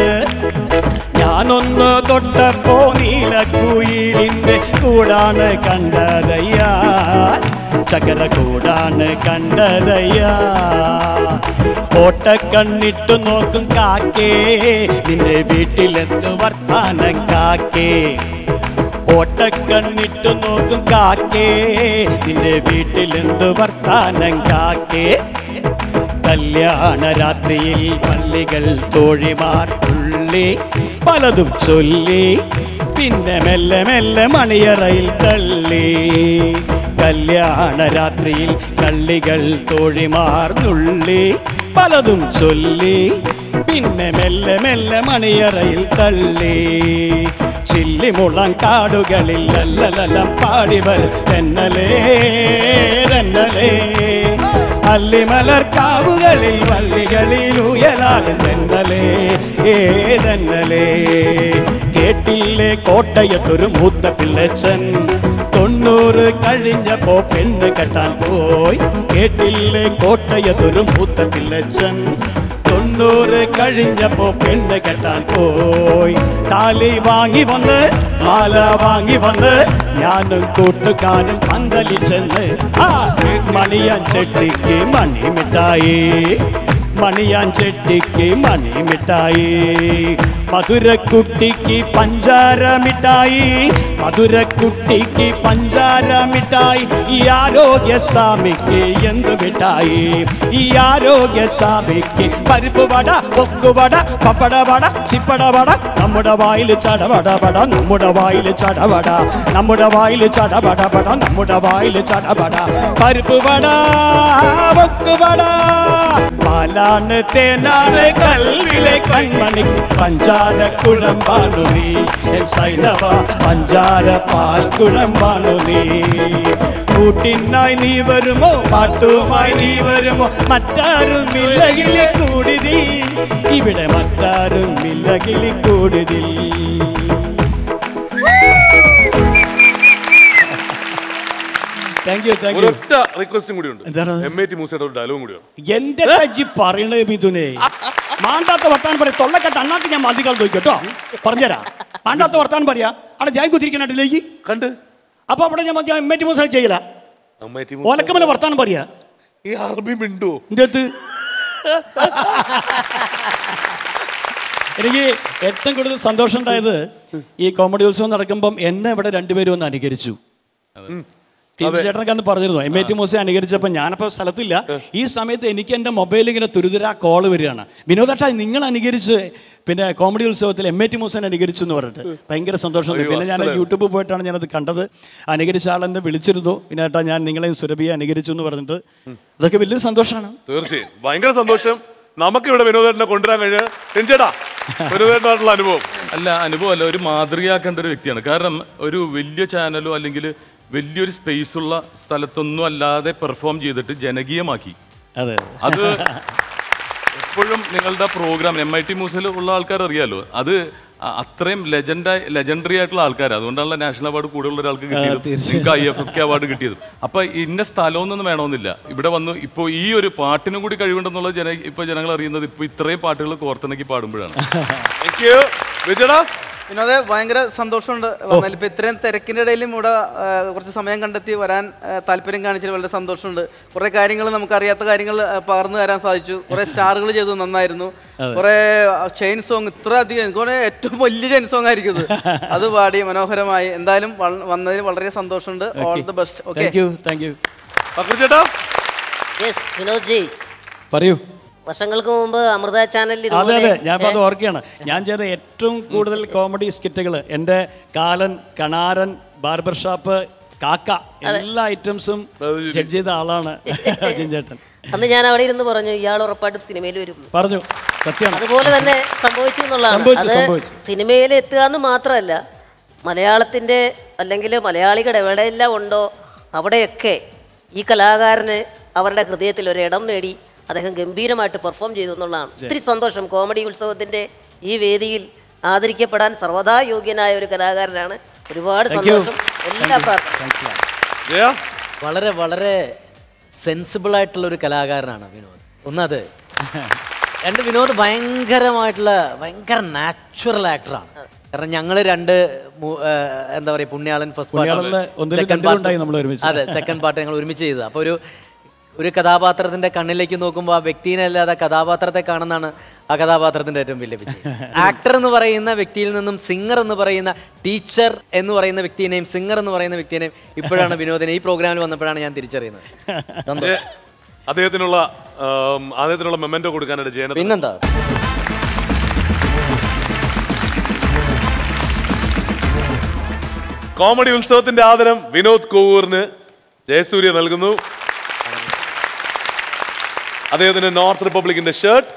S5: ഞാനൊന്ന് തൊട്ടപ്പോ നീലക്കുയിലിന്റെ കൂടാണ് കണ്ടതയ്യാ ചകര കൂടാണ് കണ്ടതയ്യാ ഓട്ട കണ്ണിട്ടു നോക്കും കാക്കേ നിന്റെ വീട്ടിലെത്തു വർത്താനം കാക്കേ ഓട്ട കണ്ണിട്ടു നോക്കും കാക്കേ നിന്റെ വീട്ടിലെന്തു വർത്താനം കാക്കേ കല്യാണ രാത്രിയിൽ പള്ളികൾ തോഴിമാർ തുള്ളി പലതും ചൊല്ലി പിന്നെ മെല്ലെ മെല്ലെ മണിയറയിൽ തള്ളി കല്യാണ രാത്രിയിൽ കള്ളികൾ തോഴിമാർ നുള്ളി പലതും ചൊല്ലി പിന്നെ മെല്ലെ മെല്ലെ മണിയറയിൽ തള്ളി ചില്ലിമുളം കാടുകളിൽ ലല്ലലലം പാടിവർ തെന്നലേ തെന്നലേ അല്ലിമലർ കാവുകളിൽ വള്ളികളിൽ ഉയലാടും തെന്നലേ ഏതെന്നലേ കേട്ടില്ലേ കോട്ടയത്തൊരു മൂത്ത പിള്ളച്ചൻ തൊണ്ണൂറ് കഴിഞ്ഞപ്പോ പെണ്ണ് കെട്ടാൻ പോയി കേട്ടില്ലേ കോട്ടയത്തൊരു മൂത്ത പിള്ളച്ചൻ തൊണ്ണൂറ് കഴിഞ്ഞപ്പോ പെണ്ണ് കെട്ടാൻ പോയി താലി വാങ്ങി വന്ന് മാല വാങ്ങി വന്ന് ഞാനും കൂട്ടുകാരും പന്തലി ചെന്ന് ആ മണിയാൻ ചെട്ടിക്ക് മണി മിഠായി മണിയാൻ ചെട്ടിക്ക് മണി മിഠായി മധുരക്കുട്ടിക്ക് പഞ്ചാര മിഠായി മധുരക്കുട്ടിക്ക് പഞ്ചാര മിഠായി ഈ ആരോഗ്യ സ്വാമിക്ക് എന്ത് മിഠായി ഈ ആരോഗ്യ സ്വാമിക്ക് പരിപ്പ് വട പൊക്കുവട പപ്പട വട ചിപ്പട വട നമ്മുടെ വായിൽ ചടവട വട നമ്മുടെ വായിൽ ചടവട നമ്മുടെ വായിൽ ചടവട വട നമ്മുടെ വായിൽ ചടവട പരിപ്പ് വട പൊക്കുവട പാലാണ് തേനാണ് കൽവിലെ കൺമണിക്ക് പഞ്ചാര കുഴമ്പാണു നീ എൻ സൈനവ പഞ്ചാര പാൽ കുഴമ്പാണു നീ കൂട്ടിനായി നീ വരുമോ പാട്ടുമായി നീ വരുമോ മറ്റാരും ഇല്ലകിലി കൂടിതി ഇവിടെ മറ്റാരും ഇല്ലകിലി കൂടിതി താങ്ക് യു താങ്ക് യു
S1: ഒരൊറ്റ റിക്വസ്റ്റും കൂടി ഉണ്ട്
S5: എന്താണ്?
S1: എം എ ടി മൂസയുടെ ഒരു ഡയലോഗും കൂടിയാണ്
S5: എന്റെ തജ്ജി പറയണേ മിഥുനെ മാണ്ടാത്ത വർത്താനം പറയാം തൊള്ളക്കെട്ട് അണ്ണാക്ക് ഞാൻ മതികൾ നോക്കി കേട്ടോ പറഞ്ഞുതരാം മാണ്ടാത്ത വർത്താനം പറയാ അവിടെ ജാൻ കുത്തിരിക്കണട്ടിലേക്ക്
S1: കണ്ട്
S5: അപ്പൊ അവിടെ ഞാൻ മതി എം എ ടി മൂസ ചെയ്യില്ല
S1: എം എ ടി
S5: ഓലക്കമല വർത്താനം പറയാ
S1: ഈ അറബി മിണ്ടോ
S5: എന്റെ എനിക്ക് ഏറ്റവും കൂടുതൽ സന്തോഷം ഉണ്ടായത് ഈ കോമഡി ഉത്സവം നടക്കുമ്പം എന്നെ ഇവിടെ രണ്ടുപേരും ഒന്ന് അനുകരിച്ചു ചേട്ടനൊക്കെ അന്ന് പറഞ്ഞിരുന്നു എം എ ടി മൂസെ അനുകരിച്ചപ്പോൾ ഞാനപ്പോൾ സ്ഥലത്തില്ല ഈ സമയത്ത് എനിക്ക് എൻ്റെ മൊബൈലിൽ ഇങ്ങനെ തുരുതുരാ കോള് വരികയാണ് വിനോദട്ട നിങ്ങൾ അനുകരിച്ച് പിന്നെ കോമഡി ഉത്സവത്തിൽ എം എ ടി മൂസൻ അനുകരിച്ചു എന്ന് പറഞ്ഞിട്ട് ഭയങ്കര സന്തോഷം തോന്നി.
S1: അയ്യോ,
S5: പിന്നെ ഞാൻ
S1: അസലായി.
S5: യൂട്യൂബിൽ പോയിട്ടാണ് ഞാനത് കണ്ടത് അനുകരിച്ച ആളെന്നെ വിളിച്ചിരുന്നു പിന്നെ ഏട്ടാ ഞാൻ നിങ്ങളെയും സുരഭിയെ അനുകരിച്ചു എന്ന് പറഞ്ഞിട്ട് അതൊക്കെ വലിയൊരു സന്തോഷമാണ്
S1: തീർച്ചയായും ഭയങ്കര സന്തോഷം നമുക്കിവിടെ വിനോദേട്ടനെ കൊണ്ടുവരാൻ കഴിഞ്ഞ രഞ്ജേട്ടാ വിനോദേട്ടനായിട്ടുള്ള അനുഭവം
S2: അല്ല അനുഭവമല്ല ഒരു മാതൃകയാക്കേണ്ട ഒരു വ്യക്തിയാണ് കാരണം ഒരു വലിയ ചാനലോ അല്ലെങ്കിൽ വലിയൊരു സ്പേസ് ഉള്ള സ്ഥലത്തൊന്നും അല്ലാതെ പെർഫോം ചെയ്തിട്ട് ജനകീയമാക്കി
S5: അതെ
S2: അത് എപ്പോഴും നിങ്ങളുടെ പ്രോഗ്രാം എം ഐ ടി മ്യൂസിൽ ഉള്ള ആൾക്കാർ അറിയാലോ അത് അ- അത്രയും ലെജൻഡായി ലെജൻഡറി ആയിട്ടുള്ള ആൾക്കാർ അതുകൊണ്ടാണല്ലോ നാഷണൽ അവാർഡ് കൂടുതലുള്ള ഒരാൾക്ക് കിട്ടിയത്
S5: തീർച്ചയായും.
S2: നിങ്ങൾക്ക് I F F K award കിട്ടിയത് അപ്പൊ ഇന്ന സ്ഥലമൊന്നും വേണമെന്നില്ല ഇവിടെ വന്നു ഇപ്പോൾ ഈ ഒരു പാട്ടിനും കൂടി കഴിവുണ്ടെന്നുള്ള ജന ഇപ്പൊ ജനങ്ങൾ അറിയുന്നത് ഇപ്പൊ ഇത്രയും പാട്ടുകൾ കോർത്തിണക്കി പാടുമ്പോഴാണ്
S1: താങ്ക് യു വിജയടാ
S12: വിനോദെ ഭയങ്കര സന്തോഷമുണ്ട് വന്നതിൽ ഇപ്പൊ ഇത്രയും തിരക്കിന്റെ ഇടയിലും ഇവിടെ ആ, കുറച്ച് സമയം കണ്ടെത്തി വരാൻ ആ, താല്പര്യം കാണിച്ചതിൽ വളരെ സന്തോഷമുണ്ട് കുറെ കാര്യങ്ങൾ നമുക്ക് അറിയാത്ത കാര്യങ്ങൾ ആ, പകർന്നു തരാൻ സാധിച്ചു കുറെ സ്റ്റാറുകൾ ചെയ്തു നന്നായിരുന്നു
S5: അതെ.
S12: കുറെ ചെയിൻ സോങ് ഇത്ര അധികം എനിക്ക് തോന്നുന്നു ഏറ്റവും വലിയ ചെയിൻ സോങ് ആയിരിക്കും ഇത് അത് പാടി മനോഹരമായി എന്തായാലും വ- വന്നതിൽ വളരെ സന്തോഷമുണ്ട് all the best okay
S5: thank you thank you
S1: ചേട്ടാ
S18: യെസ് വിനോദ് ജി
S5: പറയൂ
S18: വർഷങ്ങൾക്ക് മുമ്പ് അമൃത ചാനലിൽ
S5: അതെ
S18: ഇതുപോലെ
S5: അതെ ഞാൻ ഇപ്പൊ അത് ഓർക്കുകയാണ് ഞാൻ ചെയ്ത ഏറ്റവും കൂടുതൽ കോമഡി സ്കിറ്റുകൾ എൻ്റെ കാലൻ കണാരൻ ബാർബർ ഷാപ്പ് കാക്ക എല്ലാ ഐറ്റംസും ജഡ്ജ് ചെയ്ത ആളാണ് അജിൻ ചേട്ടൻ
S18: അന്ന് ഞാൻ അവിടെ ഇരുന്ന് പറഞ്ഞു ഇയാൾ ഉറപ്പായിട്ടും സിനിമയിൽ വരും
S5: പറഞ്ഞു സത്യമാണ്
S18: അതുപോലെ തന്നെ സംഭവിച്ചു എന്നുള്ളതാണ്
S5: സംഭവിച്ചു,
S18: അത്
S5: സംഭവിച്ചു.
S18: സിനിമയിൽ എത്തുക എന്ന് മാത്രമല്ല മലയാളത്തിൻ്റെ അല്ലെങ്കിൽ മലയാളികളുടെ എവിടെയെല്ലാം ഉണ്ടോ അവിടെയൊക്കെ ഈ കലാകാരന് അവരുടെ ഹൃദയത്തിൽ ഒരു ഇടം നേടി അദ്ദേഹം ഗംഭീരമായിട്ട് പെർഫോം ചെയ്തു എന്നുള്ളതാണ് ഒത്തിരി സന്തോഷം കോമഡി ഉത്സവത്തിൻ്റെ ഈ വേദിയിൽ ആദരിക്കപ്പെടാൻ സർവ്വതാ യോഗ്യനായ ഒരു കലാകാരനാണ് ഒരുപാട്
S3: Thank you.
S18: സന്തോഷം എല്ലാ പ്രാർത്ഥന
S3: വളരെ വളരെ സെൻസിബിൾ ആയിട്ടുള്ള ഒരു കലാകാരനാണ് വിനോദ് ഒന്നത് രണ്ട് വിനോദ് ഭയങ്കരമായിട്ടുള്ള ഭയങ്കര നാച്ചുറൽ ആക്ടറാണ് കാരണം ഞങ്ങൾ രണ്ട് മു- ആ, എന്താ പറയുക പുണ്യാളൻ ഫസ്റ്റ്
S5: പുണ്യാളനില് ഒന്നിലും രണ്ടിലും ഉണ്ടായി നമ്മൾ ഒരുമിച്ച്.
S3: അതെ സെക്കൻഡ് പാർട്ട് ഞങ്ങൾ ഒരുമിച്ച് ചെയ്തത് അപ്പോൾ ഒരു ഒരു കഥാപാത്രത്തിന്റെ കണ്ണിലേക്ക് നോക്കുമ്പോൾ ആ വ്യക്തിനെ അല്ലാതെ ആ കഥാപാത്രത്തെ കാണുന്നതാണ് ആ കഥാപാത്രത്തിന്റെ ഏറ്റവും വലിയ വിജയം ആക്ടർ എന്ന് പറയുന്ന വ്യക്തിയിൽ നിന്നും സിംഗർ എന്ന് പറയുന്ന ടീച്ചർ എന്ന് പറയുന്ന വ്യക്തിയെയും സിംഗർ എന്ന് പറയുന്ന വ്യക്തിയെയും ഇപ്പോഴാണ് വിനോദിനെ ഈ പ്രോഗ്രാമിൽ വന്നപ്പോഴാണ് ഞാൻ തിരിച്ചറിയുന്നത് സന്തോഷം
S1: അദ്ദേഹത്തിനുള്ള ആം, അദ്ദേഹത്തിനുള്ള മെമ്മൻറ്റോ കൊടുക്കാനായിട്ട് ജയന
S3: പിന്നെന്താ
S1: കോമഡി ഉത്സവത്തിന്റെ ആദരം വിനോദ് കോവൂറിന് ജയസൂര്യ നൽകുന്നു അദ്ദേഹത്തിന്റെ നോർത്ത് റിപ്പബ്ലിക്കിന്റെ shirt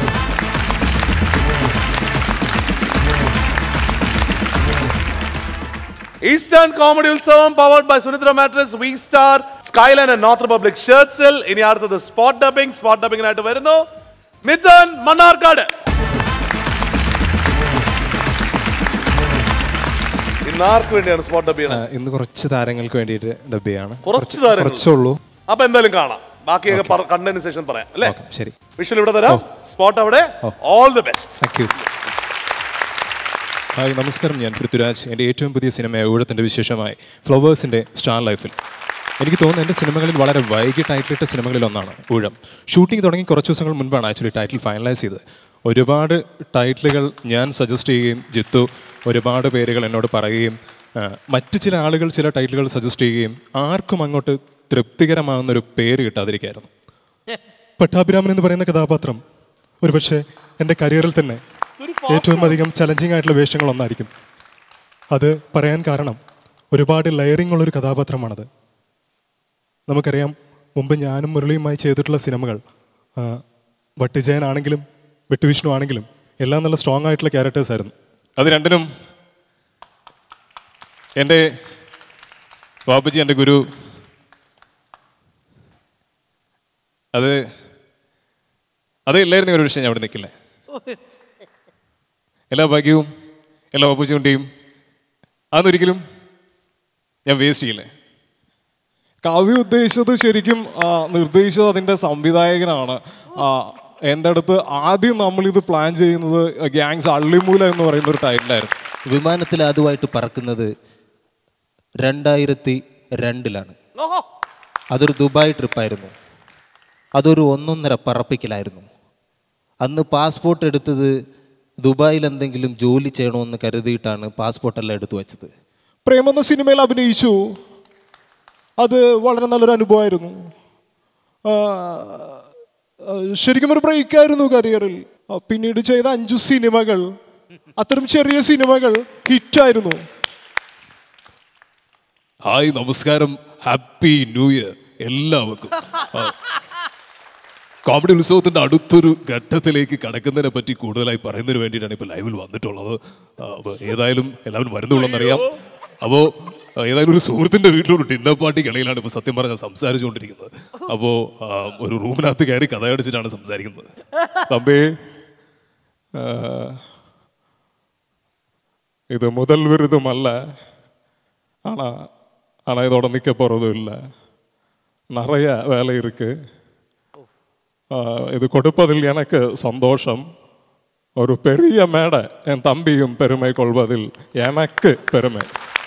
S1: Eastern comedy Utsavam powered by Sunitra mattress V Star Skyline and North Republic ഷർട്ട്സിൽ ഇനി അടുത്തത് സ്പോട്ട് ഡബിംഗ് സ്പോട്ട് ഡബിംഗിനായിട്ട് വരുന്നു മിഥുൻ മണ്ണാർക്കാട് ഇന്ന് ആർക്ക് വേണ്ടിയാണ് സ്പോട്ട് ഡബ് ചെയ്യുന്നത്
S8: ഇന്ന് കുറച്ച് താരങ്ങൾക്ക് വേണ്ടിയിട്ട് ഡബ് ചെയ്യാണ്
S1: കുറച്ച് താരങ്ങൾ
S8: കുറച്ചേ ഉള്ളൂ
S1: അപ്പൊ എന്തായാലും കാണാം ബാക്കിയൊക്കെ പറ- കണ്ടതിന് ശേഷം പറയാം അല്ലേ
S8: ശരി
S1: വിഷ്വൽ ഇവിടെ തരാം സ്പോട്ട് അവിടെ all the best
S8: thank you hi നമസ്കാരം ഞാൻ പൃഥ്വിരാജ് എൻ്റെ ഏറ്റവും പുതിയ സിനിമ ഊഴത്തിൻ്റെ വിശേഷമായി ഫ്ലവേഴ്സിൻ്റെ സ്റ്റാർ ലൈഫിൽ എനിക്ക് തോന്നുന്നു എൻ്റെ സിനിമകളിൽ വളരെ വൈകി ടൈറ്റിലിട്ട സിനിമകളിൽ ഒന്നാണ് ഊഴം ഷൂട്ടിംഗ് തുടങ്ങി കുറച്ച് ദിവസങ്ങൾ മുൻപാണ് ആക്ച്വലി ടൈറ്റിൽ ഫൈനലൈസ് ചെയ്തത് ഒരുപാട് ടൈറ്റിലുകൾ ഞാൻ സജസ്റ്റ് ചെയ്യുകയും ജിത്തു ഒരുപാട് പേരുകൾ എന്നോട് പറയുകയും ആ, മറ്റ് ചില ആളുകൾ ചില ടൈറ്റിലുകൾ സജസ്റ്റ് ചെയ്യുകയും ആർക്കും അങ്ങോട്ട് തൃപ്തികരമാകുന്ന ഒരു പേര് കിട്ടാതിരിക്കായിരുന്നു പട്ടാഭിരാമൻ എന്ന് പറയുന്ന കഥാപാത്രം ഒരുപക്ഷെ എൻ്റെ കരിയറിൽ തന്നെ ഏറ്റവും അധികം ചലഞ്ചിങ് ആയിട്ടുള്ള വേഷങ്ങൾ ഒന്നായിരിക്കും അത് പറയാൻ കാരണം ഒരുപാട് ലെയറിംഗ് ഉള്ളൊരു കഥാപാത്രമാണത് നമുക്കറിയാം മുമ്പ് ഞാനും മുരളിയുമായി ചെയ്തിട്ടുള്ള സിനിമകൾ ആ, വട്ടിജയനാണെങ്കിലും വെട്ടുവിഷ്ണു ആണെങ്കിലും എല്ലാം നല്ല സ്ട്രോങ് ആയിട്ടുള്ള ക്യാരക്ടേഴ്സ് ആയിരുന്നു അത് രണ്ടിനും എൻ്റെ ബാബുജി എൻ്റെ ഗുരു അത് അത് ഇല്ലായിരുന്നു ഒരു വിഷയം ഞാൻ അവിടെ നിൽക്കില്ലേ എല്ലാ ഭാഗ്യവും എല്ലാ ഓപ്പർച്യൂണിറ്റിയും അതൊന്നൊരിക്കലും ഞാൻ വേസ്റ്റ് ചെയ്യില്ല
S13: കവി ഉദ്ദേശിച്ചത് ശരിക്കും ആ, നിർദ്ദേശിച്ചത് അതിൻ്റെ സംവിധായകനാണ് ആ, എൻ്റെ അടുത്ത് ആദ്യം നമ്മളിത് പ്ലാൻ ചെയ്യുന്നത് ഗ്യാങ്സ് അള്ളിമൂല എന്ന് പറയുന്ന ഒരു ടൈറ്റിലായിരുന്നു
S14: വിമാനത്തിൽ ആദ്യമായിട്ട് പറക്കുന്നത് രണ്ടായിരത്തി രണ്ടിലാണ് അതൊരു ദുബായ് ട്രിപ്പായിരുന്നു അതൊരു ഒന്നൊന്നര പറപ്പിക്കലായിരുന്നു അന്ന് പാസ്പോർട്ട് എടുത്തത് ദുബായിൽ എന്തെങ്കിലും ജോലി ചെയ്യണമെന്ന് കരുതിയിട്ടാണ് പാസ്പോർട്ടെല്ലാം എടുത്തു വച്ചത്
S13: പ്രേം എന്ന സിനിമയിൽ അഭിനയിച്ചു അത് വളരെ നല്ലൊരു അനുഭവമായിരുന്നു ആ, ആ, ശരിക്കും ഒരു ബ്രേക്കായിരുന്നു കരിയറിൽ ആ, പിന്നീട് ചെയ്ത അഞ്ചു സിനിമകൾ അത്തരം ചെറിയ സിനിമകൾ ഹിറ്റായിരുന്നു
S8: ഹായ് നമസ്കാരം ഹാപ്പി ന്യൂ ഇയർ എല്ലാവർക്കും ആ, കോമഡി ഉത്സവത്തിന്റെ അടുത്തൊരു ഘട്ടത്തിലേക്ക് കടക്കുന്നതിനെ പറ്റി കൂടുതലായി പറയുന്നതിന് വേണ്ടിയിട്ടാണ് ഇപ്പോൾ ലൈവിൽ വന്നിട്ടുള്ളത് ആ, അപ്പോൾ ഏതായാലും എല്ലാവരും വരുന്നുള്ളെന്നറിയാം അപ്പോൾ ഏതായാലും ഒരു സുഹൃത്തിന്റെ വീട്ടിലൊരു ഡിന്നർ പാർട്ടിക്ക് ഇടയിലാണ് ഇപ്പോൾ സത്യം പറഞ്ഞാൽ സംസാരിച്ചുകൊണ്ടിരിക്കുന്നത് അപ്പോൾ ഒരു റൂമിനകത്ത് കയറി കഥയടിച്ചിട്ടാണ് സംസാരിക്കുന്നത് തമ്പി ആ, ഇത് മുതൽ വിരുദ്ധമല്ല ஆனா ஆனா இதோட நிற்க போகிறதும் இல்லை நிறைய வேலை இருக்கு ஆ, இது கொடுப்பதில் எனக்கு சந்தோஷம் ஒரு பெரிய மேடை என் தம்பியும் பெருமை கொள்வதில் எனக்கு பெருமை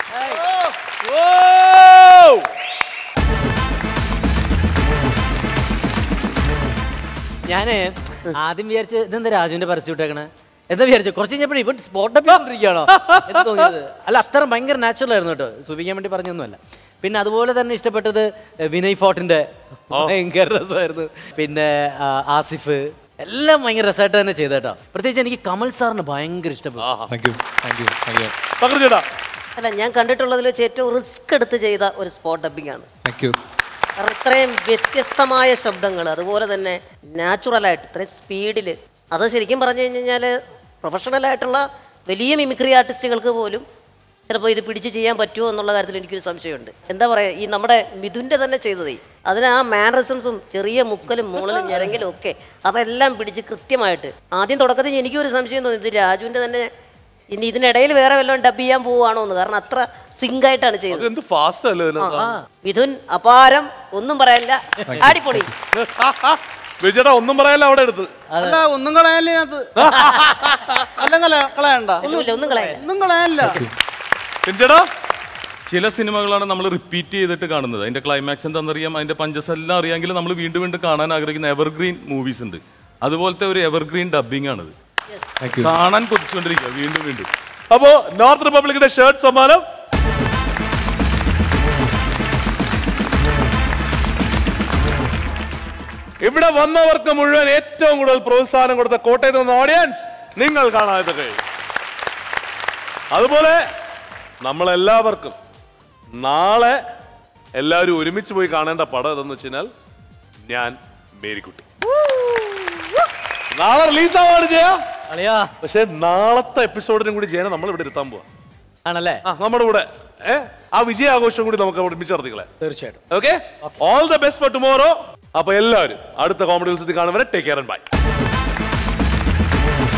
S3: ഞാന് ആദ്യം വിചാരിച്ച് ഇതെന്താ രാജുവിന്റെ പരസ്യം ഇട്ടേക്കണേ എന്താ വിചാരിച്ചു കുറച്ച് കഴിഞ്ഞപ്പോഴേ ഇപ്പൊ സ്പോട്ട് ഇരിക്കുകയാണോ എന്ന് തോന്നിയത് അല്ല അത്ര ഭയങ്കര നാച്ചുറൽ ആയിരുന്നു കേട്ടോ സൂചിക്കാൻ വേണ്ടി പറഞ്ഞൊന്നുമല്ല പിന്നെ അതുപോലെ തന്നെ ഇഷ്ടപ്പെട്ടത് വിനയ് ഫോർട്ടിന്റെ ഭയങ്കര രസമായിരുന്നു പിന്നെ ആ, ആസിഫ് എല്ലാം ഭയങ്കര രസമായിട്ട് തന്നെ ചെയ്ത കേട്ടോ പ്രത്യേകിച്ച് എനിക്ക് കമൽ സാറിന് ഭയങ്കര ഇഷ്ടപ്പെട്ടു
S8: thank you thank you thank you
S1: ചേട്ടാ
S18: അല്ല ഞാൻ കണ്ടിട്ടുള്ളതിൽ വെച്ച് ഏറ്റവും റിസ്ക് എടുത്ത് ചെയ്ത ഒരു സ്പോട്ട് ഡബിംഗ് ആണ്
S8: താങ്ക് യു
S18: കാരണം ഇത്രയും വ്യത്യസ്തമായ ശബ്ദങ്ങൾ അതുപോലെ തന്നെ നാച്ചുറലായിട്ട് ഇത്രയും സ്പീഡിൽ അത് ശരിക്കും പറഞ്ഞു കഴിഞ്ഞാൽ പ്രൊഫഷണലായിട്ടുള്ള വലിയ മിമിക്രി ആർട്ടിസ്റ്റുകൾക്ക് പോലും ചിലപ്പോൾ ഇത് പിടിച്ച് ചെയ്യാൻ പറ്റുമോ എന്നുള്ള കാര്യത്തിൽ എനിക്കൊരു സംശയമുണ്ട് എന്താ പറയുക ഈ നമ്മുടെ മിഥുൻ്റെ തന്നെ ചെയ്തതേ അതിന് ആ മാനറിസംസും ചെറിയ മുക്കലും മൂളലും ഞരങ്ങലും ഒക്കെ അതെല്ലാം പിടിച്ച് കൃത്യമായിട്ട് ആദ്യം തുടക്കത്തിൽ എനിക്കൊരു സംശയം തോന്നി ഇത് രാജുവിൻ്റെ തന്നെ ഇനി ഇതിനിടയിൽ വേറെ വല്ലതും ഡബ് ചെയ്യാൻ പോവുകയാണോ എന്ന് കാരണം അത്ര സിങ്ക് ആയിട്ടാണ് ചെയ്തത്
S1: എന്ത് ഫാസ്റ്റ് അല്ലേ ഇതിനകത്ത്?
S18: ആ, മിഥുൻ അപാരം ഒന്നും പറയാനില്ല അടിപൊളി
S1: വിജയേട്ടാ ഒന്നും പറയാല്ല അവിടെ എടുത്ത്
S12: അല്ല ഒന്നും കളയാനില്ല ഇതിനകത്ത് അല്ല കള- കളയണ്ട
S18: ഒന്നുമില്ല ഒന്നും കളയാനില്ല
S12: ഒന്നും കളയാനില്ല
S1: ചേട്ടാ
S2: ചില സിനിമകളാണ് നമ്മൾ റിപ്പീറ്റ് ചെയ്തിട്ട് കാണുന്നത് അതിന്റെ ക്ലൈമാക്സ് എന്താണെന്നറിയാം അതിന്റെ പഞ്ചസ് എല്ലാം അറിയാമെങ്കിൽ നമ്മൾ വീണ്ടും വീണ്ടും കാണാൻ ആഗ്രഹിക്കുന്ന എവർഗ്രീൻ മൂവീസ് ഉണ്ട് അതുപോലത്തെ ഒരു എവർഗ്രീൻ ഡബിംഗ് ആണിത് കാണാൻ കൊതിച്ചുകൊണ്ടിരിക്കുക വീണ്ടും വീണ്ടും
S1: അപ്പോ നോർത്ത് റിപ്പബ്ലിക്കിന്റെ ഷർട്ട് സമ്മാനം ഇവിടെ വന്നവർക്ക് മുഴുവൻ ഏറ്റവും കൂടുതൽ പ്രോത്സാഹനം കൊടുത്ത കോട്ടയത്ത് വന്ന ഓഡിയൻസ് നിങ്ങൾ കാണാതെ കഴിയും അതുപോലെ നമ്മളെല്ലാവർക്കും നാളെ എല്ലാവരും ഒരുമിച്ച് പോയി കാണേണ്ട പടം ഏതെന്ന് വെച്ച് കഴിഞ്ഞാൽ ഞാൻ മേരിക്കുട്ടി നാളെ റിലീസ് ആവാണ് ചെയ്യാം പക്ഷെ നാളത്തെ എപ്പിസോഡിനും കൂടി ചെയ്യാൻ നമ്മൾ ഇവിടെ ഇരുത്താൻ പോവാ
S3: ആണല്ലേ
S1: ആ നമ്മുടെ കൂടെ ഏ ആ വിജയാഘോഷം കൂടി നമുക്ക് ഒരുമിച്ച് നടത്തിക്കളെ
S3: തീർച്ചയായിട്ടും
S1: okay all the best for tomorrow അപ്പൊ എല്ലാവരും അടുത്ത കോമഡി ഉത്സവത്തിൽ കാണുന്നവരെ ടേക്ക് കെയർ ആൻഡ് ബൈ